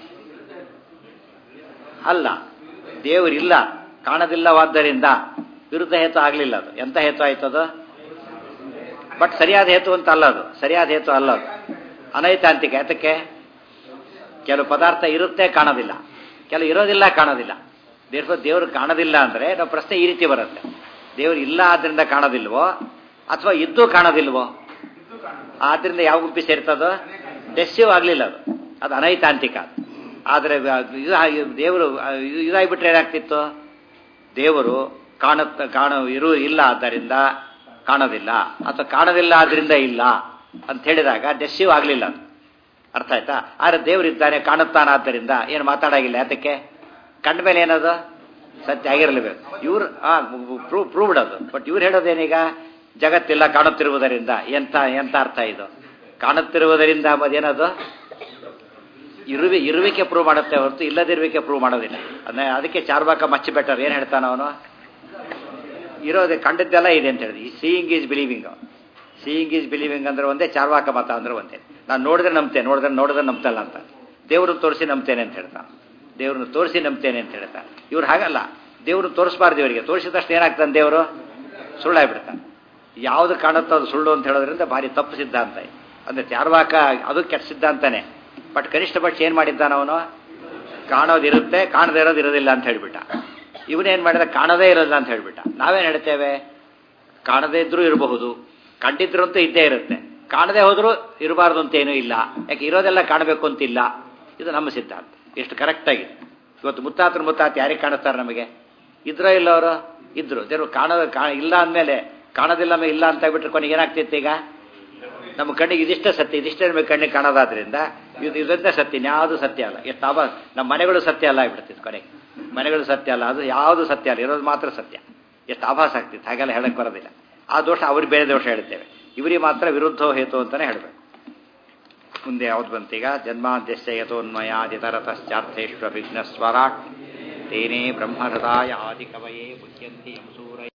ಅಲ್ಲ ದೇವರಿಲ್ಲ ಕಾಣದಿಲ್ಲವಾದ್ದರಿಂದ ವಿರುದ್ಧ ಹೇತು ಆಗಲಿಲ್ಲ ಅದು ಎಂತ ಹೇತು ಆಯ್ತು ಅದು ಬಟ್ ಸರಿಯಾದ ಹೇತು ಅಂತ ಅಲ್ಲ ಅದು ಸರಿಯಾದ ಹೇತು ಅಲ್ಲ ಅದು ಅನೈತಾಂತಿಕ ಯಾತಕ್ಕೆ ಕೆಲವು ಪದಾರ್ಥ ಇರುತ್ತೆ ಕಾಣೋದಿಲ್ಲ ಕೆಲವು ಇರೋದಿಲ್ಲ ಕಾಣೋದಿಲ್ಲ ದೇವ್ರ ದೇವರು ಕಾಣೋದಿಲ್ಲ ಅಂದರೆ ನಾವು ಪ್ರಶ್ನೆ ಈ ರೀತಿ ಬರುತ್ತೆ ದೇವರು ಇಲ್ಲ ಆದ್ರಿಂದ ಕಾಣೋದಿಲ್ವೋ ಅಥವಾ ಇದ್ದು ಕಾಣೋದಿಲ್ವೋ ಆದ್ರಿಂದ ಯಾವ ಗುಂಪಿ ಸೇರ್ತದೋ ಡೆಸ್ಸಿವ್ ಆಗಲಿಲ್ಲ ಅದು ಅದು ಅನೈತಾಂತಿಕ ಅದು ಆದರೆ ಇದು ದೇವರು ಇದು ಇದಾಗಿಬಿಟ್ರೆ ಏನಾಗ್ತಿತ್ತು ದೇವರು ಕಾಣುತ್ತ ಕಾಣ ಇರು ಇಲ್ಲ ಆದ್ದರಿಂದ ಕಾಣೋದಿಲ್ಲ ಅಥವಾ ಕಾಣೋದಿಲ್ಲ ಆದ್ರಿಂದ ಇಲ್ಲ ಅಂತ ಹೇಳಿದಾಗ ಡೆಸ್ಸಿವ್ ಆಗಲಿಲ್ಲ ಅದು ಅರ್ಥ ಆಯ್ತಾ ಆದರೆ ದೇವರಿದ್ದಾನೆ ಕಾಣುತ್ತಾನಾದ್ದರಿಂದ ಏನು ಮಾತಾಡಾಗಿಲ್ಲ ಯಾತಕ್ಕೆ ಕಂಡ ಮೇಲೆ ಏನದು ಸತ್ಯ ಆಗಿರಲೇಬೇಕು ಇವ್ರು ಪ್ರೂವ್ ಪ್ರೂವ್ಡ್ ಅದು ಬಟ್ ಇವ್ರು ಹೇಳೋದೇನೀಗ ಜಗತ್ತೆಲ್ಲ ಕಾಣುತ್ತಿರುವುದರಿಂದ ಎಂತ ಎಂತ ಅರ್ಥ ಇದು ಕಾಣುತ್ತಿರುವುದರಿಂದ ಏನದು ಇರುವೆ ಇರುವಿಕೆ ಪ್ರೂವ್ ಮಾಡುತ್ತೆ ಹೊರತು ಇಲ್ಲದಿರುವಿಕೆ ಪ್ರೂವ್ ಮಾಡೋದಿಲ್ಲ ಅದನ್ನ ಅದಕ್ಕೆ ಚಾರ್ವಾಕ ಮಚ್ಚಿ ಬೆಟರ್ ಏನು ಹೇಳ್ತಾನ ಅವನು ಇರೋದೇ ಕಂಡದ್ದೆಲ್ಲ ಇದೆ ಅಂತ ಹೇಳಿದ್ವಿ seeing is believing seeing is believing ಅಂದ್ರೆ ಒಂದೇ ಚಾರ್ವಾಕ ಮತ ಅಂದ್ರೆ ಒಂದೇ ನಾನು ನೋಡಿದ್ರೆ ನಂಬ್ತೇನೆ ನೋಡಿದ್ರೆ ನೋಡಿದ್ರೆ ನಂಬ್ತಲ್ಲ ಅಂತ ದೇವ್ರನ್ನ ತೋರಿಸಿ ನಂಬ್ತೇನೆ ಅಂತ ಹೇಳ್ತಾನೆ ದೇವ್ರನ್ನ ತೋರಿಸಿ ನಂಬ್ತೇನೆ ಅಂತ ಹೇಳ್ತಾನೆ ಇವ್ರು ಹಾಗಲ್ಲ ದೇವ್ರನ್ನ ತೋರಿಸಬಾರ್ದು ಇವರಿಗೆ ತೋರಿಸಿದ ತಕ್ಷಣ ಏನಾಗ್ತಾನೆ ದೇವರು ಸುಳ್ಳಾಗ್ಬಿಡ್ತಾನೆ ಯಾವುದು ಕಾಣುತ್ತೋ ಅದು ಸುಳ್ಳು ಅಂತ ಹೇಳೋದ್ರಿಂದ ಭಾರಿ ತಪ್ಪು ಸಿದ್ಧಾಂತ ಇದೆ ಅಂದ್ರೆ ಚಾರ್ವಾಕ ಅದು ಕೆಟ್ಟ ಸಿದ್ಧಾಂತನೇ ಬಟ್ ಕನಿಷ್ಠ ಪಕ್ಷ ಏನು ಮಾಡಿದ್ದಾನ ಅವನು ಕಾಣೋದಿರುತ್ತೆ ಕಾಣದೇ ಇರೋದು ಇರೋದಿಲ್ಲ ಅಂತ ಹೇಳ್ಬಿಟ್ಟ ಇವನೇನು ಮಾಡಿದ ಕಾಣದೇ ಇರೋದಿಲ್ಲ ಅಂತ ಹೇಳ್ಬಿಟ್ಟ ನಾವೇನು ಹೇಳ್ತೇವೆ ಕಾಣದೇ ಇದ್ರೂ ಇರಬಹುದು ಕಂಡಿದ್ರು ಅಂತೂ ಇದ್ದೇ ಇರುತ್ತೆ ಕಾಣದೇ ಹೋದ್ರೂ ಇರಬಾರ್ದು ಅಂತ ಏನೂ ಇಲ್ಲ ಯಾಕೆ ಇರೋದೆಲ್ಲ ಕಾಣಬೇಕು ಅಂತಿಲ್ಲ ಇದು ನಮ್ಮ ಸಿದ್ಧಾಂತ ಎಷ್ಟು ಕರೆಕ್ಟಾಗಿದೆ ಇವತ್ತು ಮುತ್ತಾತ್ರ ಮುತ್ತಾತ ಯಾರಿಗೆ ಕಾಣಿಸ್ತಾರೆ ನಮಗೆ ಇದ್ರೋ ಇಲ್ಲ ಅವರು ಇದ್ರು ದೇವರು ಕಾಣೋದು ಕಾ ಇಲ್ಲ ಅಂದಮೇಲೆ ಕಾಣೋದಿಲ್ಲ ಮೇಲೆ ಇಲ್ಲ ಅಂತ ಬಿಟ್ರೆ ಕೊನೆಗೆ ಏನಾಗ್ತಿತ್ತು ಈಗ ನಮ್ಮ ಕಣ್ಣಿಗೆ ಇದಿಷ್ಟೇ ಸತ್ಯ ಇದಿಷ್ಟೇ ನಮಗೆ ಕಣ್ಣಿಗೆ ಕಾಣೋದಾದ್ರಿಂದ ಇದು ಇದೊಂದೇ ಸತ್ಯ ಯಾವುದು ಸತ್ಯ ಅಲ್ಲ ಎಷ್ಟು ಆಭ ನಮ್ಮ ಮನೆಗಳು ಸತ್ಯ ಅಲ್ಲ ಆಗ್ಬಿಡ್ತಿತ್ತು ಕೊನೆಗೆ ಮನೆಗಳು ಸತ್ಯ ಅಲ್ಲ ಅದು ಯಾವುದು ಸತ್ಯ ಅಲ್ಲ ಇರೋದು ಮಾತ್ರ ಸತ್ಯ ಎಷ್ಟು ಆಭಾಸ ಆಗ್ತಿತ್ತು ಹಾಗೆಲ್ಲ ಹೇಳಕ್ಕೆ ಬರೋದಿಲ್ಲ ಆ ದೋಷ ಅವ್ರಿಗೆ ಬೇರೆ ದೋಷ ಹೇಳ್ತೇವೆ ಇವರಿಗೆ ಮಾತ್ರ ವಿರುದ್ಧ ಹೇತು ಅಂತಾನೆ ಹೇಳಬೇಕು ಮುಂದೆ ಯಾವ್ದು ಬಂತೀಗ ಜನ್ಮಾದ್ಯಶ್ಚಯತೋನ್ಮಯಾದಿತರತಶ್ಚಾರ್ಥೇಶ್ವ ವಿಘ್ನ ಸ್ವರಾಟ್ ತೇನೇ ಬ್ರಹ್ಮಹೃದಾಯ ಆದಿಕವಯೇ ಮುಖ್ಯಂತಿ ಯಮಸೂರ